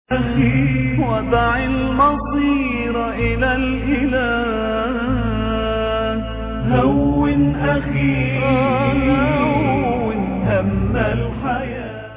أخي ودع المصير إلى الإله هون أخي هون هم الحياة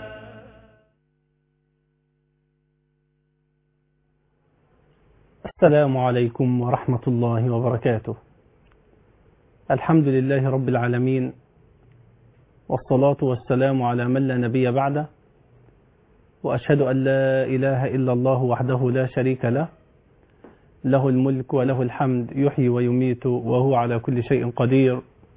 السلام عليكم ورحمة الله وبركاته الحمد لله رب العالمين والصلاة والسلام على من لا نبي بعده وأشهد أن لا إله إلا الله وحده لا شريك له له الملك وله الحمد يحيي ويميت وهو على كل شيء قدير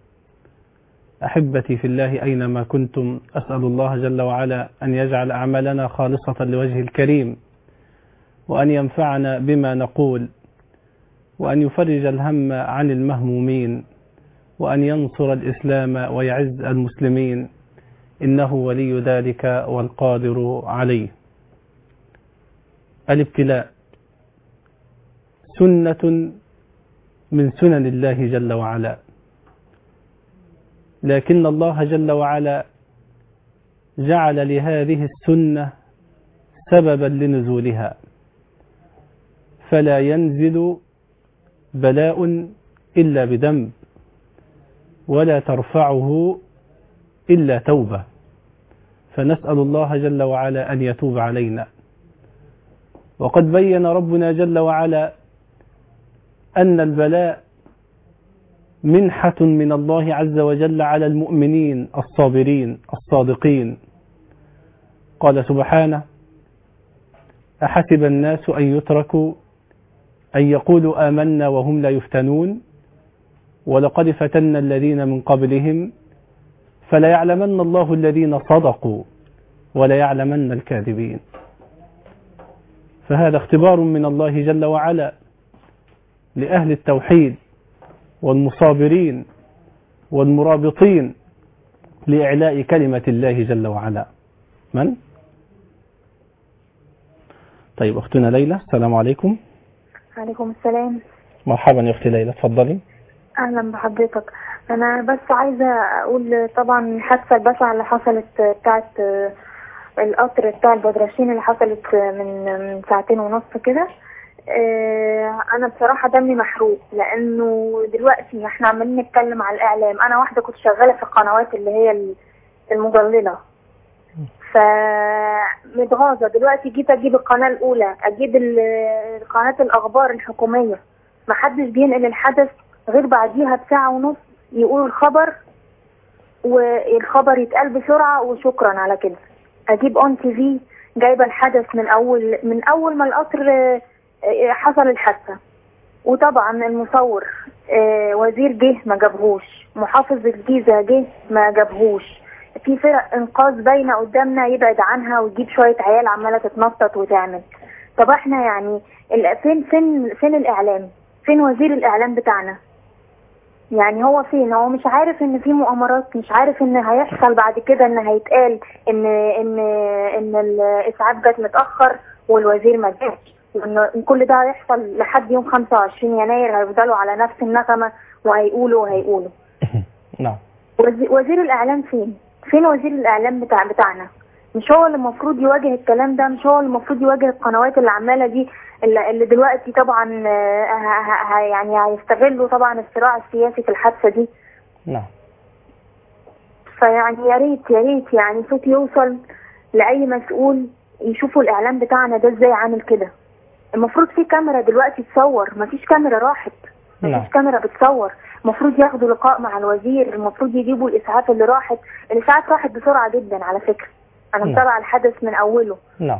أحبتي في الله أينما كنتم أسأل الله جل وعلا أن يجعل أعمالنا خالصة لوجه الكريم وأن ينفعنا بما نقول وأن يفرج الهم عن المهمومين وأن ينصر الإسلام ويعز المسلمين إنه ولي ذلك والقادر عليه الابتلاء سنة من سنن الله جل وعلا لكن الله جل وعلا جعل لهذه السنة سببا لنزولها فلا ينزل بلاء إلا بذنب ولا ترفعه إلا توبة فنسأل الله جل وعلا أن يتوب علينا وقد بين ربنا جل وعلا أن البلاء منحة من الله عز وجل على المؤمنين الصابرين الصادقين قال سبحانه أحسب الناس أن يتركوا أن يقولوا آمنا وهم لا يفتنون ولقد فتنا الذين من قبلهم فليعلمن الله الذين صدقوا وليعلمن الكاذبين فهذا اختبار من الله جل وعلا لأهل التوحيد والمصابرين والمرابطين لإعلاء كلمة الله جل وعلا من؟ طيب أختنا ليلى السلام عليكم عليكم السلام مرحبا يا أختي ليلى تفضلي اهلا بحضرتك انا بس عايزه اقول طبعا الحادثه البشعه اللي حصلت بتاعت القطر بتاع البدرشين اللي حصلت من من ساعتين ونص كده آه، انا بصراحه دمي محروق لانه دلوقتي احنا عمالين نتكلم على الاعلام انا واحده كنت شغاله في القنوات اللي هي المضلله فمتغاظه دلوقتي جيت اجيب القناه الاولى اجيب ال- قناه الاخبار الحكوميه محدش بينقل الحدث غير بعديها بساعة ونص يقولوا الخبر والخبر يتقال بسرعة وشكرا على كده اجيب اون تي في جايبة الحدث من اول من اول ما القطر آه، آه، حصل الحادثة وطبعا المصور آه، وزير جه ما جابهوش محافظ الجيزة جه ما جابهوش في فرق انقاذ باينة قدامنا يبعد عنها ويجيب شوية عيال عمالة تتنطط وتعمل طب احنا يعني ال- فين فين فين الاعلام فين وزير الاعلام بتاعنا يعني هو فين هو مش عارف ان في مؤامرات مش عارف ان هيحصل بعد كده ان هيتقال ان ان ان الاسعاف جت متاخر والوزير ما جاش وان كل ده هيحصل لحد يوم 25 يناير هيفضلوا على نفس النغمه وهيقولوا وهيقولوا نعم وزي- وزير الاعلام فين فين وزير الاعلام بتاع بتاعنا مش هو اللي المفروض يواجه الكلام ده مش هو اللي المفروض يواجه القنوات اللي عماله دي اللي, اللي دلوقتي طبعا آه، ه- ه- ه- يعني هيستغلوا طبعا الصراع السياسي في الحادثه دي نعم فيعني يا ريت يا ريت يعني صوت يوصل لاي مسؤول يشوفوا الاعلام بتاعنا ده ازاي عامل كده المفروض في كاميرا دلوقتي تصور مفيش كاميرا راحت نعم مفيش كاميرا بتصور المفروض ياخدوا لقاء مع الوزير المفروض يجيبوا الاسعاف اللي راحت الاسعاف راحت بسرعه جدا على فكره انا نعم. متابعه الحدث من اوله نعم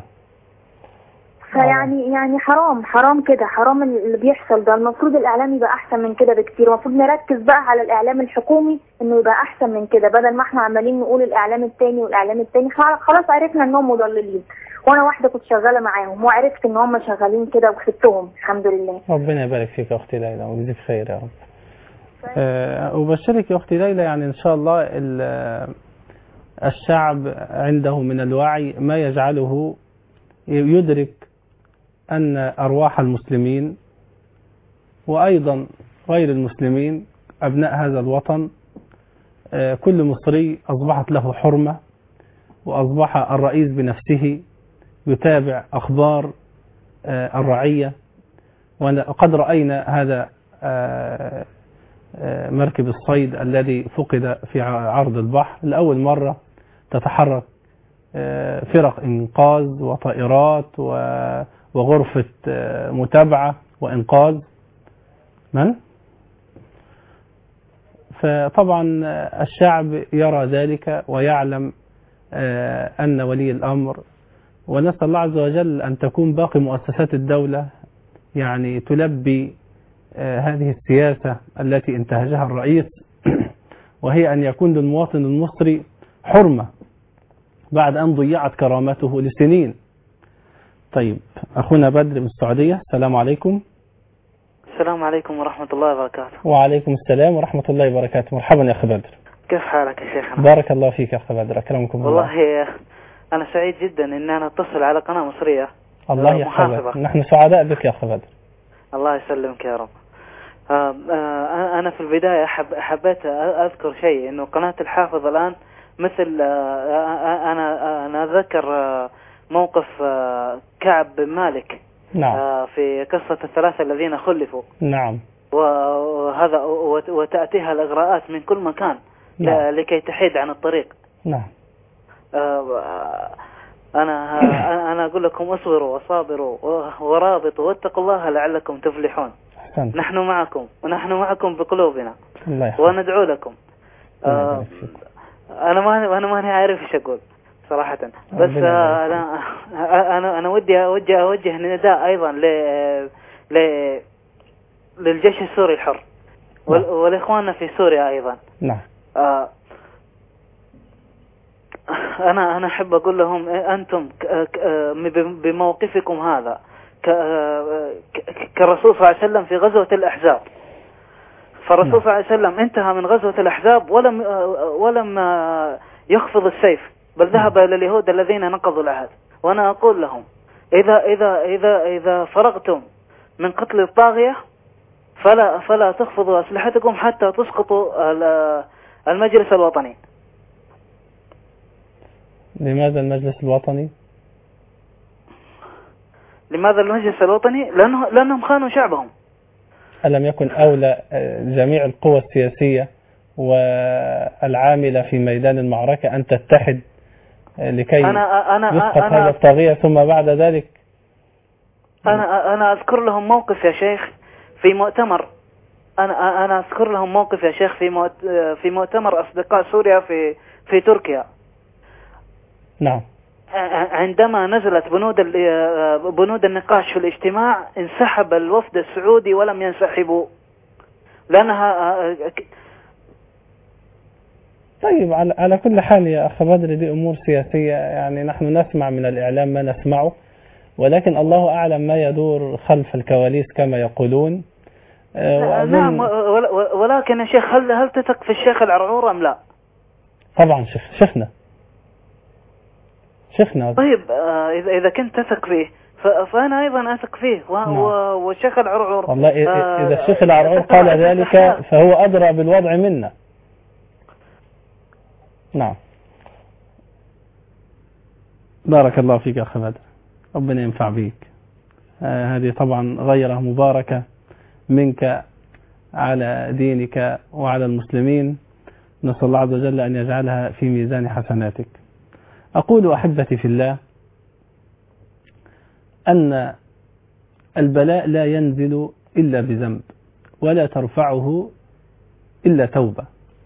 فيعني يعني حرام حرام كده حرام اللي بيحصل ده المفروض الاعلام يبقى احسن من كده بكتير المفروض نركز بقى على الاعلام الحكومي انه يبقى احسن من كده بدل ما احنا عمالين نقول الاعلام التاني والاعلام التاني خلاص خلاص عرفنا انهم مضللين وانا واحده كنت شغاله معاهم وعرفت ان هم شغالين كده وكسبتهم الحمد لله ربنا يبارك فيك يا أختي ليلى ويجزيك خير يا رب آه، أبشرك يا أختي ليلى يعني إن شاء الله ال- الشعب عنده من الوعي ما يجعله يدرك أن أرواح المسلمين وأيضا غير المسلمين أبناء هذا الوطن آه، كل مصري أصبحت له حرمة وأصبح الرئيس بنفسه يتابع أخبار آه، الرعية وقد رأينا هذا آه، آه، مركب الصيد الذي فقد في ع- عرض البحر لأول مرة تتحرك آه، فرق إنقاذ وطائرات و- وغرفة آه، متابعة وإنقاذ من؟ فطبعا آه، الشعب يرى ذلك ويعلم آه، أن ولي الأمر ونسأل الله عز وجل أن تكون باقي مؤسسات الدولة يعني تلبي آه، هذه السياسة التي انتهجها الرئيس وهي أن يكون للمواطن المصري حرمة بعد أن ضيعت كرامته لسنين طيب أخونا بدر من السعودية السلام عليكم السلام عليكم ورحمة الله وبركاته وعليكم السلام ورحمة الله وبركاته مرحبا يا أخي بدر كيف حالك يا شيخنا بارك الله فيك يا أخي بدر أكرمكم الله والله أنا سعيد جدا أن أنا أتصل على قناة مصرية الله آه، يحفظك محافظة. نحن سعداء بك يا أخي بدر الله يسلمك يا رب آه، آه، أنا في البداية حب حبيت أ- أذكر شيء إنه قناة الحافظ الآن مثل آه، آه، أنا أنا أتذكر آه، موقف آه، كعب بن مالك نعم آه، في قصة الثلاثة الذين خلفوا نعم وهذا وت- وتأتيها الإغراءات من كل مكان ل- نعم لكي تحيد عن الطريق نعم آه، أنا أنا أقول لكم اصبروا وصابروا ورابطوا واتقوا الله لعلكم تفلحون أحسنت نحن معكم ونحن معكم بقلوبنا الله يحفظك وندعو لكم الله آه، يبارك فيك. أنا ما أنا ماني عارف إيش أقول صراحة بس ربنا آه، يبارك أنا أنا أنا ودي أوجه أوجه نداء أيضا ل ل للجيش السوري الحر وال- نعم. والإخواننا في سوريا أيضا نعم آه، أنا أنا أحب أقول لهم إيه، أنتم ك- ك- آه، بم- بموقفكم هذا ك- آه، ك- كالرسول صلى الله عليه وسلم في غزوة الأحزاب فالرسول نعم. صلى الله عليه وسلم انتهى من غزوة الأحزاب ولم آه، ولم آه، يخفض السيف بل ذهب إلى اليهود الذين نقضوا العهد وأنا أقول لهم إذا إذا إذا إذا فرغتم من قتل الطاغية فلا فلا تخفضوا أسلحتكم حتى تسقطوا ال- المجلس الوطني لماذا المجلس الوطني لماذا المجلس الوطني لأنه لأنهم خانوا شعبهم ألم يكن أولى آه، جميع القوى السياسية والعاملة في ميدان المعركة أن تتحد آه، لكي أنا أنا يسقط هذا أنا الطاغية ثم بعد ذلك أنا أنا أذكر لهم موقف يا شيخ في مؤتمر أنا أنا أذكر لهم موقف يا شيخ في مؤت- في مؤتمر أصدقاء سوريا في في تركيا نعم ع- عندما نزلت بنود ال- بنود النقاش في الاجتماع انسحب الوفد السعودي ولم ينسحبوا لأنها طيب على, على كل حال يا أخ بدر دي أمور سياسية يعني نحن نسمع من الإعلام ما نسمعه ولكن الله أعلم ما يدور خلف الكواليس كما يقولون آه، وأظن- نعم ول- ول- ولكن يا شيخ هل هل تثق في الشيخ العرعور أم لا؟ طبعا شيخ شيخنا شيخنا طيب آه، إذا إذا كنت تثق فيه ف- فأنا أيضا أثق فيه و- نعم. و- والشيخ العرعور والله إ- آه، إذا الشيخ العرعور قال ذلك فهو أدرى بالوضع منا نعم بارك الله فيك يا أخي بدر ربنا ينفع بيك آه هذه طبعا غيرة مباركة منك على دينك وعلى المسلمين نسأل الله عز وجل أن يجعلها في ميزان حسناتك أقول أحبتي في الله أن البلاء لا ينزل إلا بذنب ولا ترفعه إلا توبة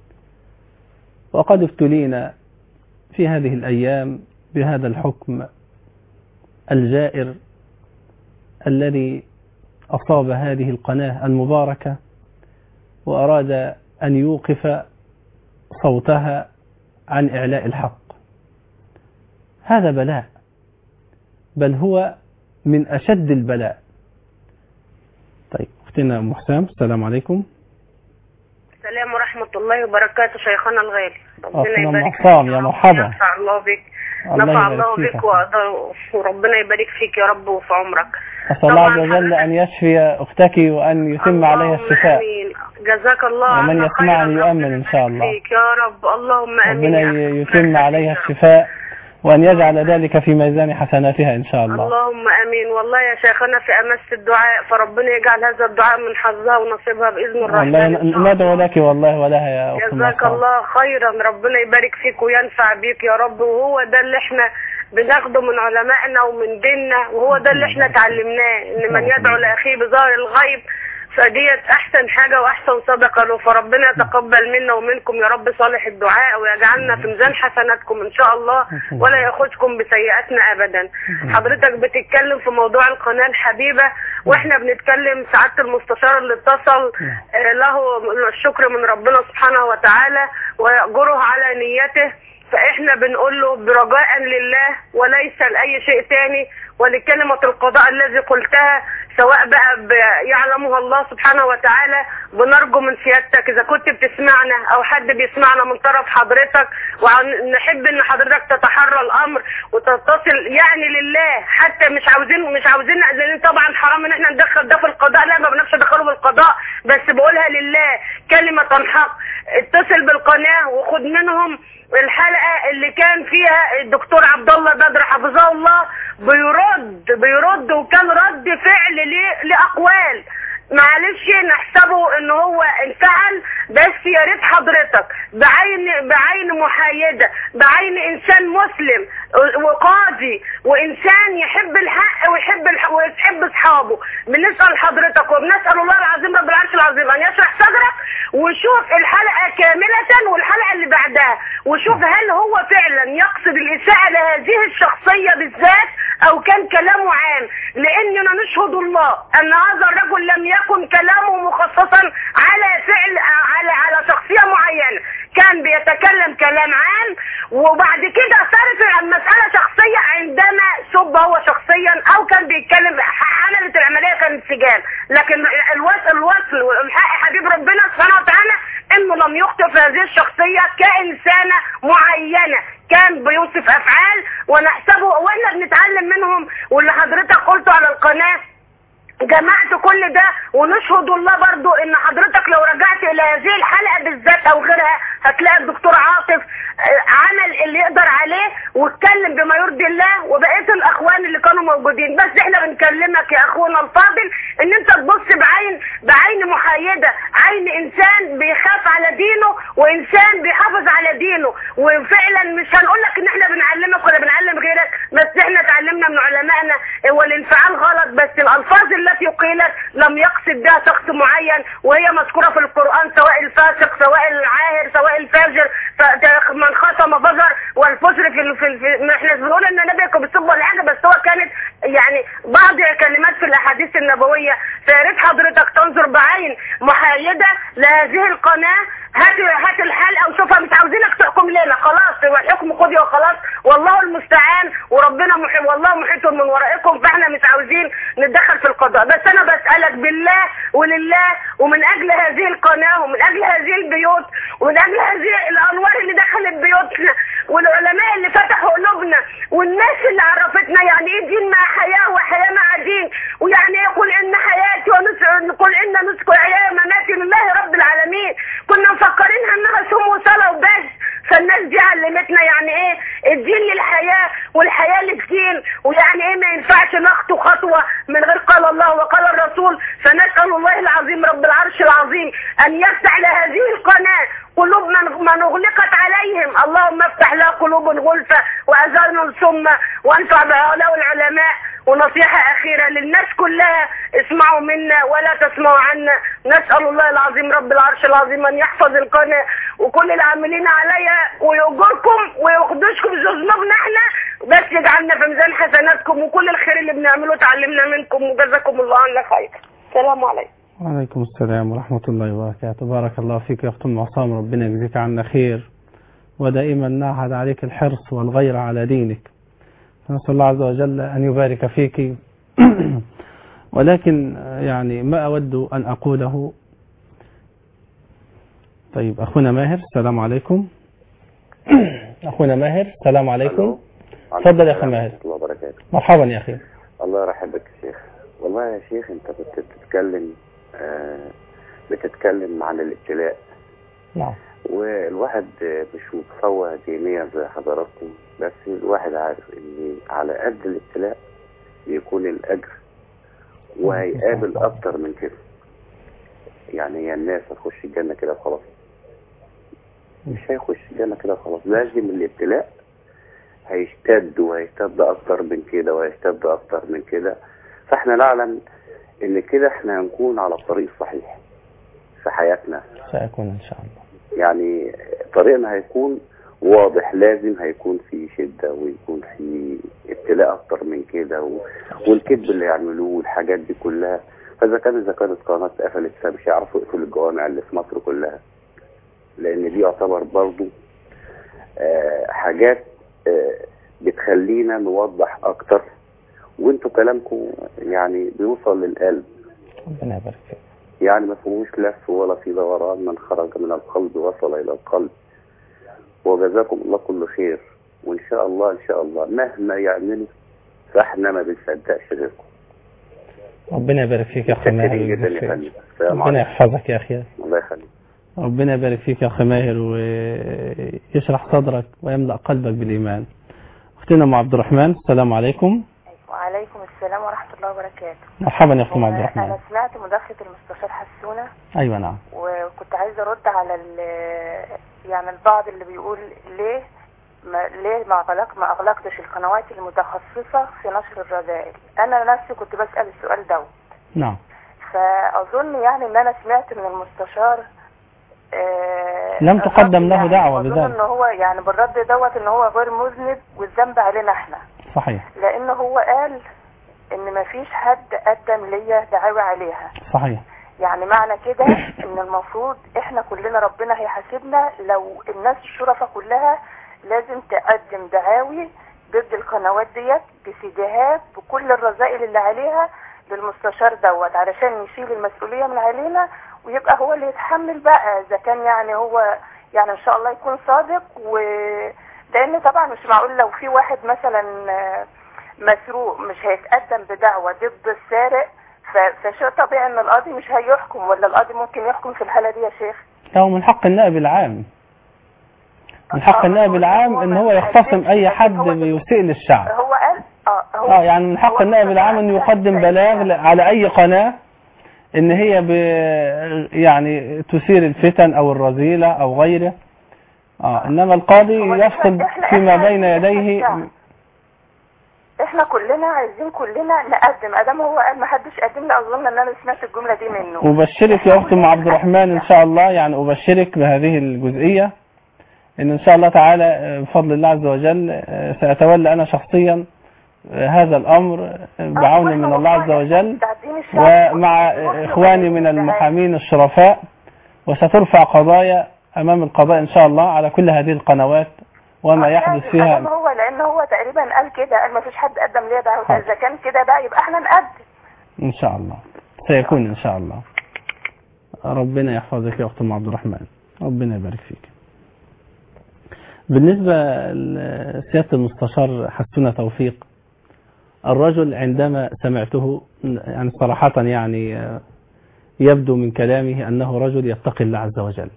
وقد ابتلينا في هذه الأيام بهذا الحكم الجائر الذي أصاب هذه القناة المباركة وأراد أن يوقف صوتها عن إعلاء الحق هذا بلاء بل هو من أشد البلاء طيب أختنا أم حسام السلام عليكم السلام ورحمة الله وبركاته شيخنا الغالي أخنا ربنا أم يبارك حسام فيك يا رب. مرحبا. نفع الله بك الله نفع يبارك الله فيك بك يا وأقدر- وربنا يبارك فيك يا رب وفي عمرك أسأل الله عز طبعاً وجل حضرتك- أن يشفي أختك وأن يتم عليها اللهم الشفاء آمين. جزاك الله ومن عنا يسمعني خيراً. يؤمن ربنا إن شاء يبارك الله. فيك يا رب اللهم آمين ربنا يا أخي. يتم عليها الشفاء وأن يجعل ذلك في ميزان حسناتها إن شاء الله اللهم امين والله يا شيخنا في امس الدعاء فربنا يجعل هذا الدعاء من حظها ونصيبها باذن الرحمن والله إن شاء ن- ندعو لك والله ولها يا أخت جزاك مصطفى. الله خيرا ربنا يبارك فيك وينفع بيك يا رب وهو ده اللي احنا بناخده من علمائنا ومن ديننا وهو ده اللي احنا اتعلمناه ان من يدعو لاخيه بظاهر الغيب فديت احسن حاجه واحسن صدقه له فربنا يتقبل منا ومنكم يا رب صالح الدعاء ويجعلنا في ميزان حسناتكم ان شاء الله ولا ياخذكم بسيئاتنا ابدا حضرتك بتتكلم في موضوع القناه الحبيبه واحنا بنتكلم سعاده المستشار اللي اتصل آه، له الشكر من ربنا سبحانه وتعالى ويأجره على نيته فاحنا بنقول له برجاء لله وليس لاي شيء تاني ولكلمة القضاء الذي قلتها سواء بقى ب- يعلمها الله سبحانه وتعالى بنرجو من سيادتك اذا كنت بتسمعنا او حد بيسمعنا من طرف حضرتك ونحب ان حضرتك تتحرى الامر وتتصل يعني لله حتى مش عاوزين مش عاوزين لان طبعا حرام ان احنا ندخل ده في القضاء لا ما بنفسش ندخله في القضاء بس بقولها لله كلمة حق اتصل بالقناة وخد منهم الحلقة اللي كان فيها الدكتور عبد الله بدر حفظه الله بيرد بيرد وكان رد فعل ليه- لأقوال معلش نحسبه ان هو انفعل بس يا ريت حضرتك بعين بعين محايده بعين انسان مسلم وقاضي وانسان يحب الحق ويحب الح... ويحب اصحابه بنسال حضرتك وبنسال الله العظيم رب العرش العظيم ان يشرح صدرك وشوف الحلقه كامله والحلقه اللي بعدها وشوف هل هو فعلا يقصد الاساءه لهذه الشخصيه بالذات او كان كلامه عام لاننا نشهد الله ان هذا الرجل لم يكن كلامه مخصصا على فعل على على شخصيه معينه كان بيتكلم كلام عام وبعد كده صارت المساله شخصيه عندما سب هو شخصيا او كان بيتكلم عملت العمليه كانت سجال لكن الوصل الوصل والحق حبيب ربنا سبحانه وتعالى انه لم يخطئ في هذه الشخصيه كانسانه معينه كان بيوصف افعال ونحسبه واحنا بنتعلم منهم واللي حضرتك قلته على القناه جمعت كل ده ونشهد الله برضو ان حضرتك لو رجعت الى هذه الحلقه بالذات او غيرها هتلاقي الدكتور عاطف آه، عمل اللي يقدر عليه واتكلم بما يرضي الله وبقيه الاخوان اللي كانوا موجودين بس احنا بنكلمك يا اخونا الفاضل ان انت تبص بعين بعين محايده عين انسان بيخاف على دينه وانسان بيحافظ على دينه وفعلا مش هنقول لك ان احنا بنعلمك ولا بنعلم غيرك بس احنا اتعلمنا من علمائنا هو الانفعال غلط بس الالفاظ التي قيلت لم يقصد بها شخص معين وهي مذكوره في القران سواء الفاسق سواء العاهر سواء الفاجر ف- من خصم فجر والفجر في ال- في, ال- في احنا بنقول ان النبي كان بيسب ولا حاجه بس هو كانت يعني بعض كلمات في الاحاديث النبويه فيا ريت حضرتك تنظر بعين محايده لهذه القناه هات هات الحلقه وشوفها مش عاوزينك تحكم لنا خلاص هو الحكم قضي وخلاص والله المستعان وربنا محي والله محيط من ورائكم فاحنا مش عاوزين نتدخل في القضاء بس انا بسالك بالله ولله ومن اجل هذه القناه ومن اجل هذه البيوت ومن اجل هذه الانوار اللي دخلت بيوتنا والعلماء اللي فتحوا قلوبنا والناس اللي عرفتنا يعني ايه دين مع حياه وحياه مع دين ويعني ايه قل ان حياتي ونسك قل ان نسك وحياه ومماتي لله رب العالمين كنا مفكرينها انها صوم وصلاه وبس فالناس دي علمتنا يعني ايه الدين للحياه والحياه للدين ويعني ايه ما ينفعش نخطو خطوه من غير قال الله وقال الرسول فنسال الله العظيم رب العرش العظيم ان يفتح لهذه القناه قلوب من من اغلقت عليهم اللهم افتح لها قلوب غلفه واذان صمه وانفع بهؤلاء العلماء ونصيحة أخيرة للناس كلها اسمعوا منا ولا تسمعوا عنا نسأل الله العظيم رب العرش العظيم أن يحفظ القناة وكل العاملين عليها ويؤجركم ويخدشكم ذنوبنا احنا بس يجعلنا في ميزان حسناتكم وكل الخير اللي بنعمله تعلمنا منكم وجزاكم الله عنا خير السلام عليكم وعليكم السلام ورحمة الله وبركاته بارك الله فيك يا أخت أم عصام ربنا يجزيك عنا خير ودائما نعهد عليك الحرص والغيرة على دينك نسأل الله عز وجل أن يبارك فيك ولكن يعني ما أود أن أقوله طيب أخونا ماهر السلام عليكم أخونا ماهر السلام عليكم تفضل يا أخي ماهر الله وبركاته مرحبا يا أخي الله يرحب بك يا شيخ والله يا شيخ انت كنت بتتكلم آه بتتكلم عن الابتلاء نعم والواحد مش متصور دينيا زي حضراتكم بس الواحد عارف ان على قد الابتلاء بيكون الاجر وهيقابل اكتر من كده يعني هي الناس هتخش الجنه كده وخلاص مش هيخش الجنه كده وخلاص لازم الابتلاء هيشتد وهيشتد اكتر من كده وهيشتد اكتر من كده فاحنا نعلم ان كده احنا هنكون على الطريق الصحيح في حياتنا سيكون إن شاء الله يعني طريقنا هيكون واضح لازم هيكون في شدة ويكون في ابتلاء أكتر من كده و... والكذب اللي يعملوه والحاجات دي كلها فإذا كان إذا كانت قناة اتقفلت فمش هيعرفوا يقفلوا الجوامع اللي في مصر كلها لأن دي يعتبر برضو آه حاجات آه بتخلينا نوضح أكتر وانتوا كلامكم يعني بيوصل للقلب ربنا يبارك فيك يعني ما فيهوش لف ولا في دوران من خرج من القلب وصل إلى القلب وجزاكم الله كل خير وإن شاء الله إن شاء الله مهما يعملوا فإحنا ما بنصدقش غيركم ربنا يبارك فيك يا أخي ماهر متشكرين جدا ويجزيك يا خير. فندم السلام ربنا عليكم يحفظك يا أخي الله يخليك ربنا يبارك فيك يا أخي ماهر ويشرح صدرك ويملأ قلبك بالإيمان أختنا أم عبد الرحمن السلام عليكم وعليكم السلام ورحمة الله وبركاته مرحبا يا أخت أم عبد الرحمن أنا سمعت مداخلة المستشار حسونة أيوة نعم وكنت عايزة أرد على ال- يعني البعض اللي بيقول ليه ما ليه ما أغلق ما أغلقتش القنوات المتخصصة في نشر الرذائل أنا نفسي كنت بسأل السؤال دوت نعم فأظن يعني إن أنا سمعت من المستشار آه، لم تقدم الرد له يعني دعوة أظن بذلك. إن هو يعني بالرد دوت إن هو غير مذنب والذنب علينا إحنا صحيح لان هو قال ان مفيش حد قدم ليا دعاوى عليها صحيح يعني معنى كده ان المفروض احنا كلنا ربنا هيحاسبنا لو الناس الشرفة كلها لازم تقدم دعاوي ضد القنوات ديت بسيديهات بكل الرذائل اللي عليها للمستشار دوت علشان يشيل المسؤولية من علينا ويبقى هو اللي يتحمل بقى اذا كان يعني هو يعني ان شاء الله يكون صادق و لان طبعا مش معقول لو في واحد مثلا آه، مسروق مش هيتقدم بدعوة ضد السارق ف- فشيء طبيعي ان القاضي مش هيحكم ولا القاضي ممكن يحكم في الحالة دي يا شيخ له من حق النائب العام من حق النائب العام ان هو يختصم اي حد بيسيء للشعب هو قال اه هو اه يعني من حق هو النائب العام ان يقدم بلاغ ل- على اي قناة ان هي ب يعني تثير الفتن او الرذيلة او غيره اه انما القاضي هو يفصل إحنا- فيما إحنا- بين إحنا يديه الشعب. احنا كلنا عايزين كلنا نقدم ادام هو قال ما حدش قدم لي اظن ان انا سمعت الجملة دي منه أبشرك يا أخت أم عبد الرحمن إن شاء الله يعني أبشرك بهذه الجزئية إن إن شاء الله تعالى آه، بفضل الله عز وجل آه، سأتولى أنا شخصيا آه، هذا الأمر آه، بعون من الله عز وجل ومع آه، إخواني من المحامين الشرفاء وسترفع قضايا أمام القضاء إن شاء الله على كل هذه القنوات وما يحدث أدام فيها هو لان هو تقريبا قال كده قال ما فيش حد قدم ليا دعوة حاضر. اذا كان كده بقى يبقى احنا نقدم إن شاء الله سيكون إن شاء الله ربنا يحفظك يا أخت أم عبد الرحمن ربنا يبارك فيك بالنسبة لسيادة المستشار حسنة توفيق الرجل عندما سمعته يعني صراحة يعني آه، يبدو من كلامه أنه رجل يتقي الله عز وجل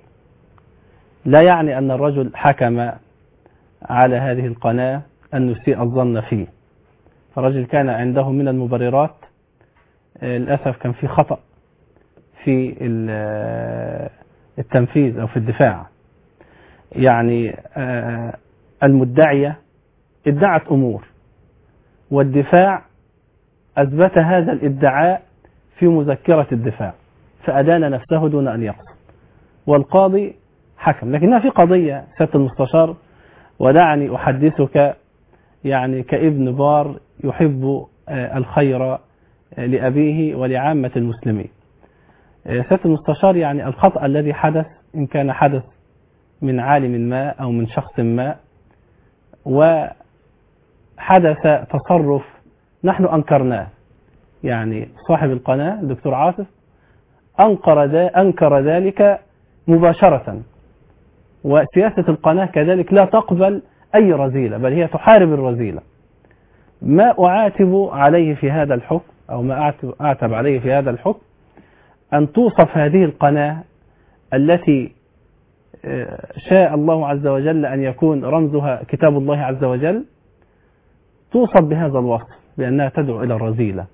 لا يعني أن الرجل حكم على هذه القناة أن يسيء الظن فيه فالرجل كان عنده من المبررات آه، للأسف كان في خطأ في ال- آه، التنفيذ أو في الدفاع يعني آه، المدعية ادعت أمور والدفاع أثبت هذا الادعاء في مذكرة الدفاع فأدان نفسه دون أن يقصد والقاضي حكم لكنها في قضية سيادة المستشار ودعني أحدثك يعني كابن بار يحب آه، الخير آه، لأبيه ولعامة المسلمين آه، سيادة المستشار يعني الخطأ الذي حدث إن كان حدث من عالم ما أو من شخص ما وحدث تصرف نحن أنكرناه يعني صاحب القناة الدكتور عاطف أنكر, ذا أنكر ذلك مباشرة وسياسة القناة كذلك لا تقبل أي رذيلة بل هي تحارب الرذيلة ما أعاتب عليه في هذا الحكم أو ما أعتب, أعتب عليه في هذا الحكم أن توصف هذه القناة التي آه، شاء الله عز وجل أن يكون رمزها كتاب الله عز وجل توصف بهذا الوصف بأنها تدعو إلى الرذيلة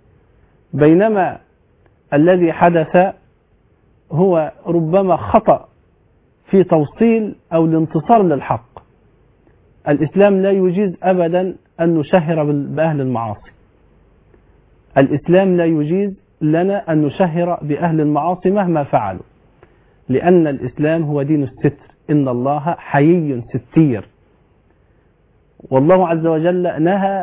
بينما الذي حدث هو ربما خطأ في توصيل أو الانتصار للحق الإسلام لا يجيز أبدا أن نشهر بال- بأهل المعاصي الإسلام لا يجيز لنا أن نشهر بأهل المعاصي مهما فعلوا لأن الإسلام هو دين الستر إن الله حيي ستير والله عز وجل نهى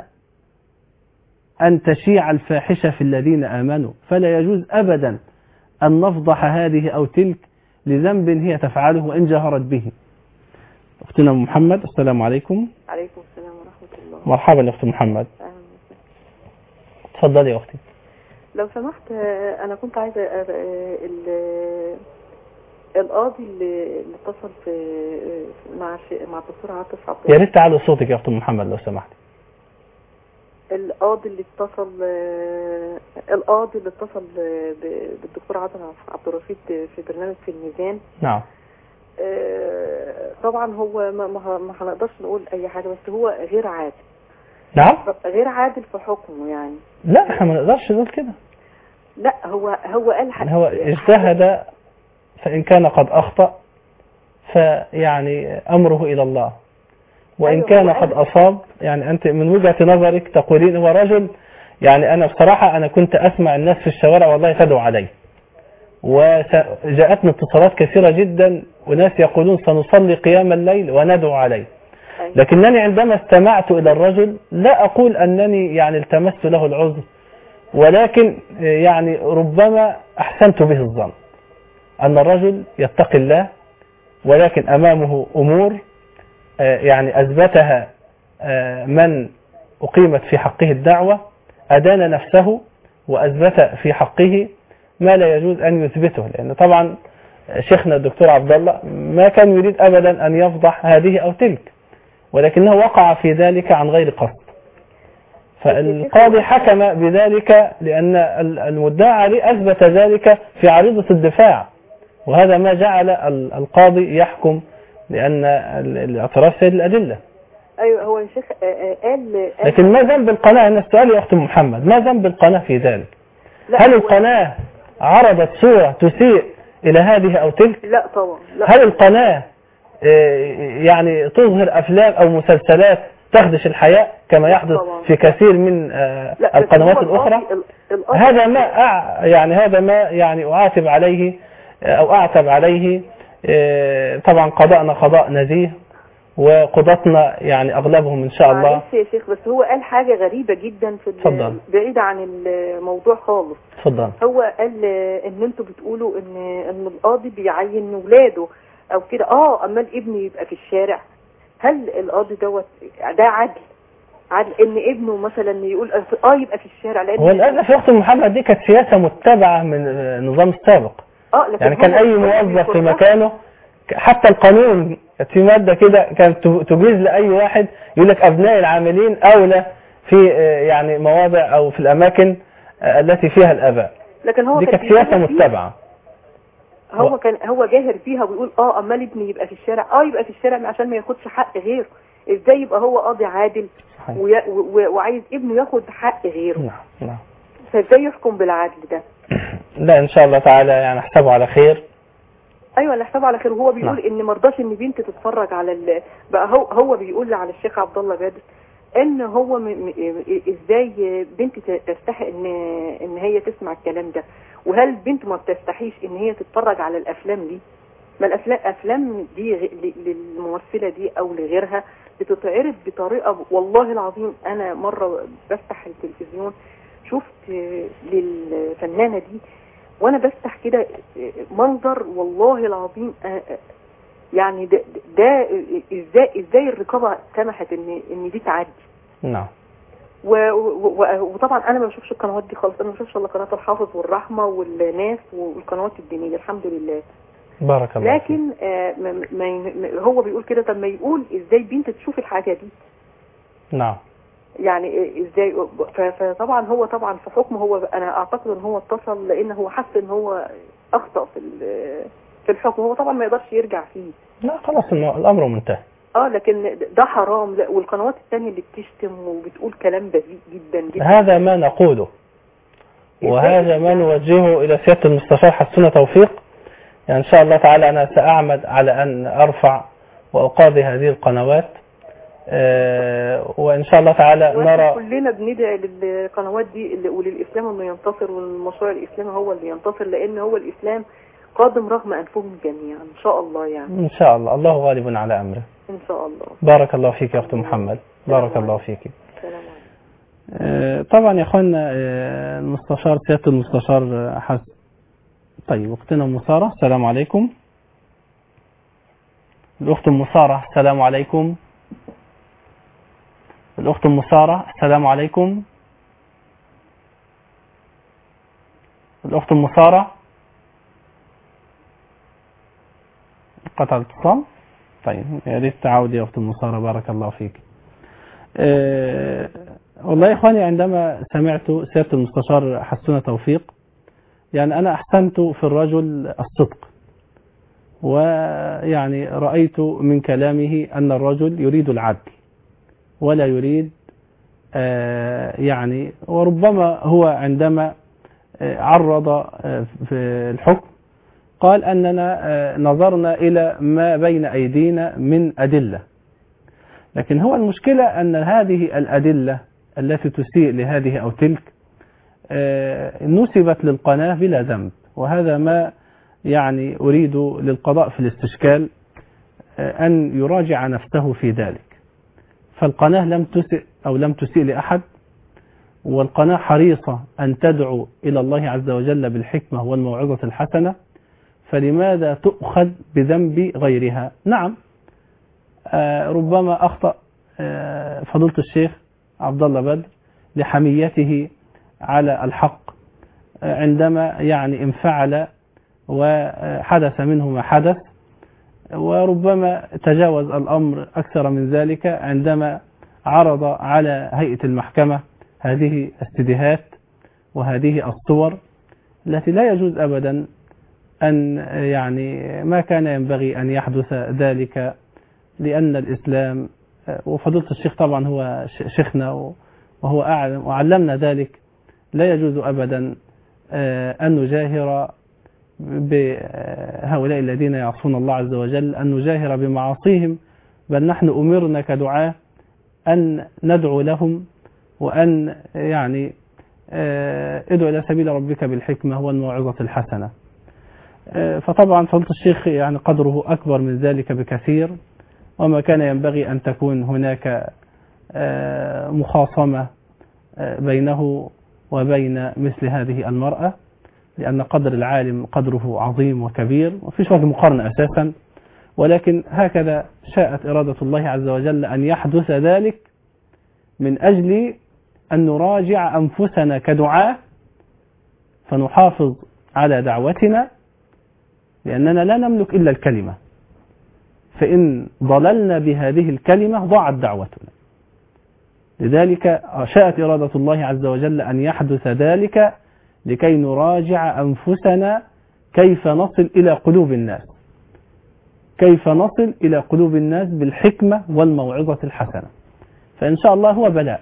أن تشيع الفاحشة في الذين آمنوا فلا يجوز أبدا أن نفضح هذه أو تلك لذنب هي تفعله وإن جهرت به أختنا أم محمد السلام عليكم عليكم السلام ورحمة الله مرحبا يا أخت محمد أهلا وسهلا. تفضلي يا أختي لو سمحت آه، أنا كنت عايزة آه، آه، ال- القاضي اللي اللي اتصل في آه، مع الش- مع الدكتور عاطف عبد يا ريت تعالوا صوتك يا أخت محمد لو سمحت القاضي اللي اتصل آه، القاضي اللي اتصل آه، ب- بالدكتور عاطف عبد الرشيد في برنامج في الميزان نعم آه، طبعا هو ما ما ما هنقدرش نقول اي حاجه بس هو غير عادل نعم غير عادل في حكمه يعني لا احنا ما نقدرش نقول كده لا هو هو قال حاجة هو اجتهد فإن كان قد أخطأ فيعني أمره إلى الله وإن أيوة، كان هو قد قال- أصاب يعني أنت من وجهة نظرك تقولين هو رجل يعني أنا بصراحة أنا كنت أسمع الناس في الشوارع والله تدعو عليه وجاءتني اتصالات كثيرة جدا وناس يقولون سنصلي قيام الليل وندعو عليه أيوة. لكنني عندما استمعت إلى الرجل لا أقول أنني يعني التمست له العذر ولكن يعني ربما أحسنت به الظن أن الرجل يتقي الله ولكن أمامه أمور آه، يعني أثبتها آه، من أقيمت في حقه الدعوة أدان نفسه وأثبت في حقه ما لا يجوز أن يثبته لأن طبعا شيخنا الدكتور عبد الله ما كان يريد أبدا أن يفضح هذه أو تلك ولكنه وقع في ذلك عن غير قصد فالقاضي حكم بذلك لأن ال- المدعى عليه أثبت ذلك في عريضة الدفاع وهذا ما جعل ال- القاضي يحكم لأن ال- الاعتراف سيد الأدلة ايوه هو الشيخ آه، آه، قال قال- لكن ما ذنب القناة أنا السؤال يا أخت محمد ما ذنب القناة في ذلك لا، هل هو- القناة عرضت صورة تسيء إلى هذه أو تلك لا طبعا لا هل القناة آه، يعني تظهر أفلام أو مسلسلات تخدش الحياة كما يحدث طبعا. في كثير من آه، لا، بس القنوات هو الأخرى القاضي- ال- القاضي- هذا ما أع... يعني هذا ما يعني أعاتب عليه أو أعتب عليه آه، طبعا قضاءنا قضاء نزيه وقضاتنا يعني أغلبهم إن شاء الله معلش يا شيخ بس هو قال حاجه غريبه جدا في ال- اتفضل. بعيده عن الموضوع خالص تفضل هو قال آه، ان انتوا بتقولوا ان ان القاضي بيعين ولاده او كده اه اما الابن يبقى في الشارع هل القاضي دوت ده عدل عدل ان ابنه مثلا يقول اه يبقى في الشارع لان هو للأسف يا أخت محمد دي كانت سياسة متبعة من آه، النظام السابق اه لكن يعني كان هو- أي هو موظف في بيكرهه. مكانه حتى القانون كانت في مادة كده كانت تجيز لأي واحد يقول لك أبناء العاملين أولى في آه، يعني مواضع أو في الأماكن آه، التي فيها الآباء لكن هو دي كان كانت سياسة بيجاهر فيها. متبعة هو كان هو جاهر فيها ويقول اه اما ابني يبقى في الشارع اه يبقى في الشارع عشان ما ياخدش حق غيره ازاي يبقى هو قاضي عادل صحيح. ويا- و- وعايز ابنه ياخد حق غيره نعم نعم فازاي يحكم بالعدل ده لا إن شاء الله تعالى يعني أحسبه على خير ايوه انا حساب على خير وهو بيقول ان مرضاش ان بنت تتفرج على ال... بقى هو هو بيقول على الشيخ عبد الله جاد ان هو م... م... ازاي بنت ت- تستحق ان ان هي تسمع الكلام ده وهل البنت ما بتستحيش ان هي تتفرج على الافلام دي ما الافلام افلام دي غ- ل- للممثله دي او لغيرها بتتعرض بطريقه والله العظيم انا مره بفتح التلفزيون شفت للفنانه دي وانا بفتح كده منظر والله العظيم آه، آه، يعني ده, ده ازاي ازاي الرقابه سمحت ان ان دي تعدي نعم و- و- وطبعا انا ما بشوفش القنوات دي خالص انا ما بشوفش الا قناه الحافظ والرحمه والناس والقنوات الدينيه الحمد لله بارك الله فيك. لكن آه، ما ما ما- هو بيقول كده طب ما يقول ازاي بنت تشوف الحاجه دي نعم يعني إيه- ازاي ف- فطبعا هو طبعا في حكمه هو انا اعتقد ان هو اتصل لان هو حس ان هو اخطا في ال- في الحكم هو طبعا ما يقدرش يرجع فيه لا خلاص الم- الأمر منتهي اه لكن ده حرام لا والقنوات الثانيه اللي بتشتم وبتقول كلام بذيء جدا جدا هذا ما نقوله وهذا ما نوجهه إلى سيادة المستشار حسونة توفيق يعني إن شاء الله تعالى أنا سأعمد على أن أرفع وأقاضي هذه القنوات آه، وإن شاء الله تعالى واحنا نرى كلنا بندعي للقنوات دي اللي- وللاسلام انه ينتصر والمشروع الاسلامي هو اللي ينتصر لان هو الاسلام قادم رغم انفهم جميعا ان شاء الله يعني إن شاء الله الله غالب على أمره ان شاء الله بارك الله فيك يا أخت محمد بارك الله فيك السلام عليكم آه، طبعا يا اخوانا آه، المستشار سياده المستشار آه، حس طيب اختنا ام ساره السلام عليكم الاخت ام ساره السلام عليكم الاخت ام ساره السلام عليكم الاخت ام ساره قطع الاتصال طيب يا ريت تعاودي يا اخت ام ساره بارك الله فيك آه، والله يا اخواني عندما سمعت سياده المستشار حسونه توفيق يعني انا احسنت في الرجل الصدق ويعني رايت من كلامه ان الرجل يريد العدل ولا يريد آه، يعني وربما هو عندما آه، عرض آه، في الحكم قال اننا آه، نظرنا الى ما بين ايدينا من ادله لكن هو المشكلة أن هذه الأدلة التي تسيء لهذه أو تلك آه، نسبت للقناة بلا ذنب وهذا ما يعني أريد للقضاء في الاستشكال آه، أن يراجع نفسه في ذلك فالقناة لم تسئ أو لم تسيء لأحد والقناة حريصة أن تدعو إلى الله عز وجل بالحكمة والموعظة الحسنة فلماذا تؤخذ بذنب غيرها نعم آه، ربما أخطأ آه، فضيلة الشيخ عبد الله بدر لحميته على الحق آه، عندما يعني انفعل وحدث منه ما حدث وربما تجاوز الأمر أكثر من ذلك عندما عرض على هيئة المحكمة هذه السيديهات وهذه الصور التي لا يجوز أبدا أن يعني ما كان ينبغي أن يحدث ذلك لأن الإسلام وفضيلة الشيخ طبعا هو ش- شيخنا و- وهو أعلم وعلمنا ذلك لا يجوز أبدا آه، أن نجاهر بهؤلاء الذين يعصون الله عز وجل أن نجاهر بمعاصيهم بل نحن أمرنا كدعاة أن ندعو لهم وأن يعني آه، ادعو إلى سبيل ربك بالحكمة والموعظة الحسنة آه، فطبعا فضيلة الشيخ يعني قدره أكبر من ذلك بكثير وما كان ينبغي أن تكون هناك آه، مخاصمة آه، بينه وبين مثل هذه المرأة لأن قدر العالم قدره عظيم وكبير وفيش وجه مقارنة أساسا ولكن هكذا شاءت إرادة الله عز وجل أن يحدث ذلك من أجل أن نراجع أنفسنا كدعاة فنحافظ على دعوتنا لأننا لا نملك إلا الكلمة فإن ضللنا بهذه الكلمة ضاعت دعوتنا لذلك شاءت إرادة الله عز وجل أن يحدث ذلك لكي نراجع أنفسنا كيف نصل إلى قلوب الناس كيف نصل إلى قلوب الناس بالحكمة والموعظة الحسنة فإن شاء الله هو بلاء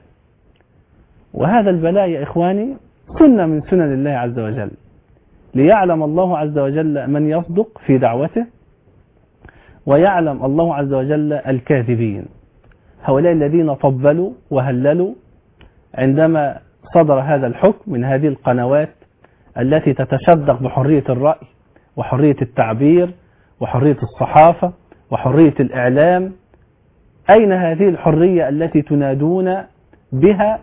وهذا البلاء يا إخواني سنة من سنن الله عز وجل ليعلم الله عز وجل من يصدق في دعوته ويعلم الله عز وجل الكاذبين هؤلاء الذين طبلوا وهللوا عندما صدر هذا الحكم من هذه القنوات التي تتشدق بحرية الرأي وحرية التعبير وحرية الصحافة وحرية الإعلام أين هذه الحرية التي تنادون بها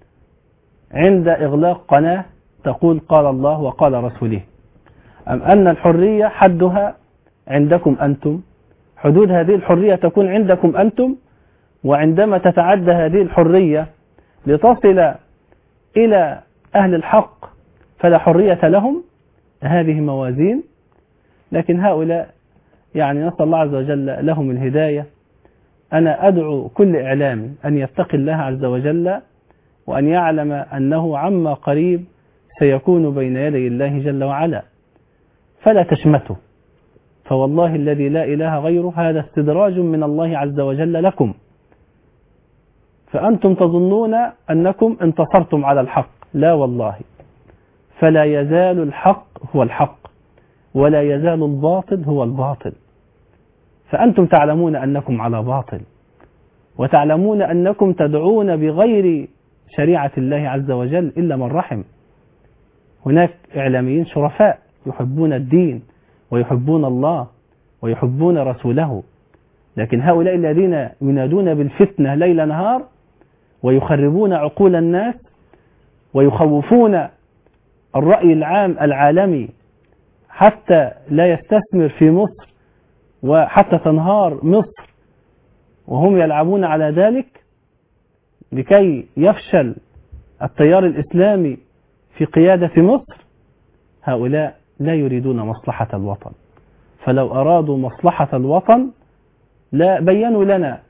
عند إغلاق قناة تقول قال الله وقال رسوله أم أن الحرية حدها عندكم أنتم حدود هذه الحرية تكون عندكم أنتم وعندما تتعدى هذه الحرية لتصل إلى أهل الحق فلا حرية لهم هذه موازين لكن هؤلاء يعني نسأل الله عز وجل لهم الهداية أنا أدعو كل إعلامي أن يتقي الله عز وجل وأن يعلم أنه عما قريب سيكون بين يدي الله جل وعلا فلا تشمته فوالله الذي لا إله غيره هذا استدراج من الله عز وجل لكم فأنتم تظنون أنكم انتصرتم على الحق لا والله فلا يزال الحق هو الحق ولا يزال الباطل هو الباطل فأنتم تعلمون أنكم على باطل وتعلمون أنكم تدعون بغير شريعة الله عز وجل إلا من رحم هناك إعلاميين شرفاء يحبون الدين ويحبون الله ويحبون رسوله لكن هؤلاء الذين ينادون بالفتنة ليل نهار ويخربون عقول الناس ويخوفون الرأي العام العالمي حتى لا يستثمر في مصر وحتى تنهار مصر وهم يلعبون على ذلك لكي يفشل التيار الإسلامي في قيادة مصر هؤلاء لا يريدون مصلحة الوطن فلو أرادوا مصلحة الوطن لا بينوا لنا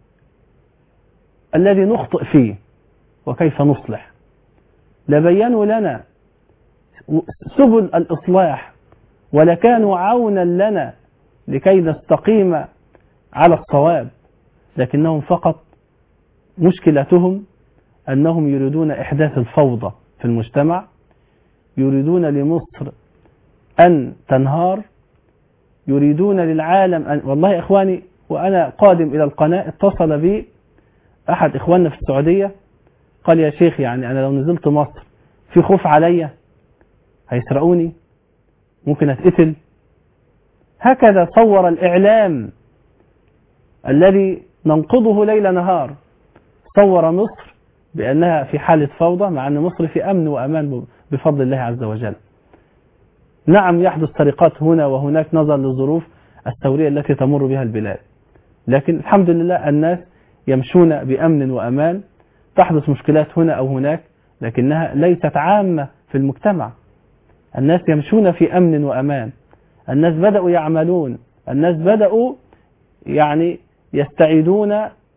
الذي نخطئ فيه وكيف نصلح لبينوا لنا سبل الإصلاح ولكانوا عونا لنا لكي نستقيم على الصواب لكنهم فقط مشكلتهم أنهم يريدون إحداث الفوضى في المجتمع يريدون لمصر أن تنهار يريدون للعالم أن والله يا إخواني وأنا قادم إلى القناة اتصل بي أحد إخواننا في السعودية قال يا شيخ يعني أنا لو نزلت مصر في خوف عليا هيسرقوني ممكن أتقتل هكذا صور الإعلام الذي ننقضه ليل نهار صور مصر بأنها في حالة فوضى مع أن مصر في أمن وأمان بفضل الله عز وجل نعم يحدث سرقات هنا وهناك نظرا للظروف الثورية التي تمر بها البلاد لكن الحمد لله الناس يمشون بأمن وأمان تحدث مشكلات هنا أو هناك لكنها ليست عامة في المجتمع الناس يمشون في أمن وأمان الناس بدأوا يعملون الناس بدأوا يعني يستعيدون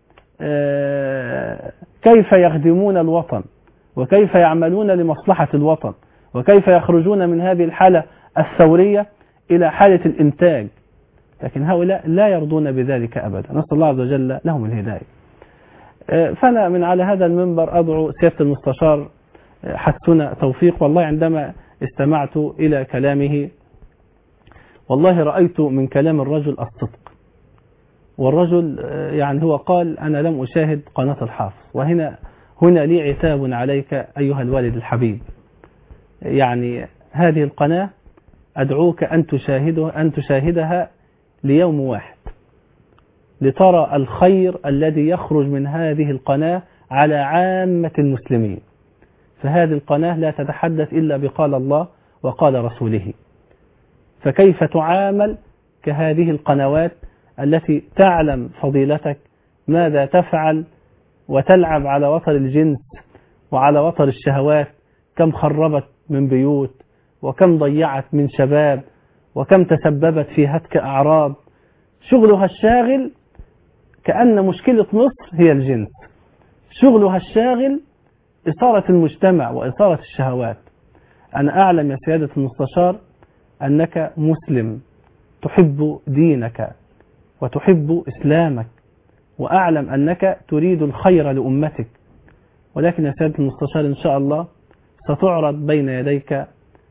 كيف يخدمون الوطن وكيف يعملون لمصلحة الوطن وكيف يخرجون من هذه الحالة الثورية إلى حالة الإنتاج لكن هؤلاء لا يرضون بذلك أبدا نسأل الله عز وجل لهم الهداية فأنا من على هذا المنبر أدعو سيادة المستشار حسن توفيق والله عندما استمعت إلى كلامه والله رأيت من كلام الرجل الصدق والرجل يعني هو قال أنا لم أشاهد قناة الحافظ وهنا هنا لي عتاب عليك أيها الوالد الحبيب يعني هذه القناة أدعوك أن تشاهدها, أن تشاهدها ليوم واحد لترى الخير الذي يخرج من هذه القناة على عامة المسلمين فهذه القناة لا تتحدث إلا بقال الله وقال رسوله فكيف تعامل كهذه القنوات التي تعلم فضيلتك ماذا تفعل وتلعب على وتر الجنس وعلى وتر الشهوات كم خربت من بيوت وكم ضيعت من شباب وكم تسببت في هتك أعراض شغلها الشاغل كأن مشكلة مصر هي الجنس شغلها الشاغل إثارة المجتمع وإثارة الشهوات أنا أعلم يا سيادة المستشار أنك مسلم تحب دينك وتحب إسلامك وأعلم أنك تريد الخير لأمتك ولكن يا سيادة المستشار إن شاء الله ستعرض بين يديك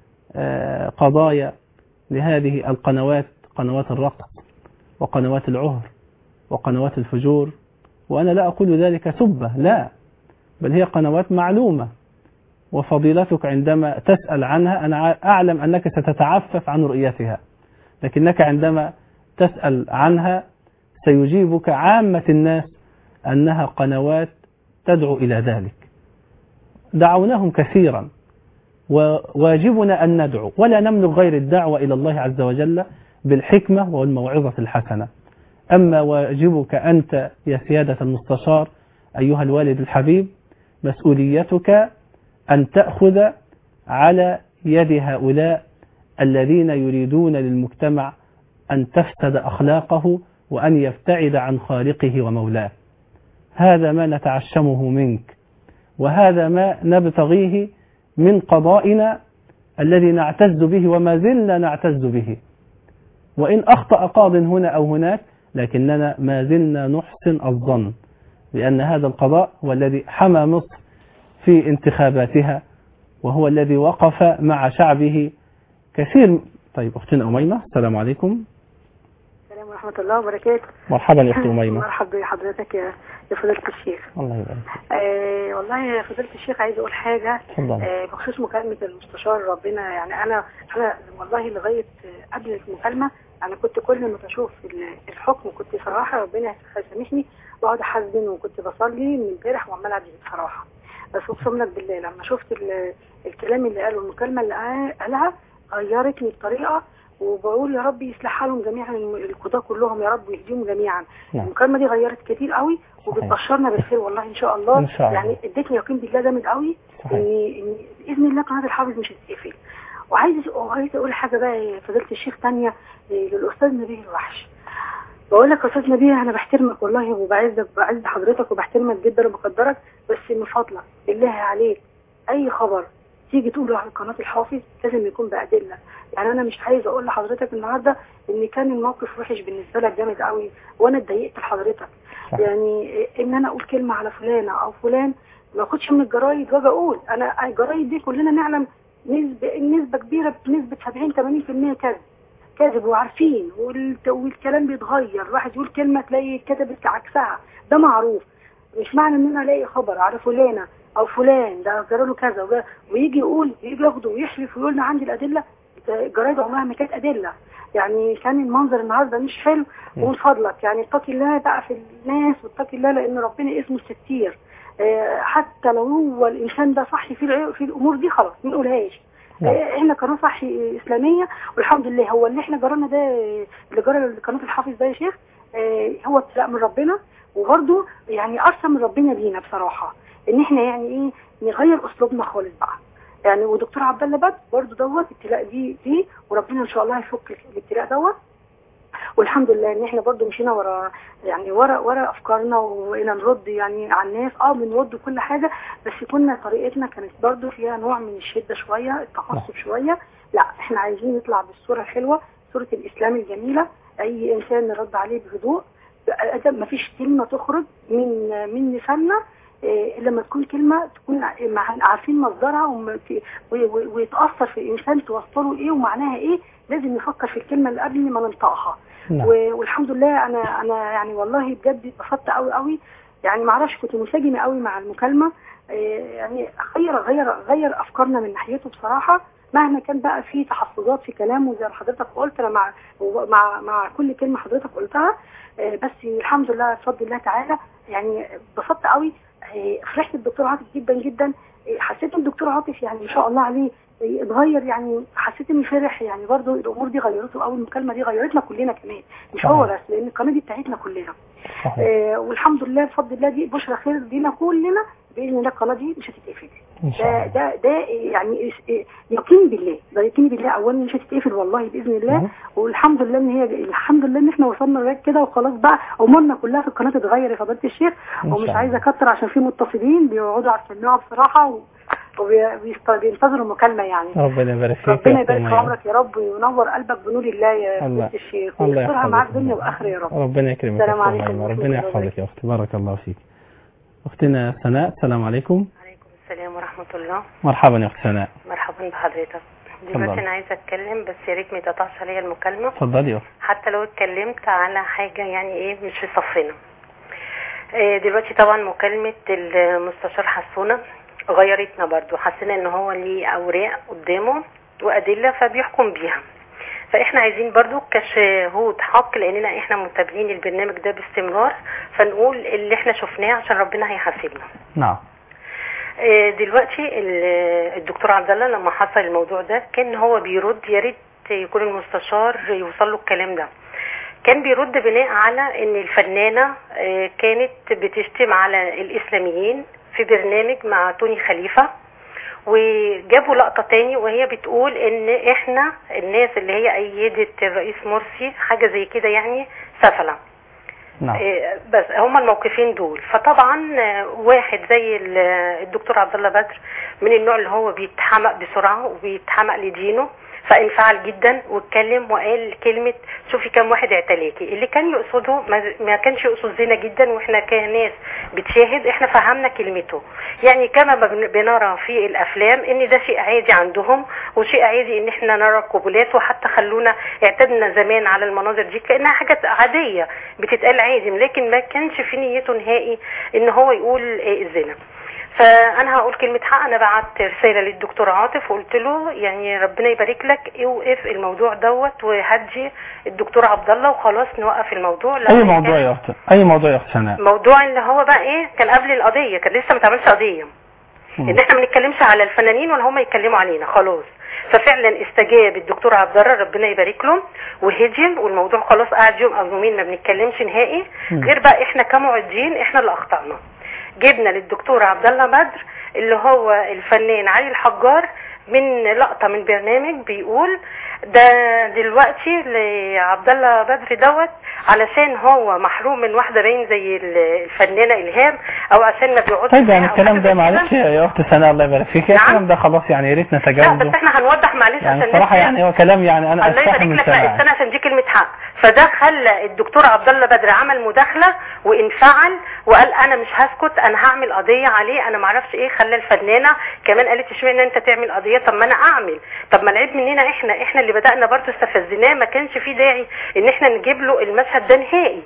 قضايا لهذه القنوات قنوات الرقص وقنوات العهر وقنوات الفجور وأنا لا أقول ذلك سبة لا بل هي قنوات معلومة وفضيلتك عندما تسأل عنها أنا أعلم أنك ستتعفف عن رؤيتها لكنك عندما تسأل عنها سيجيبك عامة الناس أنها قنوات تدعو إلى ذلك دعوناهم كثيرا وواجبنا أن ندعو ولا نملك غير الدعوة إلى الله عز وجل بالحكمة والموعظة الحسنة أما واجبك أنت يا سيادة المستشار أيها الوالد الحبيب مسؤوليتك أن تأخذ على يد هؤلاء الذين يريدون للمجتمع أن تفسد أخلاقه وأن يبتعد عن خالقه ومولاه هذا ما نتعشمه منك وهذا ما نبتغيه من قضائنا الذي نعتز به وما زلنا نعتز به وإن أخطأ قاض هنا أو هناك لكننا ما زلنا نحسن الظن بأن هذا القضاء هو الذي حمى مصر في انتخاباتها وهو الذي وقف مع شعبه كثير طيب أختنا أميمة السلام عليكم السلام ورحمة الله وبركاته مرحبا يا أخت أميمة مرحبا بحضرتك يا يا فضيلة الشيخ الله يبارك فيك. آه والله يا فضيلة الشيخ عايز أقول حاجة اتفضل آه بخصوص مكالمة المستشار ربنا يعني أنا أنا والله لغاية آه، قبل المكالمة أنا كنت كل ما بشوف ال- الحكم كنت صراحة ربنا يسامحني بقعد أحزن وكنت بصلي من امبارح وعمالة أدعي بصراحة بس أقسم لك بالله لما شفت ال- الكلام اللي قاله المكالمة اللي قا- قالها غيرتني بطريقة وبقول يا رب يصلح حالهم جميعا الم- القضاة كلهم يا رب ويهديهم جميعا نعم. المكالمة دي غيرت كتير قوي وبتبشرنا بالخير والله ان شاء الله إن شاء الله. يعني ادتني يقين بالله جامد قوي صحيح. ان ان باذن الله قناه الحافظ مش هتقفل وعايز وعايز اقول حاجه بقى يا فضيله الشيخ ثانيه للاستاذ نبيل الوحش بقول لك يا استاذ نبيل انا بحترمك والله وبعزك بعز حضرتك وبحترمك جدا وبقدرك بس من فضلك بالله عليك اي خبر تيجي تقوله على قناه الحافظ لازم يكون بادله يعني انا مش عايز اقول لحضرتك النهارده ان كان الموقف وحش بالنسبه لك جامد قوي وانا اتضايقت لحضرتك صح. يعني ان انا اقول كلمه على فلانه او فلان ما اخدش من الجرايد واجي اقول انا الجرايد دي كلنا نعلم نسبه نسبه كبيره بنسبه 70 80% كذب كذب وعارفين والت- والكلام بيتغير الواحد يقول كلمه تلاقي كتبت عكسها ده معروف مش معنى ان انا الاقي خبر على فلانه او فلان ده جرى له كذا وجا- ويجي يقول يجي ياخده ويحلف ويقول لنا عندي الادله الجرايد عمرها ما كانت ادله يعني كان المنظر النهارده مش حلو ومن فضلك يعني اتقي الله بقى في الناس واتقي الله لان ربنا اسمه الستير آه، حتى لو هو الانسان ده صح في الع- في الامور دي خلاص ما نقولهاش نعم. آه، احنا قناه صح اسلاميه والحمد لله هو اللي احنا جرانا ده اللي جرى قناه الحافظ ده يا شيخ آه، هو ابتلاء من ربنا وبرده يعني ارسم من ربنا لينا بصراحه ان احنا يعني ايه نغير اسلوبنا خالص بقى يعني ودكتور عبد الله بدر برضه دوت ابتلاء دي دي وربنا ان شاء الله هيفك الابتلاء دوت والحمد لله ان احنا برضو مشينا ورا يعني ورا ورا افكارنا وبقينا نرد يعني على الناس اه بنرد كل حاجه بس كنا طريقتنا كانت برضو فيها نوع من الشده شويه التعصب شويه لا احنا عايزين نطلع بالصوره الحلوه صوره الاسلام الجميله اي انسان نرد عليه بهدوء بأدب ما فيش كلمه تخرج من من لساننا إيه، الا لما تكون كلمه تكون ع- مع- عارفين مصدرها وم- في- و- و- ويتاثر في الانسان توصله ايه ومعناها ايه لازم نفكر في الكلمه اللي قبل ما ننطقها نعم. و- والحمد لله انا انا يعني والله بجد اتبسطت قوي قوي يعني ما اعرفش كنت منسجمه قوي مع المكالمه إيه، يعني غير غير غير افكارنا من ناحيته بصراحه مهما كان بقى في تحفظات في كلامه زي ما حضرتك قلت انا مع مع مع كل كلمه حضرتك قلتها إيه، بس الحمد لله بفضل الله تعالى يعني اتبسطت قوي إيه، فرحت الدكتور عاطف جدا جدا إيه، حسيت الدكتور عاطف يعني ما شاء الله عليه إيه، اتغير يعني حسيت اني فرح يعني برضو الامور دي غيرته قوي المكالمه دي غيرتنا كلنا كمان مش هو صحيح. بس لان القناه دي بتاعتنا كلنا صحيح. آه والحمد لله بفضل الله دي بشرى خير لينا كلنا باذن الله القناه دي مش هتتقفل إن شاء ده الله. ده ده يعني إس- إيه، يقين بالله ده يقين بالله اولا مش هتتقفل والله باذن الله نعم. والحمد لله ان هي الحمد لله ان احنا وصلنا لغايه كده وخلاص بقى امورنا كلها في القناه تتغير يا فضيله الشيخ إن ومش شاء عايزه الله. اكتر عشان في متصلين بيقعدوا على السماعه بصراحه و- وبينتظروا المكالمه يعني ربنا يبارك فيك ربنا يا أخت يبارك في أميمة. عمرك يا رب وينور قلبك بنور الله يا الله- فضيله الشيخ الله ويسترها يحفظك. معاك دنيا واخره يا رب ربنا يكرمك يا السلام أخت عليكم أميمة. ورحمة ربنا الله يحفظك يا أختي بارك الله فيك أختنا سناء السلام عليكم عليكم السلام ورحمة الله مرحبا يا أخت سناء مرحبا بحضرتك اتفضل. دلوقتي أنا عايزة أتكلم بس يا ريت ما يتقطعش عليا المكالمة اتفضلي يا أخت حتى لو اتكلمت على حاجة يعني إيه مش في صفنا آه، دلوقتي طبعا مكالمة المستشار حسونة غيرتنا برضو حسينا ان هو ليه اوراق قدامه وادلة فبيحكم بيها فاحنا عايزين برضو كشهود حق لاننا احنا متابعين البرنامج ده باستمرار فنقول اللي احنا شفناه عشان ربنا هيحاسبنا نعم آه، دلوقتي ال- الدكتور عبد الله لما حصل الموضوع ده كان هو بيرد يا ريت يكون المستشار يوصل له الكلام ده كان بيرد بناء على ان الفنانه آه، كانت بتشتم على الاسلاميين في برنامج مع توني خليفه وجابوا لقطه تاني وهي بتقول ان احنا الناس اللي هي ايدت الرئيس مرسي حاجه زي كده يعني سفله نعم إيه، بس هما الموقفين دول فطبعا آه، واحد زي ال- الدكتور عبد الله بدر من النوع اللي هو بيتحمق بسرعه وبيتحمق لدينه فانفعل جدا واتكلم وقال كلمه شوفي كم واحد اعتلاكي اللي كان يقصده ما, ما كانش يقصد زنا جدا واحنا كناس بتشاهد احنا فهمنا كلمته يعني كما بن- بنرى في الافلام ان ده شيء عادي عندهم وشيء عادي ان احنا نرى القبلات وحتى خلونا اعتدنا زمان على المناظر دي كانها حاجه عاديه بتتقال عادي لكن ما كانش في نيته نهائي ان هو يقول إيه الزنا فانا هقول كلمه حق انا بعت رساله للدكتور عاطف وقلت له يعني ربنا يبارك لك اوقف الموضوع دوت وهدي الدكتور عبد الله وخلاص نوقف الموضوع لأن اي موضوع يا اخت اي موضوع يا اخت سناء موضوع اللي هو بقى ايه كان قبل القضيه كان لسه ما اتعملش قضيه ان احنا ما نتكلمش على الفنانين ولا هم يتكلموا علينا خلاص ففعلا استجاب الدكتور عبد الله ربنا يبارك له وهجم والموضوع خلاص قعد يوم او يومين ما بنتكلمش نهائي مم. غير بقى احنا كمعدين احنا اللي اخطانا جبنا للدكتور عبد الله بدر اللي هو الفنان علي الحجار من لقطه من برنامج بيقول ده دلوقتي لعبد الله بدر دوت علشان هو محروم من واحده باين زي الفنانه الهام او عشان ما بيقعدش طيب يعني معاها أو الكلام حاجة ده زي معلش كده. يا اخت سناء الله يبارك فيك الكلام ده خلاص يعني يا ريت لا نتجاوزه بس احنا هنوضح معلش يعني عشان بصراحه الناس- يعني هو كلام يعني انا الله استحي يبارك من لك لا سماعه استنى عشان دي كلمة حق فده خلى الدكتور عبد الله بدر عمل مداخلة وانفعل وقال انا مش هسكت انا هعمل قضية عليه انا معرفش ايه خلى الفنانة كمان قالت اشمعنى انت تعمل قضية طب ما انا اعمل طب ما العيب مننا احنا احنا اللي بدأنا برضه استفزناه ما كانش في داعي ان احنا نجيب له المشهد ده نهائي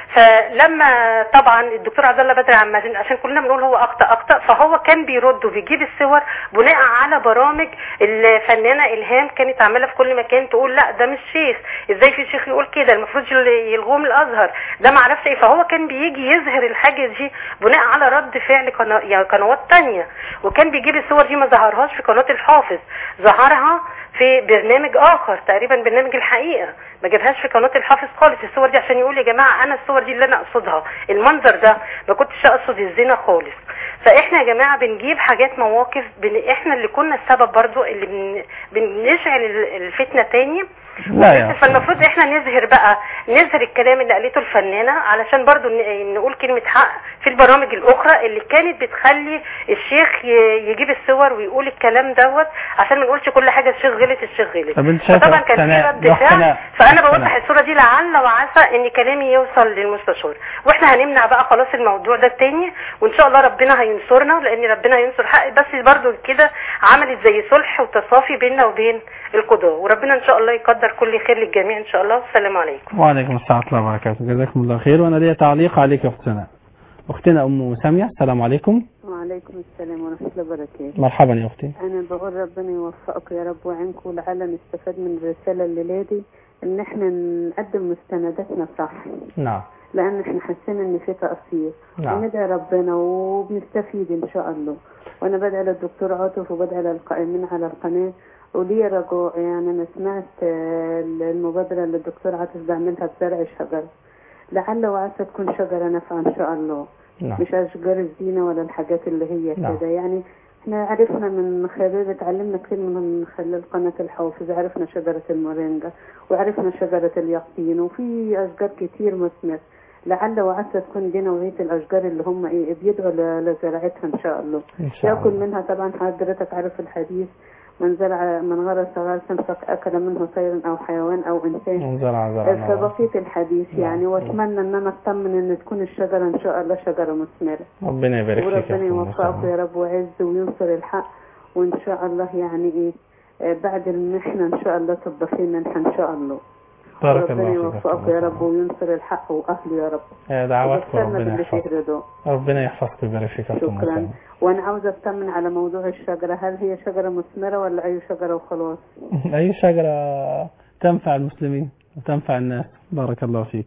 فلما طبعا الدكتور عبد الله بدر عم عشان كلنا بنقول هو اخطا اخطا فهو كان بيرد وبيجيب الصور بناء على برامج الفنانه الهام كانت عامله في كل مكان تقول لا ده مش شيخ ازاي في شيخ يقول كده المفروض يل- يلغوه من الازهر ده ما اعرفش ايه فهو كان بيجي يظهر الحاجه دي بناء على رد فعل قنا... يعني قنوات تانية وكان بيجيب الصور دي ما ظهرهاش في قناه الحافظ ظهرها في برنامج اخر تقريبا برنامج الحقيقه ما جابهاش في قناه الحافظ خالص الصور دي عشان يقول يا جماعه انا الصور دي اللي انا اقصدها المنظر ده ما كنتش اقصد الزنا خالص فاحنا يا جماعه بنجيب حاجات مواقف بن... احنا اللي كنا السبب برضو اللي بن... بنشعل ال- الفتنه تاني لا يا فالمفروض احنا نظهر بقى نظهر الكلام اللي قالته الفنانة علشان برضو ن- نقول كلمة حق في البرامج الاخرى اللي كانت بتخلي الشيخ ي- يجيب الصور ويقول الكلام دوت عشان ما نقولش كل حاجة الشيخ غلط الشيخ غلط طب انت شايفه فطبعا يا كان في سناء رد يا فعل سناء فانا يا بوضح سناء. الصورة دي لعل وعسى ان كلامي يوصل للمستشار واحنا هنمنع بقى خلاص الموضوع ده التاني وان شاء الله ربنا هينصرنا لان ربنا هينصر حق بس برضو كده عملت زي صلح وتصافي بيننا وبين القضاء وربنا ان شاء الله يقدر كل خير للجميع ان شاء الله والسلام عليكم وعليكم السلام ورحمه الله وبركاته جزاكم الله خير وانا ليا تعليق عليك يا اخت سناء اختنا ام ساميه السلام عليكم وعليكم السلام ورحمة الله وبركاته مرحبا يا اختي أنا بقول ربنا يوفقك يا رب ويعينكم ولعل نستفاد من الرسالة الليلة دي إن إحنا نقدم مستنداتنا صح نعم لأن إحنا حاسين إن في تقصير نعم. وندعي ربنا وبنستفيد إن شاء الله وأنا بدعي للدكتور عاطف وبدعي للقائمين على القناة ولي رجاء يعني أنا سمعت آه، المبادرة اللي الدكتور عاطف بيعملها بزرع شجر لعل وعسى تكون شجرة نافعة إن شاء الله نعم. مش أشجار الزينة ولا الحاجات اللي هي نعم. كده يعني احنا عرفنا من خلال اتعلمنا كتير من خلال قناة الحافظ عرفنا شجرة المورينجا وعرفنا شجرة اليقطين وفي أشجار كتير مثمر لعل وعسى تكون دي نوعية الأشجار اللي هم إيه بيدعوا ل- لزراعتها إن شاء الله إن شاء يأكل الله. منها طبعا حضرتك عارف الحديث من زرع من غرس غرسا فأكل منه طير أو حيوان أو إنسان من زرع زرع فبقية الحديث يعني وأتمنى إن أنا أطمن إن تكون الشجرة إن شاء الله شجرة مثمرة ربنا يبارك فيك يا وربنا اختي أم يوفقك سامية. يا رب ويعز وينصر الحق وإن شاء الله يعني إيه آه، بعد المحنة إن شاء الله تبقى في منحة إن شاء الله بارك وربنا الله فيك يا يوفقك يا رب وينصر الحق وأهله يا رب يا دعواتكم وبشرنا ربنا باللي فيه يحفظك رضاه ربنا يحفظك ويبارك فيك يا اختي أم شكرا سامية. وأنا عاوزة أطمن على موضوع الشجرة هل هي شجرة مثمرة ولا أي شجرة وخلاص أي شجرة تنفع المسلمين وتنفع الناس بارك الله فيك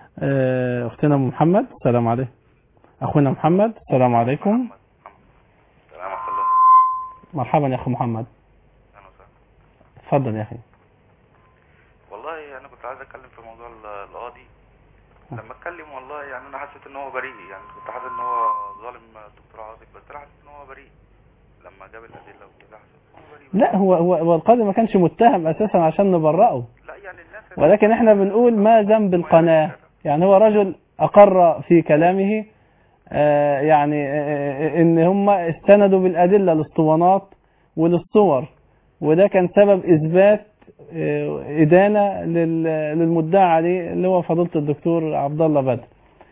آه، أختنا أم محمد السلام عليكم أخونا محمد السلام عليكم مرحبا يا أخو محمد اتفضل يا أخي والله انا كنت عايز اتكلم في موضوع ال- القاضي لما اتكلم والله يعني انا حسيت ان هو بريء يعني كنت حاسس ان هو ظالم الدكتور عاطف بس انا حسيت ان هو بريء لما جاب الادله وكده حسيت ان هو بريء لا هو هو هو القاضي ما كانش متهم أساسا عشان نبرئه لا يعني الناس ولكن احنا بنقول ما ذنب القناة يعني هو رجل أقر في كلامه آه، يعني آه، ان هم استندوا بالأدلة للاسطوانات وللصور وده كان سبب إثبات آه، إدانة لل- للمدعى عليه اللي هو فضيلة الدكتور عبد الله بدر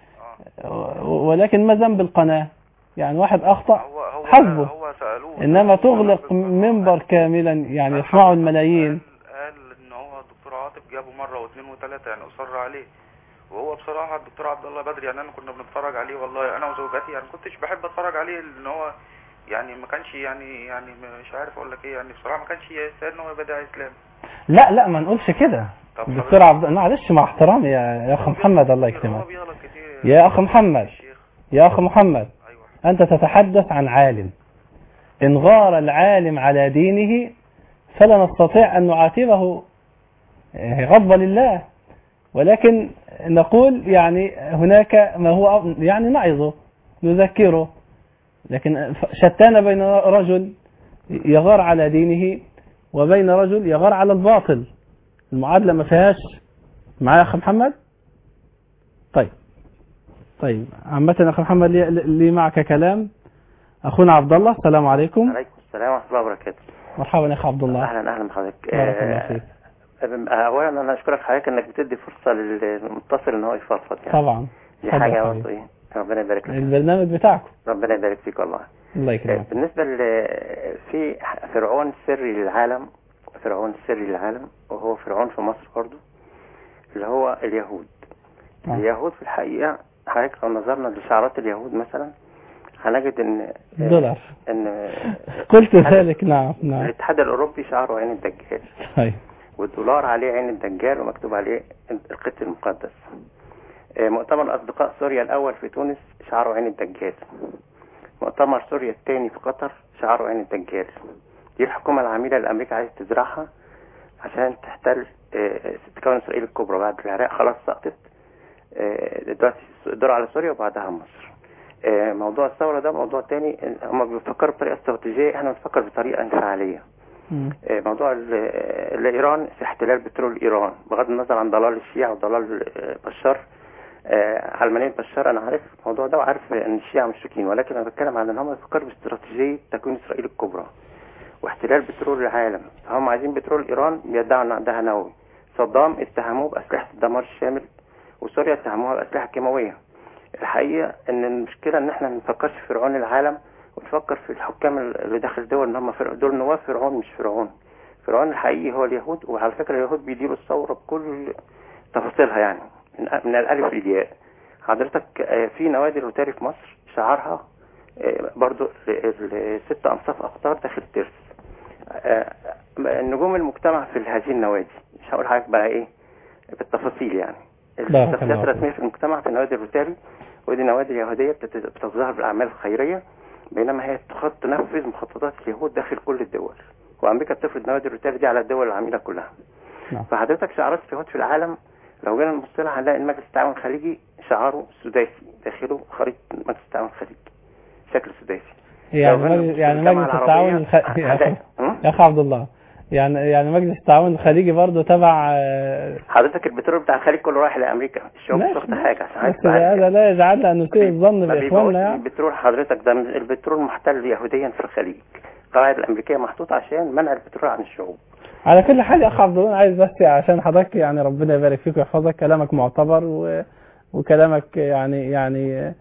آه، ولكن ما ذنب القناة يعني واحد أخطأ حسبه هو سالوه إنما تغلق منبر كاملا يعني يسمعه الملايين قال ان هو الدكتور عاطف جابه مره واثنين وثلاثه يعني اصر عليه وهو بصراحه الدكتور عبد الله بدر يعني انا كنا بنتفرج عليه والله انا وزوجتي يعني كنتش بحب اتفرج عليه ان هو يعني ما كانش يعني يعني مش عارف اقول لك ايه يعني بصراحه ما كانش يستاهل ان هو يبقى داعي اسلام لا لا ما نقولش كده طب الدكتور عبد معلش مع احترامي يا يا اخ محمد الله يكرمك يا اخ محمد يا اخ محمد انت تتحدث عن عالم ان غار العالم على دينه فلا نستطيع ان نعاتبه آه، غضبا لله ولكن نقول يعني هناك ما هو أف- يعني نعظه نذكره لكن شتان بين رجل يغار على دينه وبين رجل يغار على الباطل المعادلة ما فيهاش معايا يا أخ محمد طيب طيب عامة يا أخ محمد لي, لي معك كلام أخونا عبد الله السلام عليكم عليكم السلام ورحمة الله وبركاته مرحبا يا أخ عبد الله أهلا أهلا بحضرتك بارك الله آه، فيك آه، أولا أنا أشكرك حضرتك إنك بتدي فرصة للمتصل إن هو يفضفض يعني طبعا دي اتفضل حاجة يا برضه حبيبي. إيه ربنا يبارك لك البرنامج بتاعكم ربنا يبارك فيك والله الله آه، يكرمك بالنسبة ل في فرعون السري للعالم فرعون السري للعالم وهو فرعون في مصر برضه اللي هو اليهود آه. اليهود في الحقيقة حضرتك لو نظرنا لشعارات اليهود مثلا هنجد ان دولار ان قلت ذلك نعم نعم الاتحاد الاوروبي شعاره عين الدجال طيب والدولار عليه عين الدجال ومكتوب عليه القدس المقدس آه، مؤتمر اصدقاء سوريا الاول في تونس شعاره عين الدجال مؤتمر سوريا الثاني في قطر شعاره عين الدجال دي الحكومة العميلة اللي امريكا عايزة تزرعها عشان تحتل آه، تكون اسرائيل الكبرى بعد العراق خلاص سقطت آه، دلوقتي الدور على سوريا وبعدها مصر آه، موضوع الثورة ده موضوع تاني هم بيفكروا بطريقة استراتيجية احنا بنفكر بطريقة انفعالية آه، موضوع ال- ال- ايران في احتلال بترول ايران بغض النظر عن ضلال الشيعة وضلال آه، بشار آه، علمانية بشار انا عارف الموضوع ده وعارف ان الشيعة مشركين ولكن انا بتكلم عن ان هم بيفكروا باستراتيجية تكوين اسرائيل الكبرى واحتلال بترول العالم فهم عايزين بترول ايران بيدعوا ان عندها نووي صدام اتهموه باسلحة الدمار الشامل وسوريا اتهموها باسلحة كيماوية الحقيقة ان المشكلة ان احنا ما نفكرش في فرعون العالم ونفكر في الحكام اللي داخل دول ان هم فرع- دول نواب فرعون مش فرعون فرعون الحقيقي هو اليهود وعلى فكرة اليهود بيديروا الثورة بكل تفاصيلها يعني من, من الالف للياء حضرتك آه، في نوادي الروتاري في مصر شعارها آه، برضو ال- الست انصاف اقطار داخل ترس آه، نجوم المجتمع في هذه النوادي مش هقول حضرتك بقى ايه بالتفاصيل يعني بارك الله الشخصيات فيك. الرسمية في المجتمع في نوادي الروتاري ودي نوادي يهودية بتت- بتتظاهر بالأعمال الخيرية بينما هي تخط تنفذ مخططات اليهود داخل كل الدول وأمريكا بتفرض نوادي الروتاري دي على الدول العميلة كلها نعم. فحضرتك شعارات اليهود في العالم لو جينا نبص لها هنلاقي المجلس التعاون الخليجي شعاره سداسي داخله خريطة مجلس التعاون الخليجي شكل سداسي يعني لو جينا مجلس نبص يعني للجامعة مجلس التعاون العربية، الخ... يا هنلاقي- أخ- يا اخ عبد الله يعني يعني مجلس التعاون الخليجي برضه تبع آه، حضرتك البترول بتاع الخليج كله رايح لامريكا الشعوب مش ماشي، واخده حاجه عشان عايز بس تبقى عارف هذا لا يجعلنا ان نسيء الظن ما باخواننا بيبقوش يعني البترول حضرتك ده من- البترول محتل يهوديا في الخليج القواعد الامريكيه محطوطه عشان منع البترول عن الشعوب على كل حال يا اخ عبد الله أنا عايز بس عشان حضرتك يعني ربنا يبارك فيك ويحفظك كلامك معتبر و... وكلامك يعني يعني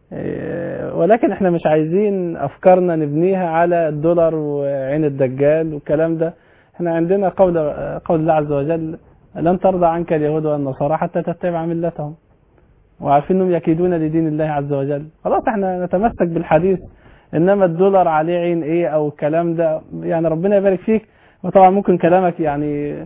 آه، ولكن احنا مش عايزين افكارنا نبنيها على الدولار وعين الدجال والكلام ده احنا عندنا قول قول الله عز وجل لن ترضى عنك اليهود والنصارى حتى تتبع ملتهم وعارفين انهم يكيدون لدين الله عز وجل خلاص احنا نتمسك بالحديث انما الدولار عليه عين ايه او الكلام ده يعني ربنا يبارك فيك وطبعا ممكن كلامك يعني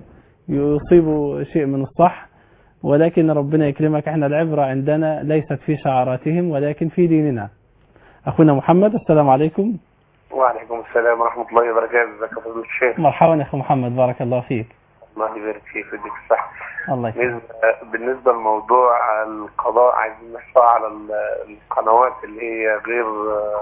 يصيب شيء من الصح ولكن ربنا يكرمك احنا العبرة عندنا ليست في شعاراتهم ولكن في ديننا اخونا محمد السلام عليكم وعليكم السلام ورحمة الله وبركاته ازيك يا فضيلة الشيخ مرحبا يا اخو محمد بارك الله فيك الله يبارك فيك ويديك الصحة الله يكرمك بالنسبة- بالنسبة لموضوع القضاء عايزين نحصل على ال- القنوات اللي هي غير آه،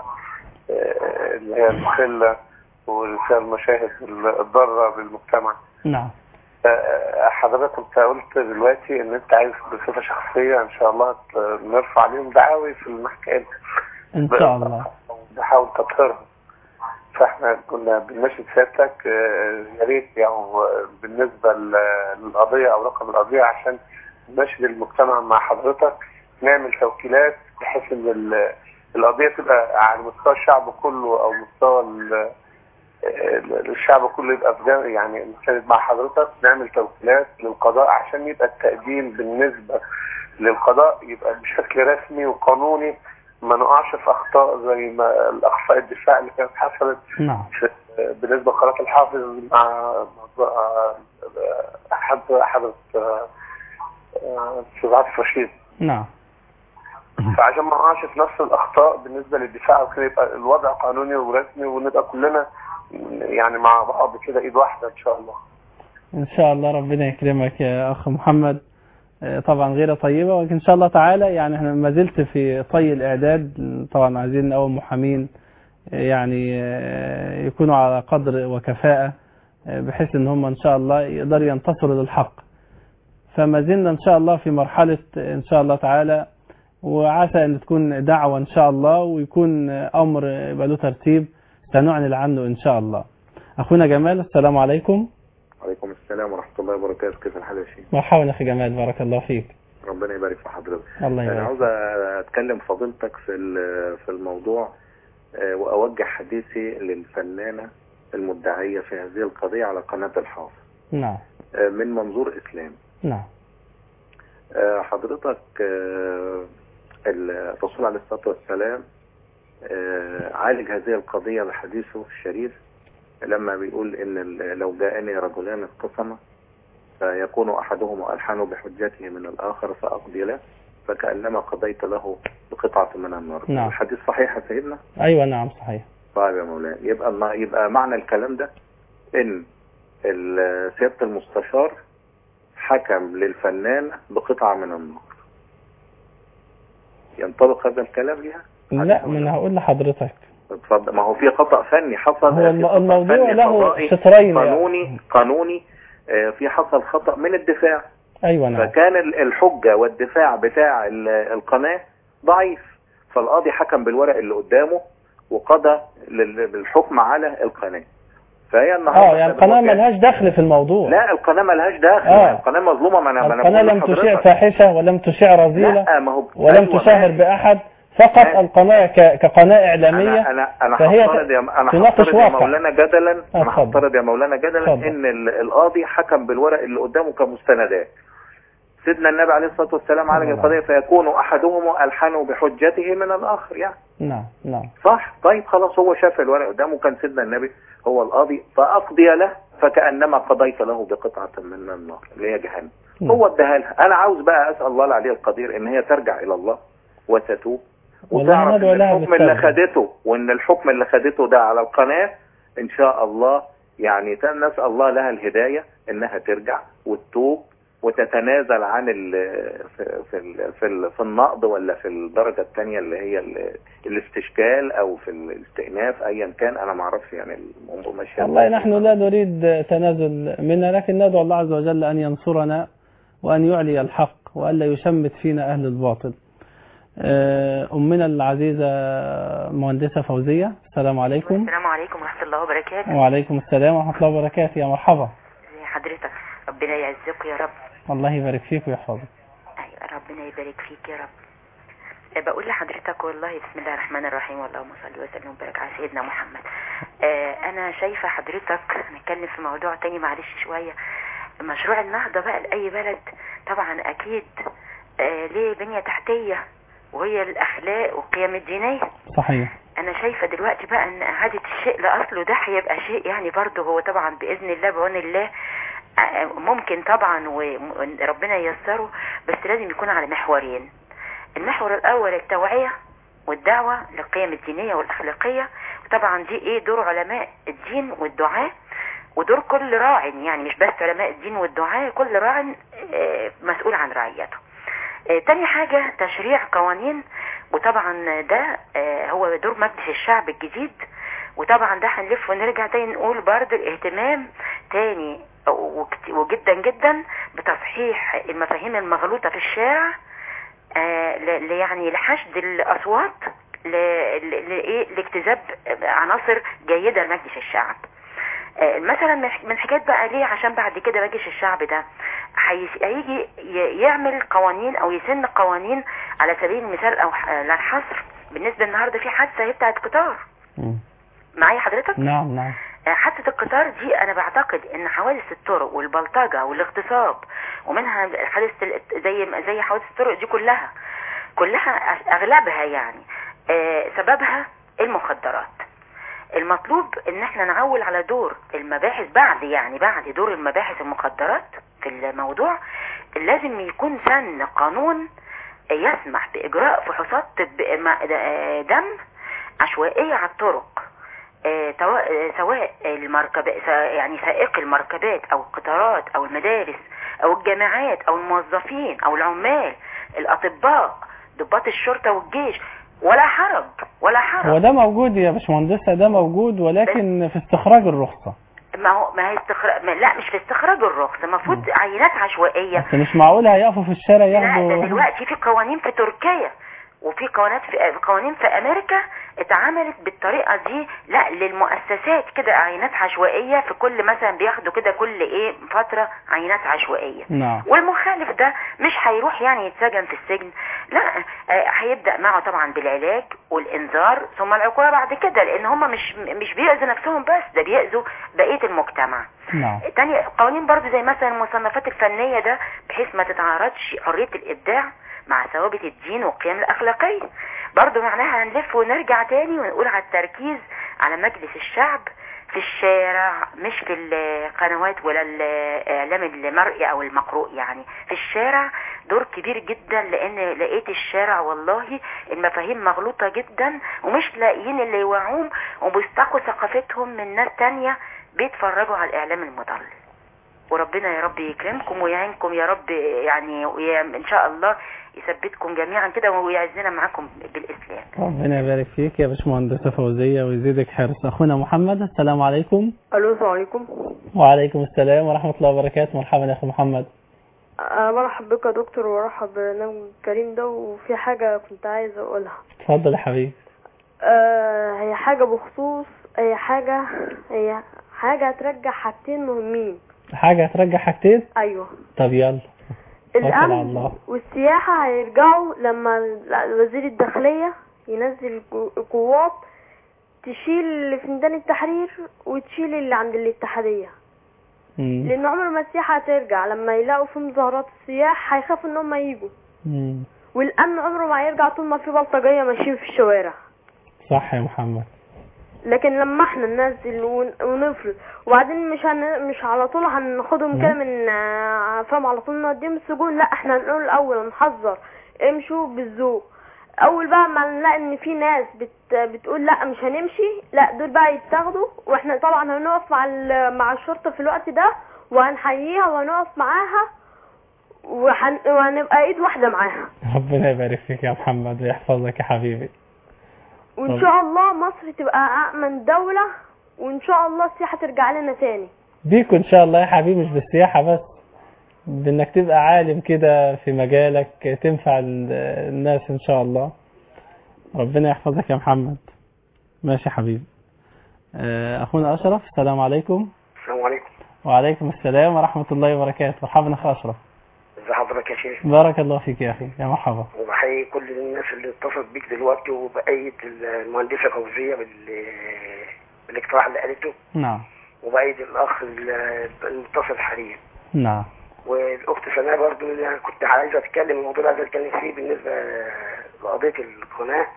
آه، اللي هي المخلة واللي فيها المشاهد الضارة بالمجتمع نعم آه، حضرتك انت قلت دلوقتي ان انت عايز بصفة شخصية ان شاء الله ت- نرفع عليهم دعاوي في المحكمة ان شاء الله بحاول تطهيرهم فاحنا كنا بنناشد سيادتك آه، يا ريت يعني بالنسبه ل- للقضيه او رقم القضيه عشان نناشد المجتمع مع حضرتك نعمل توكيلات بحيث ان ال- القضيه تبقى على مستوى الشعب كله او مستوى ال- ال- الشعب كله يبقى في جانب- يعني نساند مع حضرتك نعمل توكيلات للقضاء عشان يبقى التقديم بالنسبه للقضاء يبقى بشكل رسمي وقانوني ما نقعش في اخطاء زي ما الاخطاء الدفاع اللي كانت حصلت نعم في- بالنسبه لقناه الحافظ مع موضوع آه، احد احد استاذ رشيد نعم فعشان ما نقعش في نفس الاخطاء بالنسبه للدفاع وكده يبقى الوضع قانوني ورسمي ونبقى كلنا يعني مع بعض كده ايد واحده ان شاء الله إن شاء الله ربنا يكرمك يا أخ محمد آه، طبعا غير طيبة ولكن إن شاء الله تعالى يعني احنا ما زلت في طي الإعداد طبعا عايزين أول محامين آه، يعني آه، يكونوا على قدر وكفاءة آه، بحيث إن هم إن شاء الله يقدروا ينتصروا للحق فما زلنا إن شاء الله في مرحلة آه، إن شاء الله تعالى وعسى أن تكون دعوة إن شاء الله ويكون آه، أمر يبقى له ترتيب سنعلن عنه إن شاء الله أخونا جمال السلام عليكم وعليكم السلام ورحمة الله وبركاته كيف الحال يا شيخ مرحبا يا أخي جمال بارك الله فيك ربنا يبارك في حضرتك الله أنا يبارك عاوز أتكلم فضيلتك في ال- في الموضوع آه، وأوجه حديثي للفنانة المدعية في هذه القضية على قناة الحافظ نعم آه، من منظور إسلامي نعم آه، حضرتك آه، الرسول عليه الصلاة والسلام آه، عالج هذه القضية بحديثه الشريف لما بيقول إن ال- لو جاءني رجلان اختصما فيكون أحدهما ألحن بحجته من الآخر فأقضي له فكأنما قضيت له بقطعة من النار نعم. الحديث صحيح يا سيدنا أيوة نعم صحيح طيب يا مولانا يبقى النا- يبقى معنى الكلام ده ان ال- سيادة المستشار حكم للفنان بقطعة من النار ينطبق هذا الكلام ليها لا ما أنا هقول لحضرتك اتفضل ما هو في خطأ فني حصل هو في الم- خطأ الموضوع فني له قضائي شطرين يعني. قانوني قانوني آه، في حصل خطأ من الدفاع أيوة نعم فكان ال- الحجة والدفاع بتاع ال- القناة ضعيف فالقاضي حكم بالورق اللي قدامه وقضى لل- بالحكم على القناة فهي النهارده اه يعني القناة بنواجه- ملهاش دخل في الموضوع لا القناة ملهاش دخل آه. القناة مظلومة ما انا ما انا القناة بقول لم تشيع لحضرتك. فاحشة ولم تشيع رذيلة لا ما هو ولم أيوة، تشهر ماشي. بأحد فقط القناة ك- كقناة إعلامية انا انا انا فهي هفترض يا انا تناقش هفترض يا واقع. مولانا جدلا انا اتفضل. هفترض يا مولانا جدلا اتفضل. ان ال- القاضي حكم بالورق اللي قدامه كمستندات سيدنا النبي عليه الصلاه والسلام عالج الله. القضيه فيكون احدهما الحن بحجته من الاخر يعني نعم نعم صح طيب خلاص هو شاف الورق قدامه كان سيدنا النبي هو القاضي فاقضي له فكانما قضيت له بقطعه من النار اللي هي جهنم نعم. هو اداها لها انا عاوز بقى اسال الله العلي القدير ان هي ترجع الى الله وتتوب والله وتعرف ندعو ان لها الحكم اللي بالتوبة. خدته وان الحكم اللي خدته ده على القناة ان شاء الله يعني نسأل الله لها الهداية انها ترجع وتتوب وتتنازل عن ال في في ال في, ال في النقد ولا في الدرجة الثانية اللي هي ال- الاستشكال او في الاستئناف ايا كان انا ما اعرفش يعني الموضوع ماشي والله نحن لا نريد تنازل منا لكن ندعو الله عز وجل أن ينصرنا وأن يعلي الحق وألا يشمت فينا أهل الباطل آه، أمنا العزيزة مهندسة فوزية السلام عليكم السلام عليكم ورحمة الله وبركاته وعليكم السلام ورحمة الله وبركاته يا مرحبا ازي حضرتك ربنا يعزك يا رب الله يبارك فيك ويحفظك ايوه ربنا يبارك فيك يا رب آه، بقول لحضرتك والله بسم الله الرحمن الرحيم اللهم صل وسلم وبارك على سيدنا محمد آه، انا شايفه حضرتك نتكلم في موضوع تاني معلش شويه مشروع النهضه بقى لاي بلد طبعا اكيد آه، ليه بنيه تحتيه وهي الاخلاق والقيم الدينيه صحيح انا شايفة دلوقتي بقى ان اعادة الشيء لاصله ده هيبقى شيء يعني برضه هو طبعا باذن الله بعون الله آه، ممكن طبعا وربنا ييسره بس لازم يكون على محورين المحور الاول التوعية والدعوة للقيم الدينية والاخلاقية وطبعا دي ايه دور علماء الدين والدعاة ودور كل راع يعني مش بس علماء الدين والدعاة كل راع آه، مسؤول عن رعيته آه، تاني حاجة تشريع قوانين وطبعا ده آه، هو دور مجلس الشعب الجديد وطبعا ده هنلف ونرجع تاني نقول برضه الاهتمام تاني وكت- وجدا جدا بتصحيح المفاهيم المغلوطة في الشارع آه، ل- ل- يعني لحشد الأصوات ل- ل- لايه لاكتساب عناصر جيده لمجلس الشعب آه، مثلا من من حكايات بقى ليه عشان بعد كده مجلس الشعب ده هيس- هيجي ي- يعمل قوانين او يسن قوانين على سبيل المثال او ح- لا الحصر بالنسبه النهارده في حادثه هي بتاعت قطار مم. معايا حضرتك نعم نعم آه، حادثة القطار دي أنا بعتقد إن حوادث الطرق والبلطجة والاغتصاب ومنها حادثة ال- زي زي حوادث الطرق دي كلها كلها أغ- أغلبها يعني آه، سببها المخدرات المطلوب إن احنا نعول على دور المباحث بعد يعني بعد دور المباحث المخدرات في الموضوع لازم يكون سن قانون يسمح بإجراء فحوصات طب- ما- آه، دم عشوائية على الطرق آه، توا- آه، سواء المركبات يعني سائق المركبات او القطارات او المدارس او الجامعات او الموظفين او العمال الاطباء ضباط الشرطة والجيش ولا حرج ولا حرج هو ده موجود يا باشمهندسة ده موجود ولكن في استخراج الرخصة ما هو ما هي استخراج ما لا مش في استخراج الرخص المفروض عينات عشوائية بس مش معقول هيقفوا في الشارع لا ده ياخدوا دلوقتي في قوانين في تركيا وفي قوانين في قوانين في امريكا اتعملت بالطريقه دي لا للمؤسسات كده عينات عشوائيه في كل مثلا بياخدوا كده كل ايه فتره عينات عشوائيه نعم والمخالف ده مش هيروح يعني يتسجن في السجن لا آه، هيبدا معه طبعا بالعلاج والانذار ثم العقوبه بعد كده لان هم مش مش بيأذوا نفسهم بس ده بيأذوا بقيه المجتمع نعم تاني قوانين برضو زي مثلا المصنفات الفنية ده بحيث ما تتعارضش حرية الإبداع مع ثوابت الدين والقيم الأخلاقية برضو معناها هنلف ونرجع تاني ونقول على التركيز على مجلس الشعب في الشارع مش في القنوات ولا الإعلام المرئي أو المقروء يعني في الشارع دور كبير جدا لأن لقيت الشارع والله المفاهيم مغلوطة جدا ومش لاقيين اللي يوعوهم وبيستقوا ثقافتهم من ناس تانية بيتفرجوا على الإعلام المضلل وربنا يا رب يكرمكم ويعينكم يا رب يعني ويا- ان شاء الله يثبتكم جميعا كده ويعزنا معاكم بالاسلام ربنا يبارك فيك يا باشمهندسة فوزية ويزيدك حرص أخونا محمد السلام عليكم الو السلام عليكم وعليكم السلام ورحمة الله وبركاته مرحبا يا أخو محمد أه مرحب بك يا دكتور وارحب بالبرنامج الكريم ده وفي حاجة كنت عايزة أقولها اتفضل يا حبيبي أه هي حاجة بخصوص هي حاجة هي حاجة هترجع حاجتين مهمين حاجة هترجع حاجتين أيوه طب يلا توكل على الأمن الله والسياحة هيرجعوا لما ال- وزير الداخلية ينزل جو- قوات تشيل اللي في ميدان التحرير وتشيل اللي عند الاتحادية مم. لأن عمر ما السياحة هترجع لما يلاقوا في مظاهرات السياح هيخافوا إن هم يجوا مم. والأمن عمره ما هيرجع طول ما في بلطجية ماشيين في الشوارع صح يا محمد لكن لما احنا ننزل ون- ونفرض وبعدين مش هن... مش على طول هناخدهم كده من آه، فاهم على طول نوديهم السجون لا احنا هنقول الاول نحذر امشوا بالذوق اول بقى ما نلاقي ان في ناس بت... بتقول لا مش هنمشي لا دول بقى يتاخدوا واحنا طبعا هنقف مع ال... مع الشرطه في الوقت ده وهنحييها وهنقف معاها وهن... وهنبقى ايد واحده معاها ربنا يبارك فيك يا محمد ويحفظك يا حبيبي وان طب. شاء الله مصر تبقى امن دوله وان شاء الله السياحه ترجع لنا تاني بيكوا ان شاء الله يا حبيبي مش بالسياحة بس بانك تبقى عالم كده في مجالك تنفع ال- الناس ان شاء الله ربنا يحفظك يا محمد ماشي يا حبيبي آه، اخونا اشرف السلام عليكم السلام عليكم وعليكم السلام ورحمة الله وبركاته مرحبا اخو اشرف ازي حضرتك يا شيخ بارك الله فيك يا اخي يا مرحبا وبحيي كل الناس اللي اتصلت بيك دلوقتي وبأيد المهندسة فوزية بال... بالاقتراح اللي قالته نعم وبأيد الأخ ال- المتصل حاليا نعم والأخت سناء برضو اللي أنا كنت عايزة أتكلم الموضوع اللي عايزة أتكلم فيه بالنسبة لقضية القناة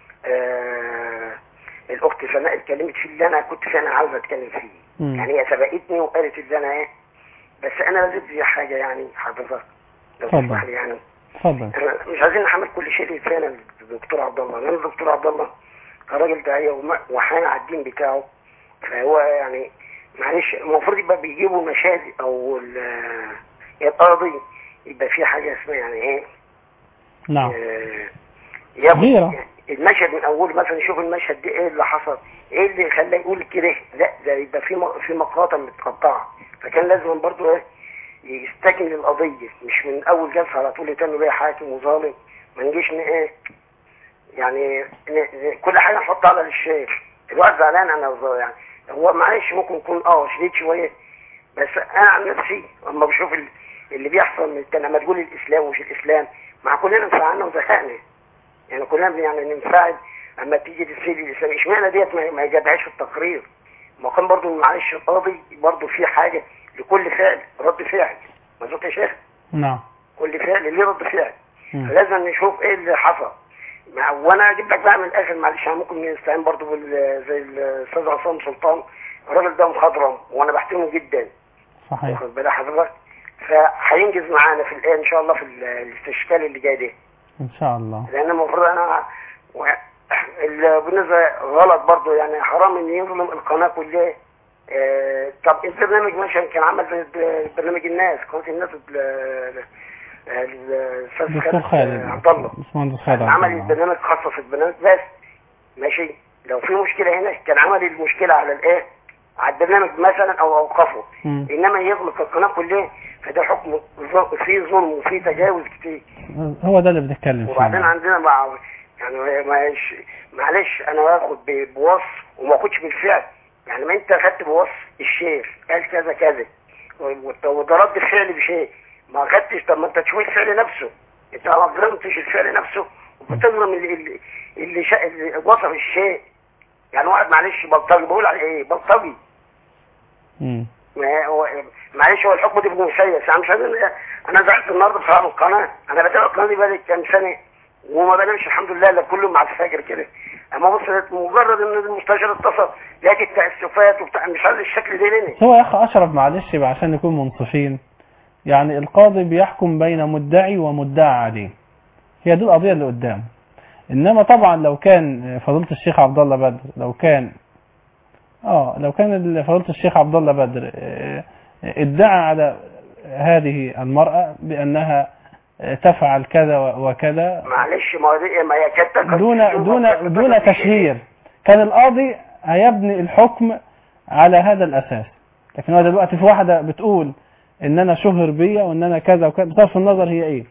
آه الأخت سناء اتكلمت في اللي أنا كنت فعلا عاوز أتكلم فيه مم. يعني هي سبقتني وقالت اللي أنا إيه بس أنا لازم لي حاجة يعني حضرتك لو اتفضل. تسمح لي يعني اتفضل احنا مش عايزين نحمل كل شيء لفعلا الدكتور عبد الله لان الدكتور عبد الله راجل داعيه وما- وحامي على الدين بتاعه فهو يعني معلش المفروض يبقى بيجيبوا مشاهد او ال- القاضي يبقى في حاجه اسمها يعني ايه نعم آه، ياخد غيرة. المشهد من اوله مثلا يشوف المشهد ده ايه اللي حصل ايه اللي خلاه يقول كده لا ده يبقى في م- في مقاطع متقطعه فكان لازم برضو ايه يستكمل القضيه مش من اول جلسه على طول يتم بيها حاكم وظالم ما نجيش ن- ايه يعني ن- ن- كل حاجه نحط على الشيخ الواحد زعلان انا وز- يعني هو معلش ممكن يكون اه شديد شويه بس انا عن نفسي لما بشوف ال- اللي بيحصل كان لما تقول الاسلام ومش الاسلام مع كلنا انفعلنا وزهقنا يعني كلنا يعني ننفعل اما تيجي تسيب الاسلام اشمعنى ديت ما ما جابهاش في التقرير ما كان برضو معلش القاضي برضو في حاجه لكل فعل رد فعل مظبوط يا شيخ نعم كل فعل ليه رد فعل مم. فلازم نشوف ايه اللي حصل مع- وانا اجيب لك بقى من الاخر معلش انا ممكن نستعين برضو بال زي الاستاذ عصام سلطان الراجل ده مخضرم وانا بحترمه جدا صحيح واخد بالك حضرتك فهينجز معانا في الآن ان شاء الله في ال- الاستشكال اللي جاي ده ان شاء الله لان المفروض انا و... ال- بالنسبه غلط برضو يعني حرام ان يظلم القناه كلها آه... طب البرنامج مثلا كان عمل زي ب- برنامج الناس قناه الناس ال- ال- الاستاذ دكتور خالد عبد الله باشمهندس خالد عبد عمل الله. البرنامج خاص في البرنامج بس ماشي لو في مشكله هنا كان عمل المشكله على الايه على البرنامج مثلا او اوقفه مم. انما يغلق القناه كلها فده حكم ظ- فيه ظلم وفيه تجاوز كتير هو ده اللي بنتكلم فيه وبعدين عندنا مع يعني معلش معلش انا باخد ب- بوصف وما اخدش بالفعل يعني ما انت خدت بوصف الشيخ قال كذا كذا و- وده رد فعل بشيء ما خدتش طب ما انت تشوف الفعل نفسه انت ما ظلمتش الفعل نفسه وبتظلم اللي اللي اللي, شا... اللي وصف الشيء يعني واحد معلش بلطجي بقول على ايه بلطجي مم. ما هو معلش هو الحكم ده بيكون مسيس انا مش عايز انا زعلت النهارده بصراحه من القناه انا بتابع القناه دي بقالي كام سنه وما بنامش الحمد لله الا كل يوم مع الفجر كده اما بص مجرد ان المستشار اتصل لقيت التاسفات وبتاع مش عايز الشكل ده ليه هو يا اخ اشرف معلش بقى عشان نكون منصفين يعني القاضي بيحكم بين مدعي ومدعى عليه هي دي القضيه اللي قدامه انما طبعا لو كان فضيله الشيخ عبد الله بدر لو كان اه لو كان فضيله الشيخ عبد الله بدر آه، ادعى على هذه المراه بانها آه، تفعل كذا وكذا معلش ما هو دي ما هي كانت دون دون دون تشهير كان القاضي هيبني الحكم على هذا الاساس لكن هو دلوقتي في واحده بتقول ان انا شهر بيا وان انا كذا وكذا بصرف النظر هي ايه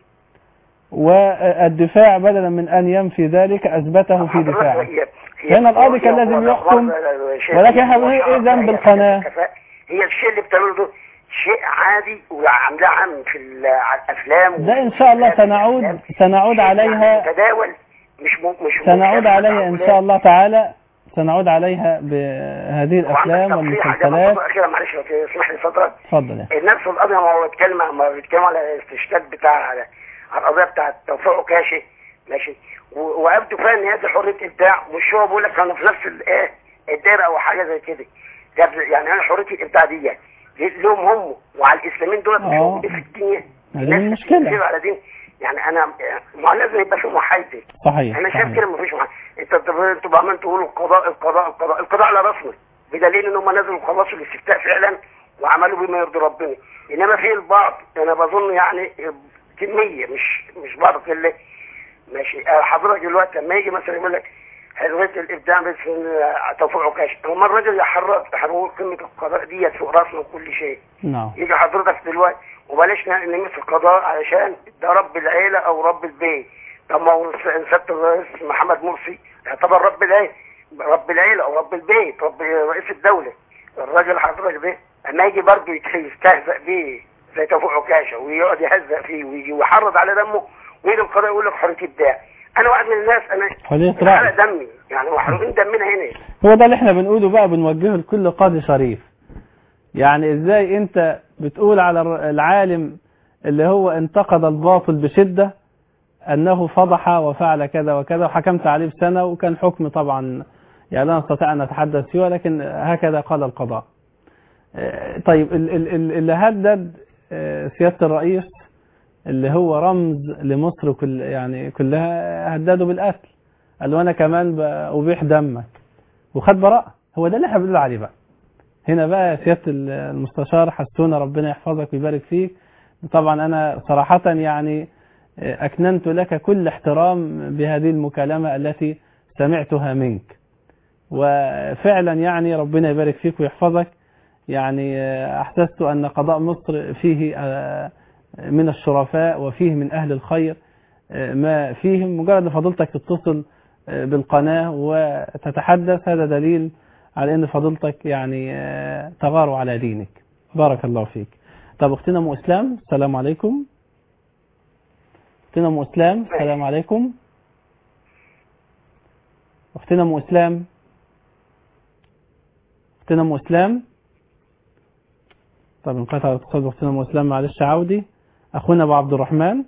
والدفاع بدلا من ان ينفي ذلك اثبته في دفاعه هنا القاضي كان لازم يحكم ولكن احنا بنقول ايه ذنب القناه هي الشيء اللي بتعمله ده شيء عادي وعاملاه عام في ال- على الافلام ده ان شاء الله سنعود سنعود عليها تداول مش م... مش سنعود عليها ان شاء الله تعالى سنعود عليها بهذه الافلام طب في حاجه والمسلسلات برضه اخيره معلش لو تسمح لي فتره اتفضل يا نفس القضيه ما هو بيتكلم ما بيتكلم على الاستشهاد بتاع على على القضيه بتاعت توفيق عكاشي ماشي و- وابدو فيها ان هي دي حريه ابداع مش هو بيقول لك كانوا في نفس الايه الدائره او حاجه زي كده ده يعني انا حريه الابداع دي لهم هم وعلى الاسلاميين دول مش آه. موجودين في الدنيا هذه المشكله كتير على دين يعني انا ما لازم يبقى في محايده صحيح انا شايف صحيح. كده مفيش محايده انت انتوا عمال تقولوا القضاء القضاء القضاء القضاء على رسمه بدليل ان هم نزلوا خلصوا الاستفتاء فعلا وعملوا بما يرضي ربنا انما في البعض انا بظن يعني كميه مش مش بعض اللي ماشي آه، حضرتك دلوقتي لما يجي مثلا يقول لك حريه الابداع بس آه، توفيق عكاش هو الراجل يحرك هنقول قمه القضاء ديت فوق راسنا وكل شيء نعم يجي حضرتك دلوقتي وبلاش ن- نمس القضاء علشان ده رب العيلة او رب البيت طب ما هو س- سيادة الرئيس محمد مرسي يعتبر رب العيلة رب العيلة او رب البيت رب رئيس الدولة الراجل حضرتك ده اما يجي برضه يت- يستهزأ بيه زي توفيق عكاشة ويقعد يهزأ فيه ويجي ويحرض على دمه ويجي القضاء يقول لك حرية ابداع انا واحد من الناس انا حرية على رأي دمي يعني محروقين دمنا هنا هو ده اللي احنا بنقوله بقى بنوجهه لكل قاضي شريف يعني ازاي انت بتقول على الر- العالم اللي هو انتقد الباطل بشدة انه فضح وفعل كذا وكذا وحكمت عليه بسنة وكان حكم طبعا يعني لا نستطيع ان نتحدث فيه ولكن هكذا قال القضاء اه، طيب ال- ال- ال- اللي هدد اه، سيادة الرئيس اللي هو رمز لمصر كل يعني كلها هدده بالقتل قال له انا كمان ب- ابيح دمك وخد براءة هو ده اللي احنا بنقول عليه بقى هنا بقى سيادة المستشار حسونا ربنا يحفظك ويبارك فيك طبعا انا صراحة يعني اكننت لك كل احترام بهذه المكالمة التي سمعتها منك وفعلا يعني ربنا يبارك فيك ويحفظك يعني احسست ان قضاء مصر فيه آه، من الشرفاء وفيه من اهل الخير آه، ما فيهم مجرد فضلتك تتصل آه، بالقناة وتتحدث هذا دليل على أن فضيلتك يعني آه، تغار على دينك بارك الله فيك طب أختنا أم إسلام السلام عليكم أختنا أم إسلام السلام عليكم أختنا أم إسلام أختنا أم إسلام طب انقطع الاتصال بأختنا أم إسلام معلش عودي أخونا أبو عبد الرحمن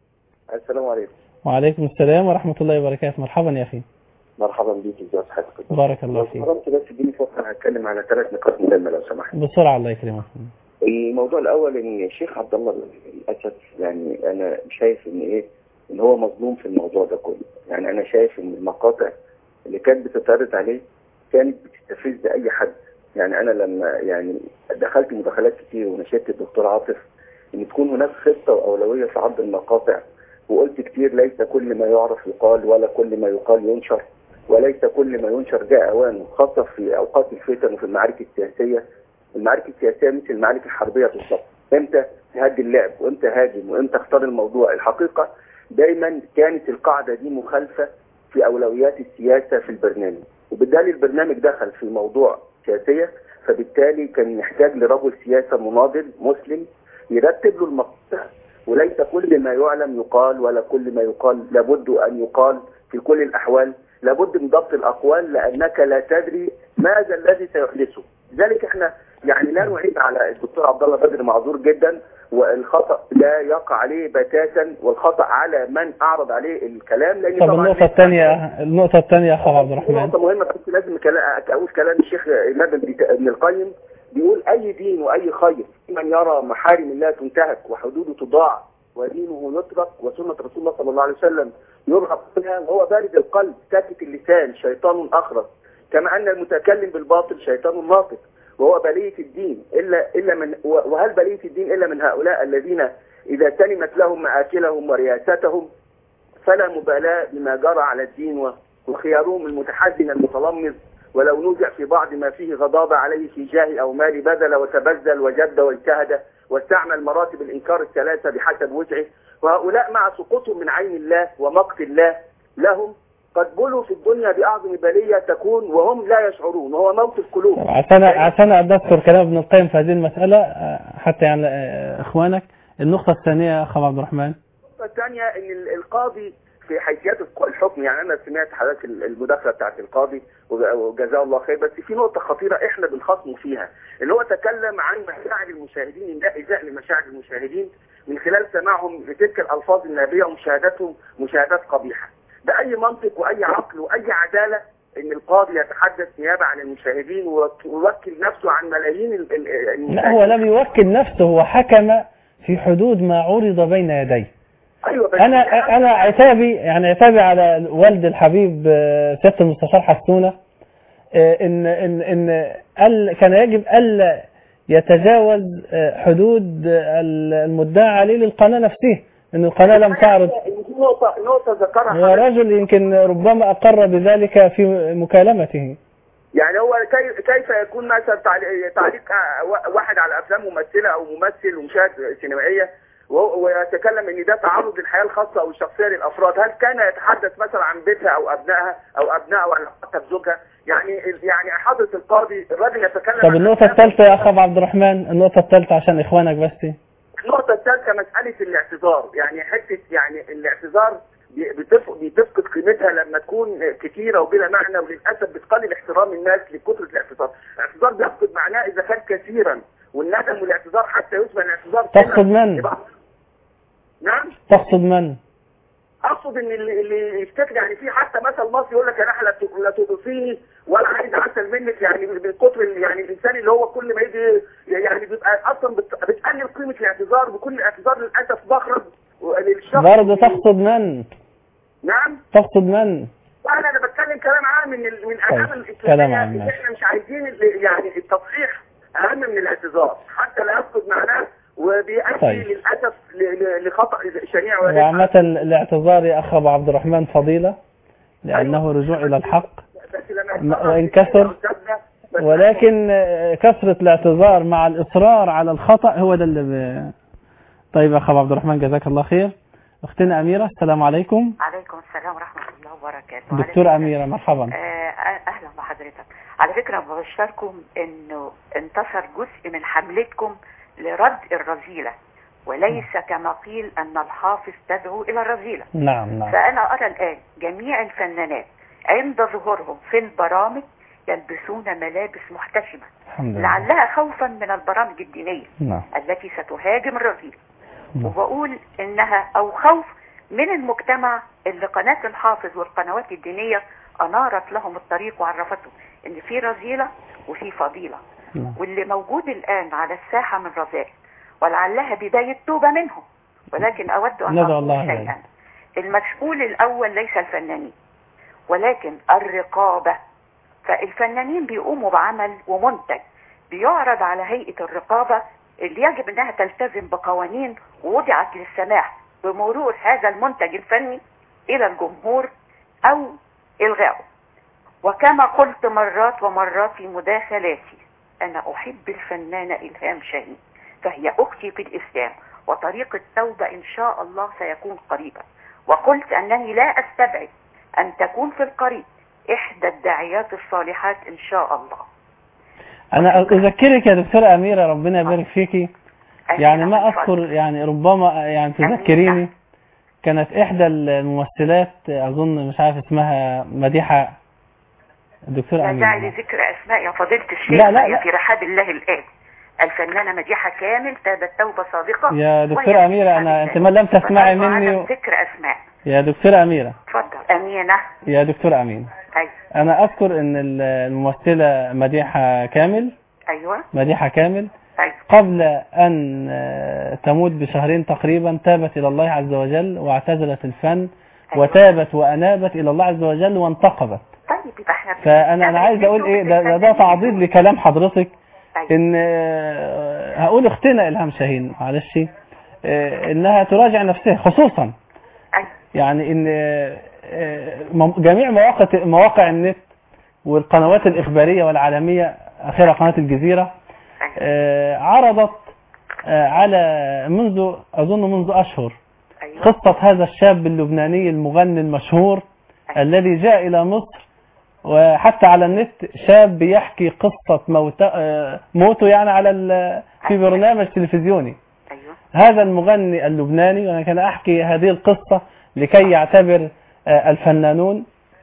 السلام عليكم وعليكم السلام ورحمة الله وبركاته مرحبا يا أخي مرحبا بيك ازي حضرتك بارك الله لو فيك سمحت بس اديني فرصه هتكلم على ثلاث نقاط مهمه لو سمحت بسرعة الله يكرمك الموضوع الاول ان الشيخ عبد الله للاسف يعني انا شايف ان ايه ان هو مظلوم في الموضوع ده كله يعني انا شايف ان المقاطع اللي كانت بتتعرض عليه كانت بتستفز اي حد يعني انا لما يعني دخلت مداخلات كتير ونشدت الدكتور عاطف ان تكون هناك خطه واولويه في عرض المقاطع وقلت كتير ليس كل ما يعرف يقال ولا كل ما يقال ينشر وليس كل ما ينشر جاء اوانه خاصه في اوقات الفتن وفي المعارك السياسيه المعارك السياسيه مثل المعارك الحربيه بالظبط امتى تهدي اللعب وامتى هاجم وامتى اختار الموضوع الحقيقه دايما كانت القاعده دي مخالفه في اولويات السياسه في البرنامج وبالتالي البرنامج دخل في موضوع سياسيه فبالتالي كان يحتاج لرجل سياسه مناضل مسلم يرتب له المقطع وليس كل ما يعلم يقال ولا كل ما يقال لابد ان يقال في كل الاحوال لابد من ضبط الاقوال لانك لا تدري ماذا الذي سيحدثه لذلك احنا يعني لا نعيب على الدكتور عبد الله بدر معذور جدا والخطا لا يقع عليه بتاتا والخطا على من اعرض عليه الكلام لان طب طبعا النقطة الثانية النقطة الثانية يا أخ عبد الرحمن نقطة مهمة بس لازم كلا- أقول كلام الشيخ إمام ابن ابن القيم بيقول أي دين وأي خير من يرى محارم الله تنتهك وحدوده تضاع ودينه يترك وسنة رسول الله صلى الله عليه وسلم يرغب فيها وهو بارد القلب ساكت اللسان شيطان أخرس كما أن المتكلم بالباطل شيطان ناطق وهو بلية الدين إلا إلا من وهل بلية الدين إلا من هؤلاء الذين إذا سلمت لهم مآكلهم ورياستهم فلا مبالاة بما جرى على الدين و- وخيارهم المتحزن المتلمذ ولو نزع في بعض ما فيه غضاضة عليه في جاه أو مال بذل وتبذل وجد واجتهد واستعمل مراتب الإنكار الثلاثة بحسب وسعه وهؤلاء مع سقوطهم من عين الله ومقت الله لهم قد بلوا في الدنيا بأعظم بلية تكون وهم لا يشعرون وهو موت القلوب عشان عشان أذكر كلام ابن القيم في هذه المسألة آه، حتى يعني آه، إخوانك النقطة الثانية يا أخ عبد الرحمن النقطة الثانية ان ال- القاضي في حيثيات الق- الحكم يعني انا سمعت حضرتك ال- المداخلة بتاعت القاضي وج- وجزاه الله خير بس في نقطة خطيرة احنا بنخاصمه فيها اللي هو تكلم عن مشاعر المشاهدين إنهاء إزاء لمشاعر المشاهدين من خلال سماعهم لتلك الألفاظ النابية ومشاهداتهم مشاهدات قبيحة بأي منطق وأي عقل وأي عدالة ان القاضي يتحدث نيابة عن المشاهدين ويوك- ويوكل نفسه عن ملايين ال- ال- المشاهدين لا هو لم يوكل نفسه هو حكم في حدود ما عرض بين يديه ايوه بس انا انا عتابي يعني عتابي على والد الحبيب آه، سياده المستشار حسونه آه، ان ان ان ال- كان يجب الا يتجاوز آه، حدود آه، المدعى عليه للقناه نفسها ان القناه لم تعرض دي نقطة نقطة ذكرها هو رجل يمكن ربما اقر بذلك في مكالمته يعني هو كيف كيف يكون مثلا تعليق تعليق آه، واحد على افلام ممثله او ممثل ومشاهد سينمائيه وهو- ويتكلم ان ده تعرض للحياه الخاصه او الشخصيه للافراد هل كان يتحدث مثلا عن بيتها او ابنائها او ابنائها او علاقتها بزوجها يعني يعني حضره القاضي الراجل يتكلم طب عن النقطه الثالثه يا اخ أبو عبد الرحمن النقطه الثالثه عشان اخوانك بس النقطة الثالثة مسألة الاعتذار يعني حتة يعني الاعتذار بي- بتف- بتفقد قيمتها لما تكون كتيرة وبلا معنى وللأسف بتقلل احترام الناس لكثرة الاعتذار الاعتذار بيفقد معناه إذا كان كثيرا والندم والاعتذار حتى يسمى الاعتذار تقصد من؟ يبقى- نعم تقصد من اقصد ان اللي, اللي يفتكر يعني في حتى مثل مصري يقول لك يا نحله ت- لا تضيفيني ولا عايز عسل منك يعني من كتر ال- يعني الانسان اللي هو كل ما يجي يعني بيبقى اصلا بت- بتقلل قيمه الاعتذار بكل اعتذار للاسف بخرج للشخص برضه تقصد من نعم تقصد من وانا انا بتكلم كلام عام من ال- من اداب كلام الاسلاميه عام، ان ماشي. احنا مش عايزين ال- يعني التصحيح اهم من الاعتذار حتى لا يفقد معناه وبيؤدي طيب. للاسف ل- ل- لخطا شنيع وليس وعامة الاعتذار يا أخ أبو عبد الرحمن فضيلة لأنه رجوع إلى الحق بس لما م- وإن كثر ولكن آه، كثرة الاعتذار مع الإصرار على الخطأ هو ده اللي ب... طيب يا أخ أبو عبد الرحمن جزاك الله خير أختنا أميرة السلام عليكم عليكم السلام ورحمة الله وبركاته وبركاته على دكتورة فكرة- أميرة مرحبا آه، اهلا بحضرتك على فكره ببشركم انه انتصر جزء من حملتكم لرد الرذيله وليس كما قيل ان الحافظ تدعو الى الرذيله نعم نعم فانا ارى الان جميع الفنانات عند ظهورهم في البرامج يلبسون ملابس محتشمه الحمد لله لعلها خوفا من البرامج الدينيه نعم التي ستهاجم الرذيله نعم. وبقول انها او خوف من المجتمع اللي قناة الحافظ والقنوات الدينية انارت لهم الطريق وعرفتهم ان في رذيلة وفي فضيلة نعم. واللي موجود الان على الساحة من رذائل ولعلها بداية توبة منهم ولكن اود ان ندعو اقول الله شيئا ذلك. المسؤول الاول ليس الفنانين ولكن الرقابة فالفنانين بيقوموا بعمل ومنتج بيعرض على هيئة الرقابة اللي يجب انها تلتزم بقوانين وضعت للسماح بمرور هذا المنتج الفني الى الجمهور او الغائه وكما قلت مرات ومرات في مداخلاتي انا احب الفنانة الهام شاهين فهي اختي في الاسلام وطريق التوبة ان شاء الله سيكون قريبا وقلت انني لا استبعد ان تكون في القريب احدى الداعيات الصالحات ان شاء الله أنا أذكرك يا دكتورة أميرة ربنا يبارك فيكي يعني ما أذكر يعني ربما يعني تذكريني كانت إحدى الممثلات أظن مش عارف اسمها مديحة الدكتورة لا داعي أميرة لذكر اسماء يا فضيلة الشيخ لا، لا، هي لا. في رحاب الله الآن الفنانة مديحة كامل تابت توبة صادقة يا دكتورة وهي أميرة في أنا رحاب أنت ما لم تسمعي الله. مني وعدم و... ذكر اسماء يا دكتورة أميرة اتفضل أمينة يا دكتورة أمين أيوة أنا أذكر أن الممثلة مديحة كامل أيوة مديحة كامل أيوة قبل أن آه، تموت بشهرين تقريبا تابت إلى الله عز وجل واعتزلت الفن وتابت وأنابت إلى الله عز وجل وانتقبت طيب يبقى احنا فأنا أنا عايز أقول إيه ده ده, ده تعضيد لكلام حضرتك إن آه، هقول أختنا إلهام شاهين معلش آه، إنها تراجع نفسها خصوصا يعني إن آه، آه، مم- جميع مواقع مواقع النت والقنوات الإخبارية والعالمية آخرها قناة الجزيرة آه، عرضت آه، على منذ أظن منذ أشهر قصة هذا الشاب اللبناني المغني المشهور الذي جاء إلى مصر وحتى على النت شاب بيحكي قصة موت آه، موته يعني على ال- في برنامج تلفزيوني هذا المغني اللبناني وأنا كان أحكي هذه القصة لكي يعتبر آه، الفنانون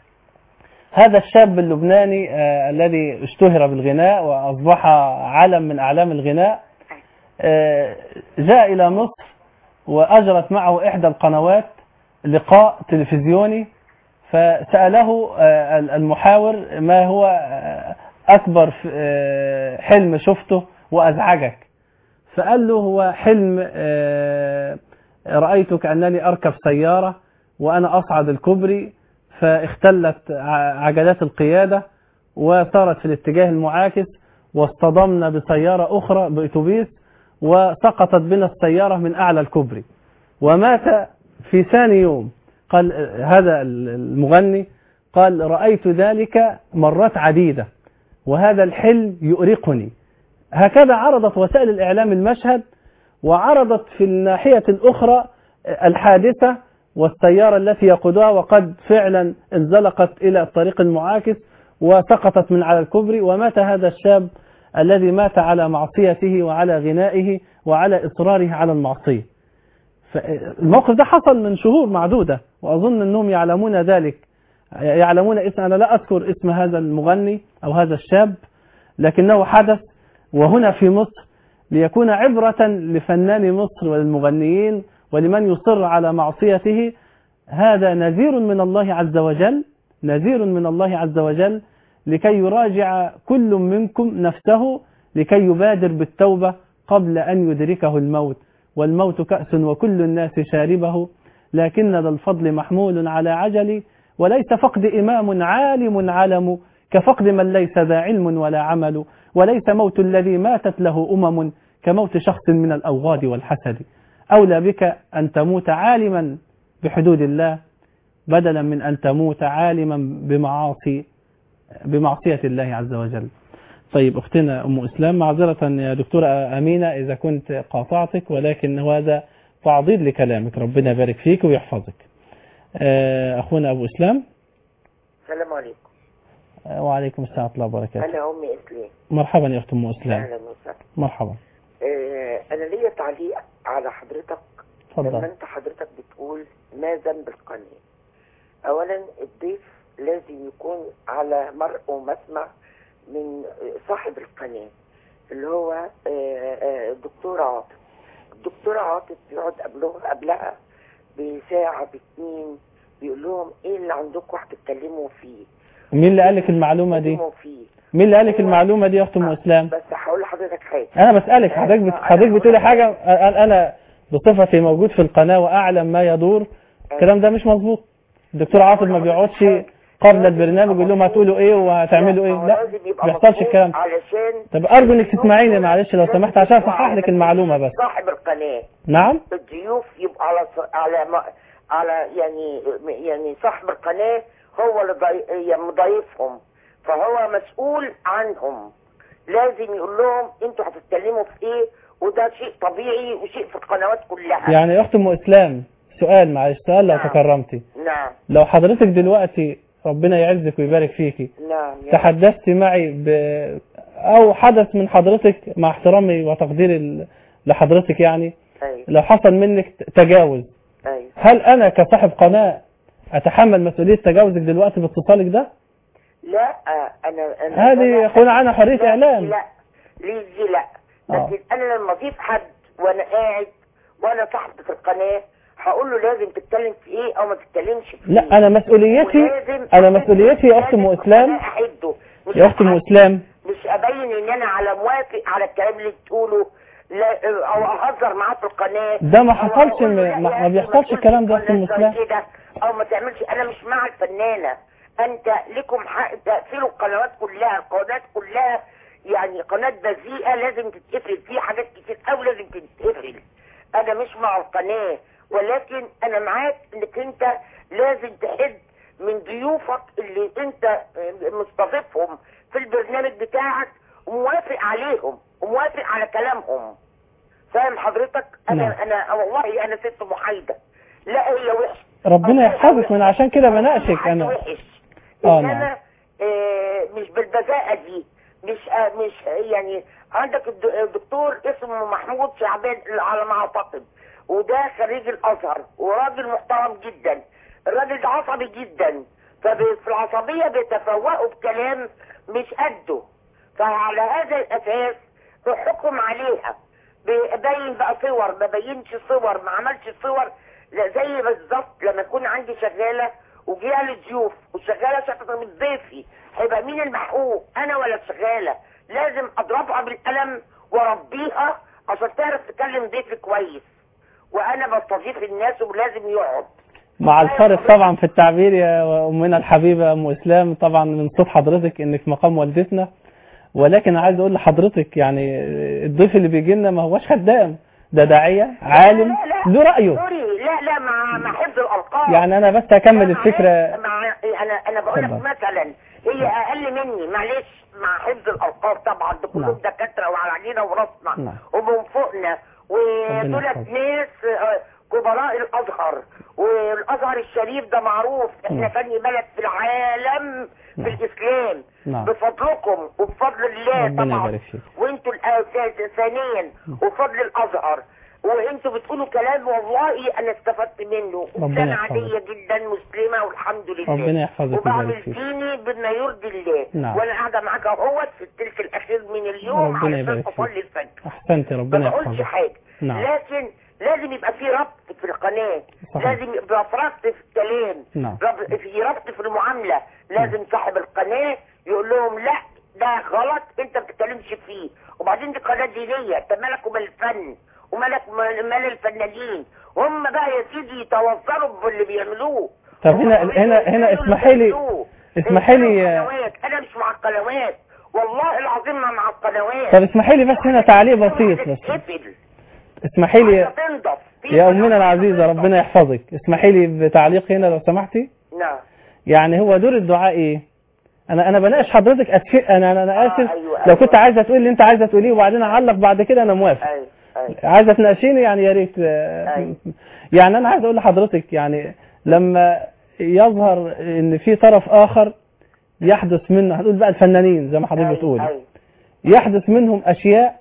هذا الشاب اللبناني آه، الذي اشتهر بالغناء وأصبح علم من أعلام الغناء آه، جاء إلى مصر وأجرت معه إحدى القنوات لقاء تلفزيوني فسأله آه، المحاور ما هو آه، أكبر ف- آه، حلم شفته وأزعجك فقال له هو حلم آه، رأيت كأنني أركب سيارة وأنا أصعد الكوبري فاختلت ع- عجلات القيادة وصارت في الاتجاه المعاكس واصطدمنا بسيارة أخرى بأتوبيس وسقطت بنا السيارة من أعلى الكوبري ومات في ثاني يوم قال آه، هذا المغني قال رأيت ذلك مرات عديدة وهذا الحلم يؤرقني هكذا عرضت وسائل الإعلام المشهد وعرضت في الناحية الأخرى الحادثة والسيارة التي يقودها وقد فعلا انزلقت إلى الطريق المعاكس وسقطت من على الكوبري ومات هذا الشاب الذي مات على معصيته وعلى غنائه وعلى إصراره على المعصية الموقف ده حصل من شهور معدودة وأظن أنهم يعلمون ذلك يعلمون اسم أنا لا أذكر اسم هذا المغني أو هذا الشاب لكنه حدث وهنا في مصر ليكون عبرة لفنان مصر وللمغنيين ولمن يصر على معصيته هذا نذير من الله عز وجل نذير من الله عز وجل لكي يراجع كل منكم نفسه لكي يبادر بالتوبة قبل أن يدركه الموت والموت كأس وكل الناس شاربه لكن ذا الفضل محمول على عجل وليس فقد إمام عالم علم كفقد من ليس ذا علم ولا عمل وليس موت الذي ماتت له أمم كموت شخص من الأوغاد والحسد أولى بك أن تموت عالما بحدود الله بدلا من أن تموت عالما بمعاصي بمعصية الله عز وجل طيب أختنا أم إسلام معذرة يا دكتورة أمينة إذا كنت قاطعتك ولكن هذا تعضيد لكلامك ربنا يبارك فيك ويحفظك آه، أخونا أبو إسلام السلام عليكم وعليكم السلام ورحمة الله وبركاته انا امي اسلام مرحبا يا أخت أم إسلام اهلا وسهلا مرحبا آه انا ليا تعليق على حضرتك لما اتفضل انت حضرتك بتقول ما ذنب القناه اولا الضيف لازم يكون على مرء ومسمع من صاحب القناه اللي هو آه، آه، الدكتور عاطف الدكتور عاطف بيقعد قبلها قبلها بساعه باتنين بيقول لهم ايه اللي عندكم هتتكلموا فيه مين اللي قال لك المعلومة دي تتكلموا فيه مين اللي قال لك المعلومة دي يا أخت أم إسلام بس هقول لحضرتك حاجه أنا بسألك حضرتك بت... حضرتك بتقولي حاجة أنا أنا بصفتي موجود في القناة وأعلم ما يدور الكلام ده مش مظبوط الدكتور عاطف ما بيقعدش قبل البرنامج يقول لهم هتقولوا ايه وهتعملوا ايه لا ما بيحصلش الكلام ده. علشان طب ارجو انك تسمعيني معلش لو سمحت عشان اصحح لك المعلومه بس صاحب القناه نعم الضيوف يبقى على ص- على ما على يعني يعني صاحب القناه هو اللي ضي- يعني مضايفهم فهو مسؤول عنهم لازم يقول لهم انتوا هتتكلموا في ايه وده شيء طبيعي وشيء في القنوات كلها يعني يا اخت ام اسلام سؤال معلش سؤال لو تكرمتي نعم لو حضرتك دلوقتي ربنا يعزك ويبارك فيكي نعم يا تحدثت معي ب... او حدث من حضرتك مع احترامي وتقديري ل- لحضرتك يعني ايوه لو حصل منك تجاوز ايوه هل انا كصاحب قناة اتحمل مسؤولية تجاوزك دلوقتي باتصالك ده لا انا انا هذه أنا- يكون عنها حرية لا، اعلام لا ليه دي لا آه. لكن انا لما اضيف حد وانا قاعد وانا صاحبة القناة هقول له لازم تتكلم في ايه او ما تتكلمش في لا ايه انا مسؤوليتي ولازم انا مسؤوليتي يا اخت ام اسلام احده مش يا اخت ام اسلام مش ابين ان انا على موافق على الكلام اللي بتقوله لا او اهزر معاه في القناه ده ما أو حصلش أقول له لا م- ما يا ما أخي بيحصلش تقولش الكلام ده يا اخت ام القناة اسلام كده او ما تعملش انا مش مع الفنانه انت لكم حق تقفلوا القنوات كلها القنوات كلها يعني قناه بذيئه لازم تتقفل في حاجات كتير قوي لازم تتقفل انا مش مع القناه ولكن انا معاك انك انت لازم تحد من ضيوفك اللي انت آه، مستضيفهم في البرنامج بتاعك وموافق عليهم وموافق على كلامهم فاهم حضرتك انا نعم. انا والله انا ست محايده لا هي وحشه ربنا يحفظك من عشان كده بناقشك انا وحش اه انما نعم آه مش بالبذاءه دي مش آه مش يعني عندك الد- الدكتور اسمه محمود شعبان على ما اعتقد وده خريج الازهر وراجل محترم جدا الراجل ده عصبي جدا ففي العصبيه بيتفوقوا بكلام مش قده فعلى هذا الاساس الحكم عليها ببين بقى صور ما بينش صور ما عملش صور لا زي بالظبط لما يكون عندي شغاله وجيها لي ضيوف والشغاله شافت من ضيفي هيبقى مين المحقوق انا ولا الشغاله لازم اضربها بالقلم واربيها عشان تعرف تكلم ضيفي كويس وانا بستضيف الناس ولازم يقعد مع الفرق طبعا في التعبير يا امنا الحبيبه ام اسلام طبعا من صوت حضرتك انك في مقام والدتنا ولكن عايز اقول لحضرتك يعني الضيف اللي بيجي لنا ما هوش خدام ده داعيه عالم له رايه سوري لا لا مع مع حفظ الالقاب يعني انا بس هكمل الفكره مع انا انا بقول لك اتفضل. مثلا هي اقل مني معلش مع حفظ الالقاب طبعا ده كلهم نعم. دكاتره وعلى عينينا وراسنا نعم. ومن فوقنا ربنا ودول يحفظك. ناس آه، كبراء الازهر والازهر الشريف ده معروف احنا نعم. ثاني بلد في العالم في نعم. الاسلام نعم. بفضلكم وبفضل الله ربنا طبعا يبارك فيك وانتوا الأساس ثانيا وفضل الازهر وانتوا بتقولوا كلام والله انا استفدت منه ربنا انسانه يحفظك. عاديه جدا مسلمه والحمد لله ربنا يحفظك وبعمل ويبارك فيك ديني بما يرضي الله نعم. وانا قاعده معاك اهوت في الثلث الاخير من اليوم ربنا علشان يبارك فيك. اصلي الفجر احسنت ما ربنا بقولش يحفظك حاجه نعم لكن لازم يبقى في ربط في القناه صحيح. لازم يبقى في ربط في الكلام نعم رب- في ربط في المعامله لازم صاحب القناه يقول لهم لا ده غلط انت ما بتتكلمش فيه وبعدين دي قناه دينيه انت مالك ومال الفن ومالك ومال مال الفنانين هم بقى يا سيدي يتوصلوا باللي بيعملوه طب هنا هنا هنا اسمحي لي اسمحي لي قنوات انا مش مع القنوات والله العظيم ما مع القنوات طب اسمحي لي بس هنا تعليق بسيط بس تقفل اسمحي لي تنضف يا امنا العزيزه ربنا يحفظك اسمحي لي بتعليق هنا لو سمحتي نعم يعني هو دور الدعاء ايه انا انا بناقش حضرتك أتف... انا انا, أنا اسف أيوة، لو أيوة. كنت عايزه تقول اللي انت عايزه تقوليه وبعدين اعلق بعد كده انا موافق ايوه ايوه عايزه تناقشيني يعني يا ريت آه، يعني انا عايز اقول لحضرتك يعني لما يظهر ان في طرف اخر يحدث منه هتقول بقى الفنانين زي ما حضرتك بتقول يحدث منهم اشياء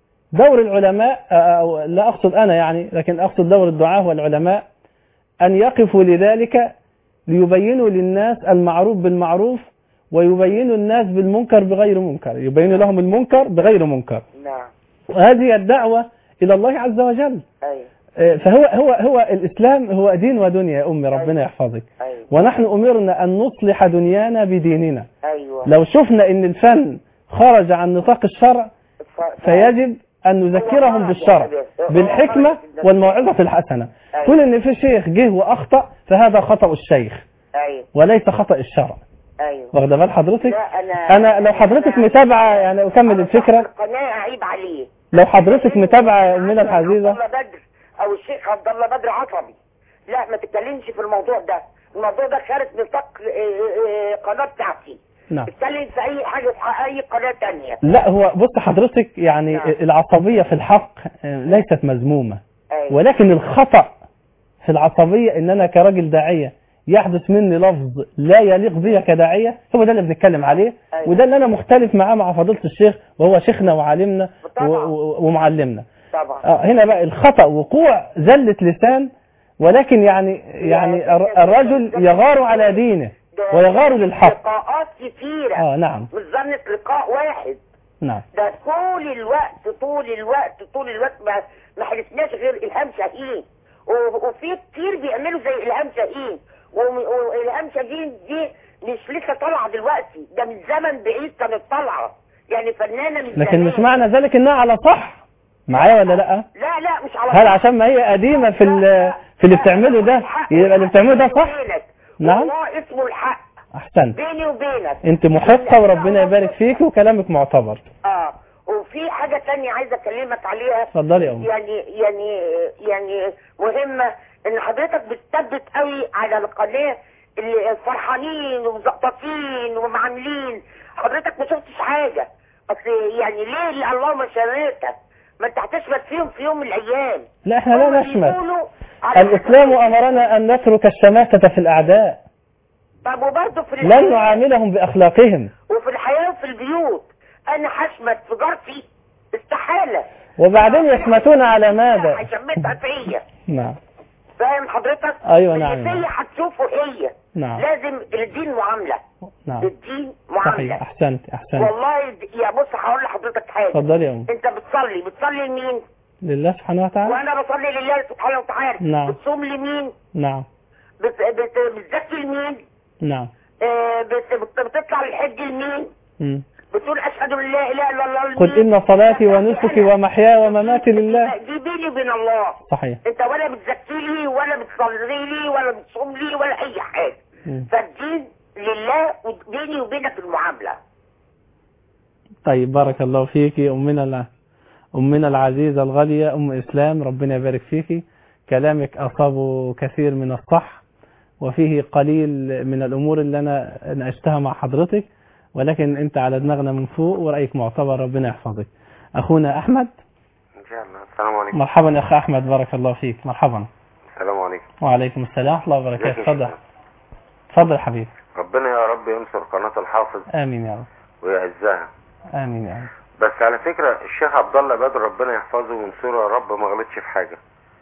دور العلماء أو لا اقصد انا يعني لكن اقصد دور الدعاة والعلماء ان يقفوا لذلك ليبينوا للناس المعروف بالمعروف ويبينوا الناس بالمنكر بغير منكر يبينوا لهم المنكر بغير منكر نعم وهذه الدعوة إلى الله عز وجل ايوه آه، فهو هو هو الإسلام هو دين ودنيا يا أمي ربنا يحفظك ايوه ونحن أمرنا أن نصلح دنيانا بديننا ايوه لو شفنا أن الفن خرج عن نطاق الشرع فيجب أن نذكرهم بالشرع بالحكمة والموعظة الحسنة كل أن في شيخ جه وأخطأ فهذا خطأ الشيخ ايوه وليس خطأ الشرع ايوه واخده بال حضرتك لا انا أنا لو حضرتك متابعة يعني أكمل الفكرة القناه عيب عليه لو حضرتك متابعة من الحزيزة عبد الله بدر او الشيخ عبد الله بدر عصبي لا ما تتكلمش في الموضوع ده الموضوع ده خارج نطاق آه، آه، قناه بتاعتي نعم اتكلم في اي حاجه في اي قناه تانية لا هو بص حضرتك يعني العصبية في الحق آه، ليست مذمومة أيوة. ولكن الخطأ في العصبية ان انا كراجل داعية يحدث مني لفظ لا يليق بي كداعية هو ده اللي بنتكلم عليه أيوة. وده اللي انا مختلف معاه مع فضيلة الشيخ وهو شيخنا وعالمنا و- و- ومعلمنا طبعا آه، هنا بقى الخطأ وقوع زلة لسان ولكن يعني يعني الر- الرجل يغار على دينه ويغار للحق لقاءات كتيره اه نعم مش ظنة لقاء واحد نعم ده طول الوقت طول الوقت طول الوقت ما ما حلفناش غير الهام شاهين و- وفي كتير بيعملوا زي الهام شاهين وم- والهام شاهين دي مش لسه طالعه دلوقتي ده من زمن بعيد كانت طالعه يعني فنانه من لكن زمان. مش معنى ذلك انها على صح معايا ولا لا لا لا مش على هل طول. عشان ما هي قديمة في ال- في اللي بتعمله ده يبقى اللي بتعمله ده صح بينك نعم والله اسمه الحق احسنت بيني وبينك انت محقة وربنا يبارك فيك وكلامك معتبر اه وفي حاجة تانية عايزة اكلمك عليها اتفضلي يا أم. يعني يعني يعني مهمة ان حضرتك بتثبت قوي على القناة اللي فرحانين ومزقططين ومعاملين حضرتك ما شفتش حاجة اصل يعني ليه اللي اللهم شريتك ما انت هتشمت فيهم في يوم من الايام لا احنا لا هما نشمت بيقولوا على الاسلام امرنا ان نترك الشماتة في الاعداء طب وبرضه في لن الحياة نعاملهم باخلاقهم وفي الحياة وفي البيوت انا هشمت في جارتي استحالة وبعدين يشمتون على ماذا هشمتها فيا نعم فاهم حضرتك أيوة اللي نعم. فيا هتشوفه هي نعم لازم الدين معاملة نعم الدين معاملة صحيح احسنت احسنت والله د- يا بص هقول لحضرتك حاجة اتفضلي يا أم. انت بتصلي بتصلي لمين لله سبحانه وتعالى وانا بصلي لله سبحانه وتعالى نعم. بتصوم لمين نعم بت... بت... بتزكي لمين نعم آه بت... بت... بتطلع الحج لمين مم. بتقول اشهد ان لا اله الا الله لمين؟ قل إن صلاتي ونسكي ومحياي ومماتي لله دي بيني وبين الله صحيح انت ولا بتزكي لي ولا بتصلي لي ولا بتصوم لي ولا اي حاجه مم. فالدين لله وبيني وبينك المعامله طيب بارك الله فيك أمنا الع- أمنا العزيزة الغالية أم إسلام ربنا يبارك فيك كلامك أصابه كثير من الصح وفيه قليل من الأمور اللي أنا ناقشتها مع حضرتك ولكن أنت على دماغنا من فوق ورأيك معتبر ربنا يحفظك أخونا أحمد ان شاء الله السلام عليكم مرحبا يا أخ أحمد بارك الله فيك مرحبا السلام عليكم وعليكم السلام ورحمة الله وبركاته ازيك يا تفضل شيخ؟ تفضل حبيبي ربنا يا رب ينصر قناة الحافظ آمين يا رب ويعزها آمين يا رب بس على فكرة الشيخ عبد الله بدر ربنا يحفظه وينصره يا رب ما غلطش في حاجة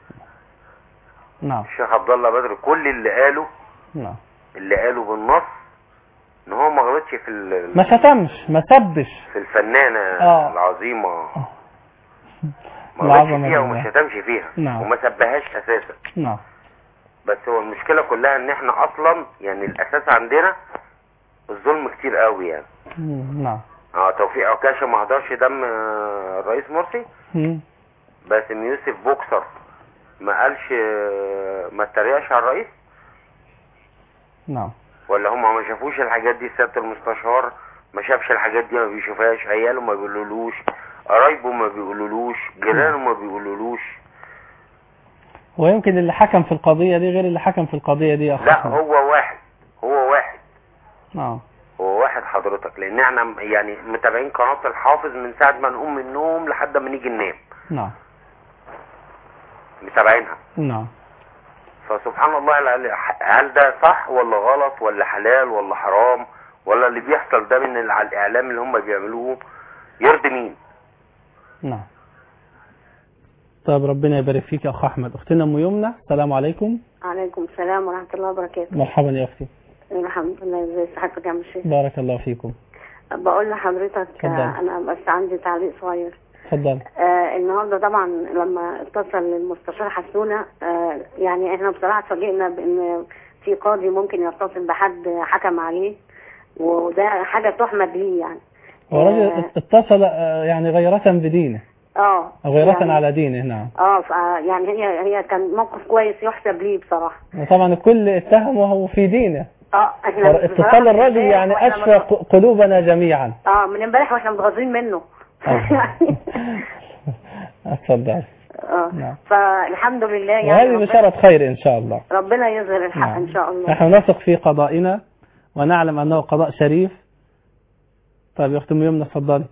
نعم الشيخ عبد الله بدر كل اللي قاله نعم اللي قاله بالنص ان هو ما غلطش في ال- ما شتمش ما سبش في الفنانة آه. العظيمة ما غلطش العظمة فيها لله. وما شتمش فيها نعم. وما سبهاش اساسا نعم بس هو المشكلة كلها ان احنا اصلا يعني الاساس عندنا الظلم كتير قوي يعني مم. نعم اه توفيق عكاشة ما حضرش دم آه، الرئيس مرسي مم. باسم يوسف بوكسر ما قالش آه، ما اتريقش على الرئيس نعم ولا هما ما شافوش الحاجات دي سيادة المستشار ما شافش الحاجات دي ما بيشوفهاش عياله ما بيقولولوش قرايبه ما بيقولولوش جيرانه ما بيقولولوش ويمكن اللي حكم في القضية دي غير اللي حكم في القضية دي يا أخ لا أحمد. هو واحد هو واحد نعم هو واحد حضرتك لان احنا يعني متابعين قناة الحافظ من ساعة ما نقوم من النوم لحد ما نيجي ننام نعم متابعينها نعم فسبحان الله العلي هل ده صح ولا غلط ولا حلال ولا حرام ولا اللي بيحصل ده من ال- على الاعلام اللي هم بيعملوه يرضي مين نعم طيب ربنا يبارك فيك يا أخ أحمد أختنا أم يمنى السلام عليكم عليكم السلام ورحمة الله وبركاته مرحبا يا أختي الحمد لله ازي صحتك يا عم الشيخ بارك الله فيكم بقول لحضرتك اتفضل. آه، انا بس عندي تعليق صغير اتفضل آه النهارده طبعا لما اتصل المستشار حسونه آه يعني احنا بصراحه اتفاجئنا بان في قاضي ممكن يتصل بحد حكم عليه وده حاجه تحمد ليه يعني هو راجل اتصل آه، يعني غيرة بدينه اه أو غيرة يعني على دينه نعم اه ف- يعني هي هي كان موقف كويس يحسب ليه بصراحه وطبعا الكل اتهمه في دينه اه احنا اتصال بصراحة الرجل من يعني امبارح أشفى واحنا ق- قلوبنا جميعا مت- اه من امبارح واحنا متغاظين منه اتفضل اه نعم فالحمد لله يعني وهذه ربنا- بشارة خير إن شاء الله ربنا يظهر الحق نعم. ان شاء الله نحن نثق في قضائنا ونعلم أنه قضاء شريف طيب يا أخت أم يمنى اتفضلي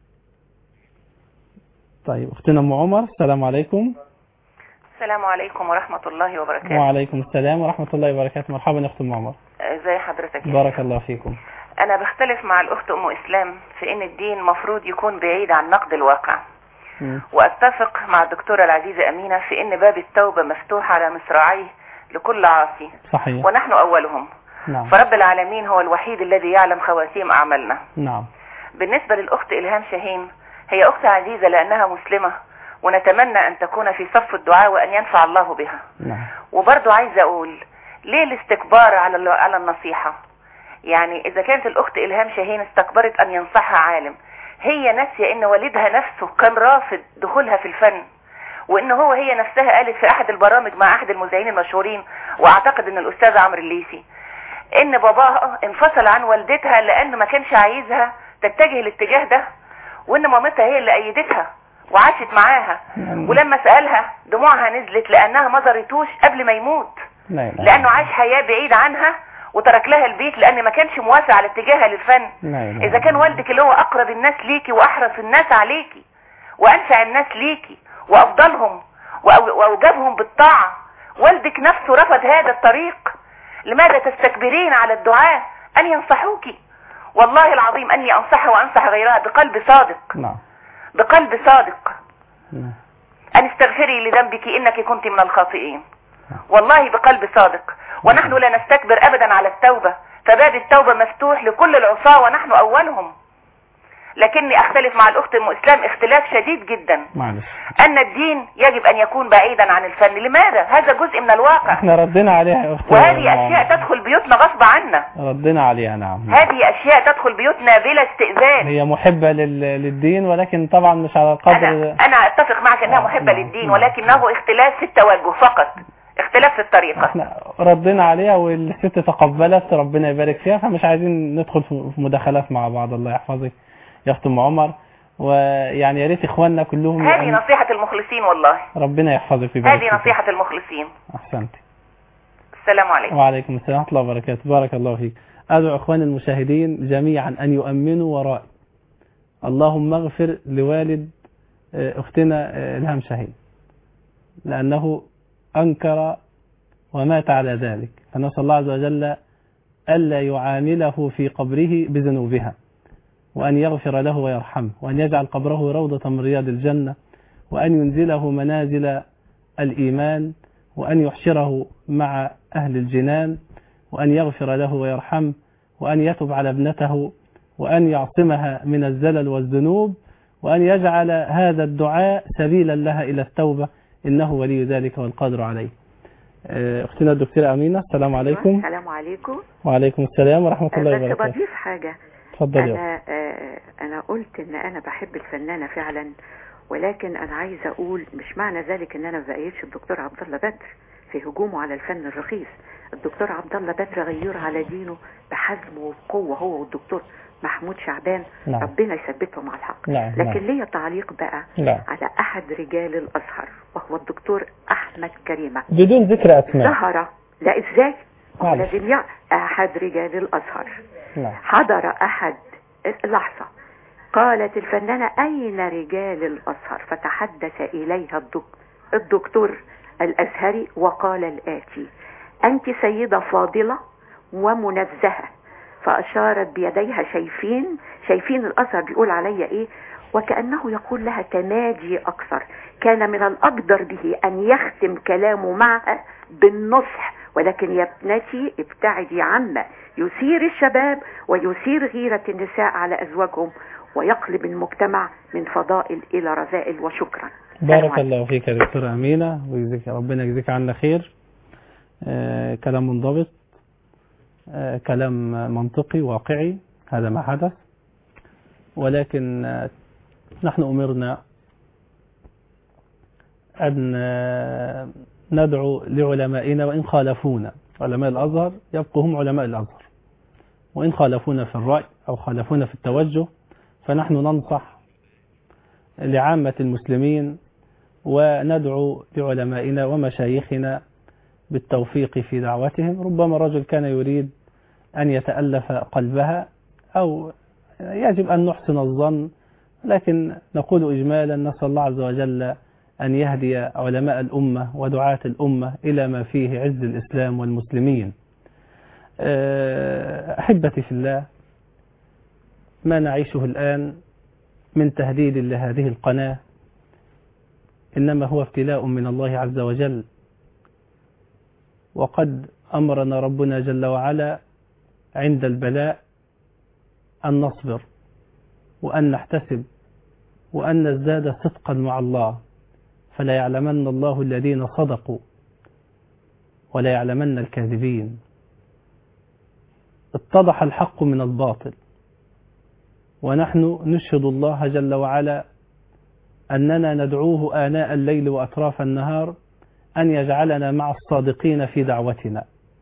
طيب أختنا أم عمر السلام عليكم السلام عليكم ورحمة الله وبركاته وعليكم السلام ورحمة الله وبركاته مرحبا يا أخت أم عمر ازي حضرتك يا بارك الله فيكم انا بختلف مع الاخت ام اسلام في ان الدين مفروض يكون بعيد عن نقد الواقع مم. واتفق مع الدكتورة العزيزة امينة في ان باب التوبة مفتوح على مصراعيه لكل عاصي صحيح ونحن اولهم نعم فرب العالمين هو الوحيد الذي يعلم خواتيم اعمالنا نعم بالنسبة للاخت الهام شاهين هي اخت عزيزة لانها مسلمة ونتمنى ان تكون في صف الدعاء وان ينفع الله بها نعم وبرضو عايزة اقول ليه الاستكبار على ال- على النصيحة يعني اذا كانت الاخت الهام شاهين استكبرت ان ينصحها عالم هي ناسية ان والدها نفسه كان رافض دخولها في الفن وان هو هي نفسها قالت في احد البرامج مع احد المذيعين المشهورين واعتقد ان الاستاذ عمرو الليثي ان باباها انفصل عن والدتها لان ما كانش عايزها تتجه الاتجاه ده وان مامتها هي اللي ايدتها وعاشت معاها ولما سألها دموعها نزلت لانها ما زارتوش قبل ما يموت لا إله لانه عاش حياة بعيد عنها وترك لها البيت لان ما كانش موافق على اتجاهها للفن لا إله اذا كان والدك اللي هو اقرب الناس ليكي واحرص الناس عليكي وانفع الناس ليكي وافضلهم وأو- واوجبهم بالطاعة والدك نفسه رفض هذا الطريق لماذا تستكبرين على الدعاء ان ينصحوك والله العظيم اني انصح وانصح غيرها بقلب صادق نعم بقلب صادق نعم. أن استغفري لذنبك إنك كنت من الخاطئين والله بقلب صادق ونحن لا نستكبر أبدا على التوبة فباب التوبة مفتوح لكل العصاة ونحن أولهم لكني أختلف مع الأخت أم إسلام اختلاف شديد جدا معلش أن الدين يجب أن يكون بعيدا عن الفن لماذا؟ هذا جزء من الواقع احنا ردينا عليها يا أخت وهذه أم أشياء عمر. تدخل بيوتنا غصب عنا ردينا عليها نعم هذه أشياء تدخل بيوتنا بلا استئذان هي محبة لل... للدين ولكن طبعا مش على قدر أنا أتفق معك أنها محبة للدين ولكنه اختلاف في التوجه فقط اختلاف في الطريقة احنا ردينا عليها والست تقبلت ربنا يبارك فيها فمش عايزين ندخل في في مداخلات مع بعض الله يحفظك يا اخت ام عمر ويعني يا ريت اخواننا كلهم هذه يأمن- نصيحة المخلصين والله ربنا يحفظك ويبارك هذه فيك. نصيحة المخلصين احسنت السلام عليكم وعليكم السلام ورحمه الله وبركاته بارك الله فيك ادعو اخواني المشاهدين جميعا ان يؤمنوا ورائي اللهم اغفر لوالد آه، اختنا آه، الهام شاهين لانه انكر ومات على ذلك فنسال الله عز وجل الا يعامله في قبره بذنوبها وأن يغفر له ويرحمه وأن يجعل قبره روضة من رياض الجنة وأن ينزله منازل الإيمان وأن يحشره مع أهل الجنان وأن يغفر له ويرحمه وأن يتب على ابنته وأن يعصمها من الزلل والذنوب وأن يجعل هذا الدعاء سبيلا لها إلى التوبة إنه ولي ذلك والقادر عليه آه، أختنا الدكتورة أمينة السلام عليكم السلام عليكم وعليكم السلام ورحمة الله بس وبركاته بضيف حاجة اتفضل يا أنا آه أنا قلت إن أنا بحب الفنانة فعلا ولكن أنا عايزة أقول مش معنى ذلك إن أنا ما بأيدش الدكتور عبد الله بدر في هجومه على الفن الرخيص الدكتور عبد الله بدر غير على دينه بحزم وبقوة هو والدكتور محمود شعبان نعم. ربنا يثبتهم على الحق نعم، لكن نعم. ليا تعليق بقى نعم. على أحد رجال الأزهر وهو الدكتور أحمد كريمة بدون ذكر أسماء ظهر لا ازاي هو معلش. لازم يع- احد رجال الازهر نعم حضر احد لحظة قالت الفنانة اين رجال الازهر فتحدث اليها الدك... الدكتور الأزهري وقال الآتي أنت سيدة فاضلة ومنزهة فأشارت بيديها شايفين شايفين الأثر بيقول عليا إيه وكأنه يقول لها تناجي أكثر كان من الأقدر به أن يختم كلامه معها بالنصح ولكن يا ابنتي ابتعدي عما يثير الشباب ويثير غيرة النساء على أزواجهم ويقلب المجتمع من فضائل إلى رذائل وشكرا بارك الله فيك يا دكتورة أمينة ويجزيك ربنا يجزيك عنا خير آه كلام منضبط آه كلام منطقي واقعي هذا ما حدث ولكن آه نحن أمرنا أن آه ندعو لعلمائنا وإن خالفونا علماء الأزهر يبقوا هم علماء الأزهر وإن خالفونا في الرأي أو خالفونا في التوجه فنحن ننصح لعامة المسلمين وندعو لعلمائنا ومشايخنا بالتوفيق في دعوتهم ربما رجل كان يريد أن يتألف قلبها أو يجب أن نحسن الظن لكن نقول إجمالا نسأل الله عز وجل أن يهدي علماء الأمة ودعاة الأمة إلى ما فيه عز الإسلام والمسلمين أحبتي في الله ما نعيشه الآن من تهديد لهذه القناة إنما هو ابتلاء من الله عز وجل وقد أمرنا ربنا جل وعلا عند البلاء أن نصبر وأن نحتسب وأن نزداد صدقا مع الله فلا يعلمن الله الذين صدقوا ولا يعلمن الكاذبين اتضح الحق من الباطل ونحن نشهد الله جل وعلا أننا ندعوه آناء الليل وأطراف النهار أن يجعلنا مع الصادقين في دعوتنا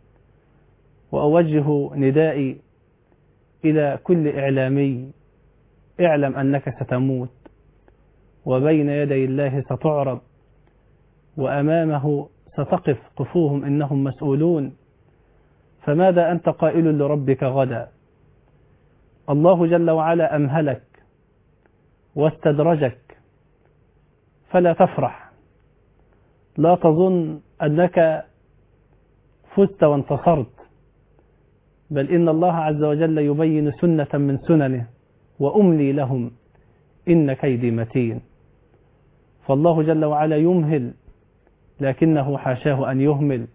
وأوجه ندائي إلى كل إعلامي اعلم أنك ستموت وبين يدي الله ستعرض وأمامه ستقف قفوهم إنهم مسؤولون فماذا أنت قائل لربك غدا الله جل وعلا أمهلك واستدرجك فلا تفرح لا تظن أنك فزت وانتصرت بل إن الله عز وجل يبين سنة من سننه وأملي لهم إن كيدي متين فالله جل وعلا يمهل لكنه حاشاه أن يهمل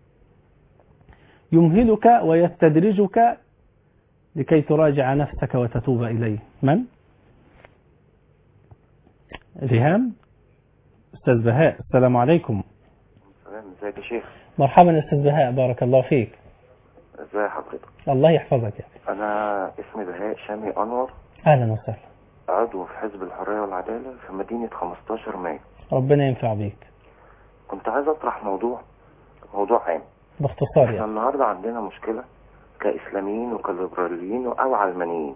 يمهلك ويستدرجك لكي تراجع نفسك وتتوب إليه من؟ ريهام أستاذ بهاء السلام عليكم سلام ازيك يا شيخ مرحبا يا أستاذ بهاء بارك الله فيك ازي حضرتك الله يحفظك يا انا اسمي بهاء شامي انور أهلا وسهلا عضو في حزب الحرية والعدالة في مدينة 15 مايو ربنا ينفع بيك كنت عايز اطرح موضوع موضوع عام باختصار احنا يعني النهاردة عندنا مشكلة كإسلاميين وكليبراليين أو علمانيين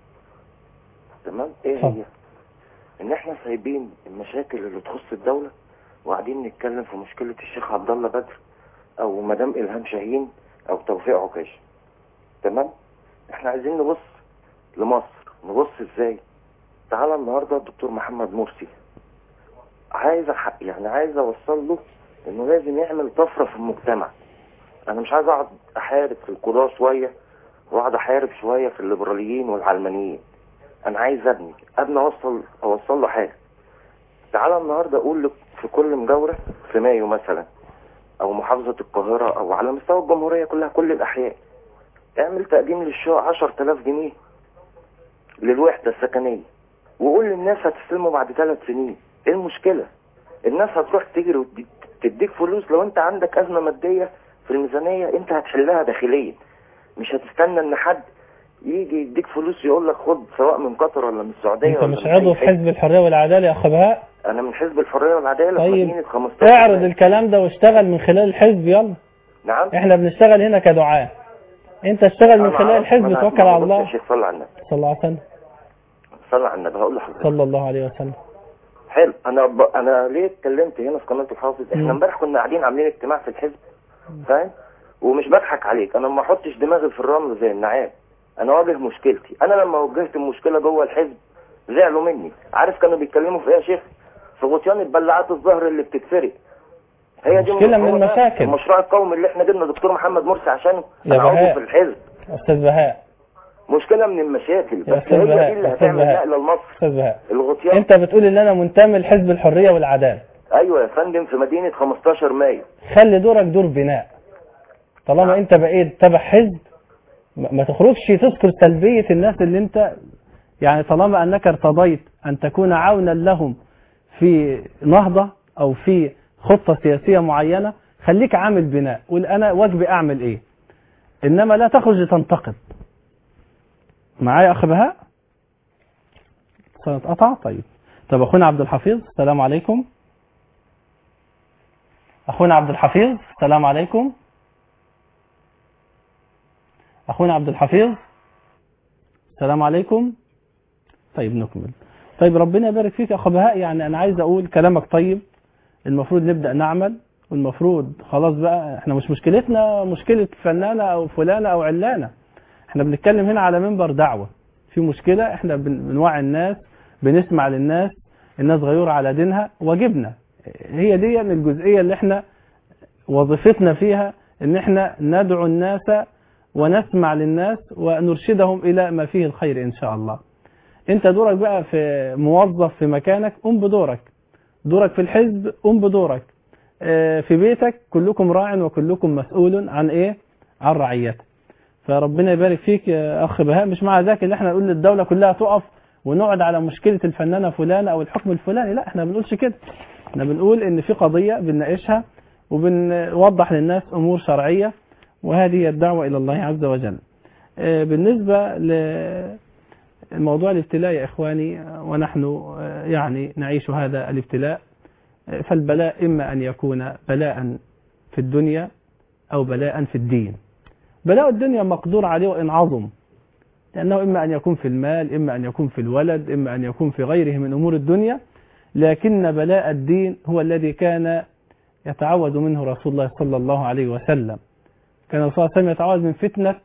تمام ايه اتفضل. هي ان احنا سايبين المشاكل اللي تخص الدولة وقاعدين نتكلم في مشكلة الشيخ عبد الله بدر او مدام الهام شاهين او توفيق عكاش تمام احنا عايزين نبص لمصر نبص ازاي تعالى النهارده الدكتور محمد مرسي عايز أح- يعني عايز اوصل له انه لازم يعمل طفره في المجتمع انا مش عايز اقعد احارب في القضاة شويه واقعد احارب شويه في الليبراليين والعلمانيين انا عايز ابني ابني اوصل اوصل له حاجه تعالى النهارده اقول لك في كل مجاوره في مايو مثلا او محافظه القاهره او على مستوى الجمهوريه كلها كل الاحياء اعمل تقديم للشقق 10000 جنيه للوحده السكنيه وقول للناس هتستلموا بعد ثلاث سنين ايه المشكله الناس هتروح تجري وتديك فلوس لو انت عندك ازمه ماديه في الميزانيه انت هتحلها داخليا مش هتستنى ان حد يجي يديك فلوس يقول لك خد سواء من قطر ولا من السعوديه أنت ولا مش من عضو أي في حتة. حزب الحرية والعدالة يا أخ بهاء انا من حزب الحريه والعداله في طيب. مدينه 15 اعرض الكلام ده واشتغل من خلال الحزب يلا نعم احنا بنشتغل هنا كدعاة انت اشتغل من أنا خلال عارف، الحزب أنا عارف. توكل على بص الله يا شيخ صلى على النبي صلى الله عليه وسلم صلى على النبي هقول لحضرتك صلى الله عليه وسلم حلو انا ب... انا ليه اتكلمت هنا في قناه الحافظ احنا مم. امبارح كنا قاعدين عاملين اجتماع في الحزب فاهم ومش بضحك عليك انا ما احطش دماغي في الرمل زي النعام انا واجه مشكلتي انا لما وجهت المشكله جوه الحزب زعلوا مني عارف كانوا بيتكلموا في ايه يا شيخ في غطيان البلاعات الظهر اللي بتتفرق هي دي مشكلة من هو ده المشاكل. المشروع القومي اللي احنا جبنا دكتور محمد مرسي عشانه يا انا عضو بهاء. في الحزب أستاذ بهاء مشكله من المشاكل يا بس أستاذ هي بهاء دي اللي يا أستاذ هتعمل بهاء نقله لمصر أستاذ بهاء الغطيان أنت بتقول إن أنا منتمي لحزب الحرية والعدالة ايوه يا فندم في مدينه 15 مايو خلي دورك دور بناء طالما انت بقيت تبع حزب ما ما تخرجش تذكر سلبية الناس اللي انت يعني طالما انك ارتضيت ان تكون عونا لهم في نهضة او في خطة سياسية معينة خليك عامل بناء قول انا واجبي اعمل ايه انما لا تخرج تنتقد معايا اخ بهاء سنتقطع طيب طب اخونا عبد الحفيظ السلام عليكم أخونا عبد الحفيظ السلام عليكم أخونا عبد الحفيظ السلام عليكم طيب نكمل طيب ربنا يبارك فيك يا أخ بهاء يعني أنا عايز أقول كلامك طيب المفروض نبدأ نعمل والمفروض خلاص بقى احنا مش مشكلتنا مشكلة فنانة أو فلانة أو علانة احنا بنتكلم هنا على منبر دعوة في مشكلة احنا بن- بنوعي الناس بنسمع للناس الناس غيور على دينها واجبنا هي دي الجزئية اللي احنا وظيفتنا فيها ان احنا ندعو الناس ونسمع للناس ونرشدهم الى ما فيه الخير ان شاء الله انت دورك بقى في موظف في مكانك قم بدورك دورك في الحزب قم بدورك اه، في بيتك كلكم راع وكلكم مسؤول عن ايه عن رعيته فربنا يبارك فيك يا اخ بهاء مش مع ذاك اللي احنا نقول للدولة كلها تقف ونقعد على مشكلة الفنانة فلانة او الحكم الفلاني لا احنا ما بنقولش كده احنا بنقول ان في قضية بنناقشها وبنوضح للناس امور شرعية وهذه هي الدعوة الى الله عز وجل اه، بالنسبة لموضوع الابتلاء يا اخواني اه، ونحن اه، يعني نعيش هذا الابتلاء اه، فالبلاء اما ان يكون بلاء في الدنيا او بلاء في الدين بلاء الدنيا مقدور عليه وإن عظم لأنه إما أن يكون في المال إما أن يكون في الولد إما أن يكون في غيره من أمور الدنيا لكن بلاء الدين هو الذي كان يتعوذ منه رسول الله صلى الله عليه وسلم كان الرسول صلى الله عليه وسلم يتعوذ من فتنة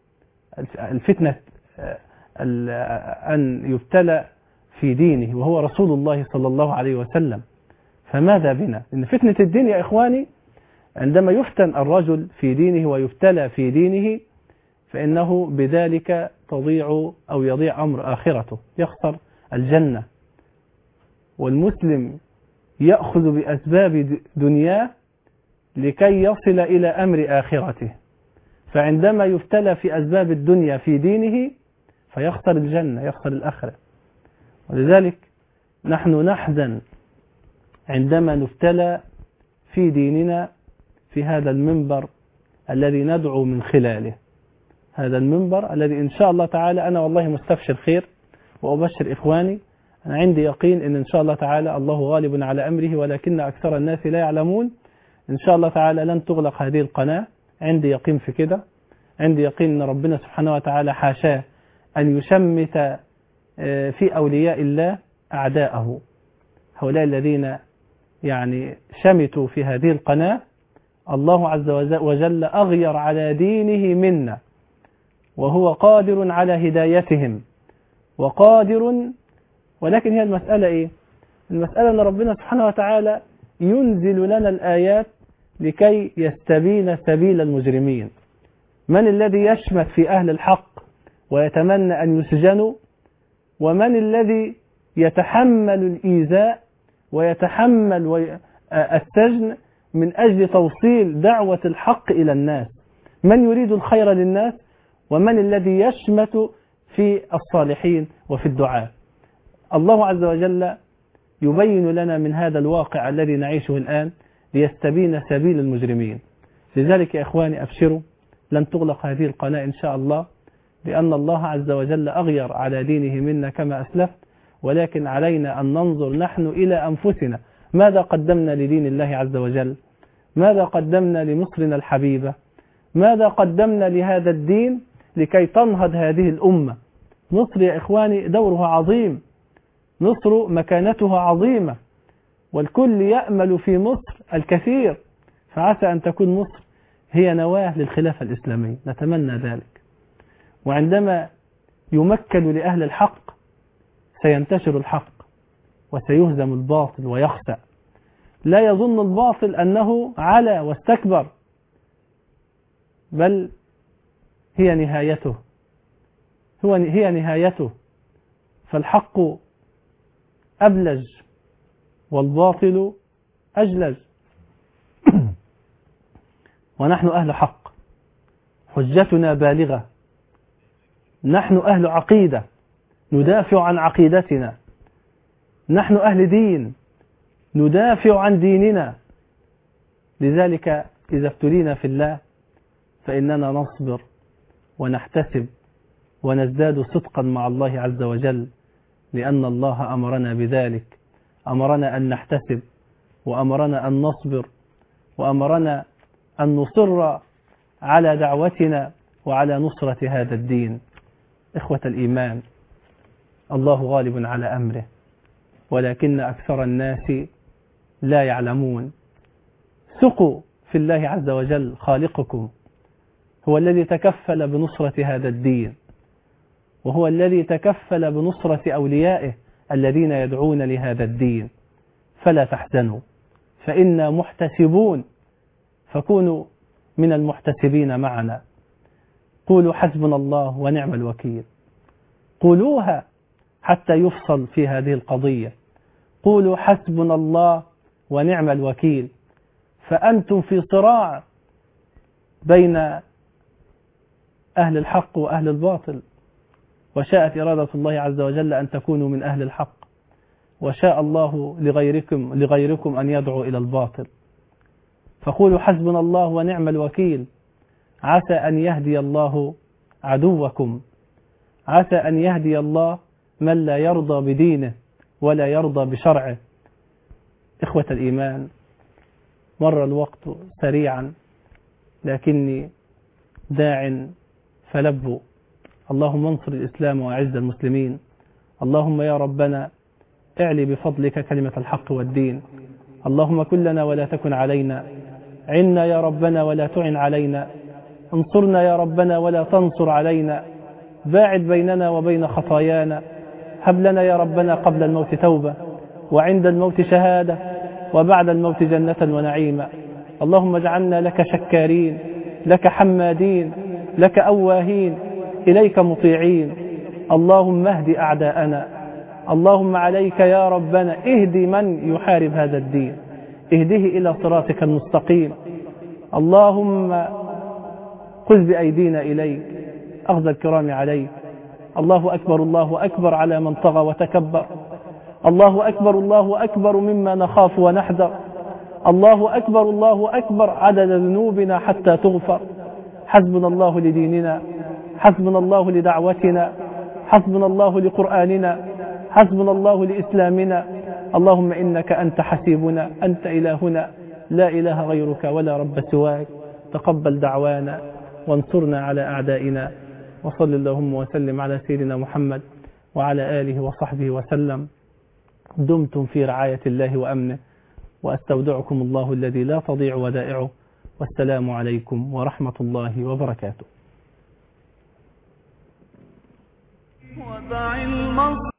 الفتنة آه، ال- آه، أن يبتلى في دينه وهو رسول الله صلى الله عليه وسلم فماذا بنا إن فتنة الدين يا إخواني عندما يفتن الرجل في دينه ويبتلى في دينه فإنه بذلك تضيع أو يضيع أمر آخرته يخسر الجنة والمسلم يأخذ بأسباب د- دنياه لكي يصل إلى أمر آخرته فعندما يبتلى في أسباب الدنيا في دينه فيخسر الجنة يخسر الآخرة ولذلك نحن نحزن عندما نبتلى في ديننا في هذا المنبر الذي ندعو من خلاله هذا المنبر الذي إن شاء الله تعالى أنا والله مستبشر خير وأبشر إخواني أنا عندي يقين أن إن شاء الله تعالى الله غالب على أمره ولكن أكثر الناس لا يعلمون إن شاء الله تعالى لن تغلق هذه القناة عندي يقين في كده عندي يقين أن ربنا سبحانه وتعالى حاشاه أن يشمت آه، في أولياء الله أعداءه هؤلاء الذين يعني شمتوا في هذه القناة الله عز وز- وجل أغير على دينه منا وهو قادر على هدايتهم وقادر ولكن هي المسألة إيه المسألة أن ربنا سبحانه وتعالى ينزل لنا الآيات لكي يستبين سبيل المجرمين من الذي يشمت في أهل الحق ويتمنى أن يسجنوا ومن الذي يتحمل الإيذاء ويتحمل وي- آه، السجن من أجل توصيل دعوة الحق إلى الناس من يريد الخير للناس ومن الذي يشمت في الصالحين وفي الدعاء الله عز وجل يبين لنا من هذا الواقع الذي نعيشه الآن ليستبين سبيل المجرمين لذلك يا إخواني أبشروا لن تغلق هذه القناة إن شاء الله لأن الله عز وجل أغير على دينه منا كما أسلفت ولكن علينا أن ننظر نحن إلى أنفسنا ماذا قدمنا لدين الله عز وجل ماذا قدمنا لمصرنا الحبيبة ماذا قدمنا لهذا الدين لكي تنهض هذه الأمة مصر يا إخواني دورها عظيم مصر مكانتها عظيمة والكل يأمل في مصر الكثير فعسى أن تكون مصر هي نواة للخلافة الإسلامية نتمنى ذلك وعندما يمكن لأهل الحق سينتشر الحق وسيهزم الباطل ويخسأ لا يظن الباطل أنه على واستكبر بل هي نهايته هو هي نهايته فالحق أبلج والباطل أجلج ونحن أهل حق حجتنا بالغة نحن أهل عقيدة ندافع عن عقيدتنا نحن أهل دين ندافع عن ديننا لذلك إذا ابتلينا في الله فإننا نصبر ونحتسب ونزداد صدقا مع الله عز وجل لأن الله أمرنا بذلك أمرنا أن نحتسب وأمرنا أن نصبر وأمرنا أن نصر على دعوتنا وعلى نصرة هذا الدين إخوة الإيمان الله غالب على أمره ولكن أكثر الناس لا يعلمون ثقوا في الله عز وجل خالقكم هو الذي تكفل بنصرة هذا الدين وهو الذي تكفل بنصرة أوليائه الذين يدعون لهذا الدين فلا تحزنوا فإنا محتسبون فكونوا من المحتسبين معنا قولوا حسبنا الله ونعم الوكيل قولوها حتى يفصل في هذه القضية قولوا حسبنا الله ونعم الوكيل فأنتم في صراع بين أهل الحق وأهل الباطل وشاءت إرادة الله عز وجل أن تكونوا من أهل الحق وشاء الله لغيركم لغيركم أن يدعو إلى الباطل فقولوا حسبنا الله ونعم الوكيل عسى أن يهدي الله عدوكم عسى أن يهدي الله من لا يرضى بدينه ولا يرضى بشرعه إخوة الإيمان مر الوقت سريعا لكني داع فلبوا اللهم انصر الإسلام وأعز المسلمين اللهم يا ربنا اعلي بفضلك كلمة الحق والدين اللهم كن لنا ولا تكن علينا عنا يا ربنا ولا تعن علينا انصرنا يا ربنا ولا تنصر علينا باعد بيننا وبين خطايانا هب لنا يا ربنا قبل الموت توبة وعند الموت شهادة وبعد الموت جنة ونعيما اللهم اجعلنا لك شكارين لك حمادين لك أواهين إليك مطيعين اللهم اهد أعداءنا اللهم عليك يا ربنا اهدي من يحارب هذا الدين اهده إلى صراطك المستقيم اللهم خذ بأيدينا إليك أخذ الكرام عليك الله أكبر الله أكبر على من طغى وتكبر الله أكبر الله أكبر مما نخاف ونحذر الله أكبر الله أكبر عدد ذنوبنا حتى تغفر حسبنا الله لديننا حسبنا الله لدعوتنا حسبنا الله لقرآننا حسبنا الله لإسلامنا اللهم إنك أنت حسيبنا أنت إلهنا لا إله غيرك ولا رب سواك تقبل دعوانا وانصرنا على أعدائنا وصل اللهم وسلم على سيدنا محمد وعلى آله وصحبه وسلم دمتم في رعاية الله وأمنه وأستودعكم الله الذي لا تضيع ودائعه والسلام عليكم ورحمة الله وبركاته وضع المصر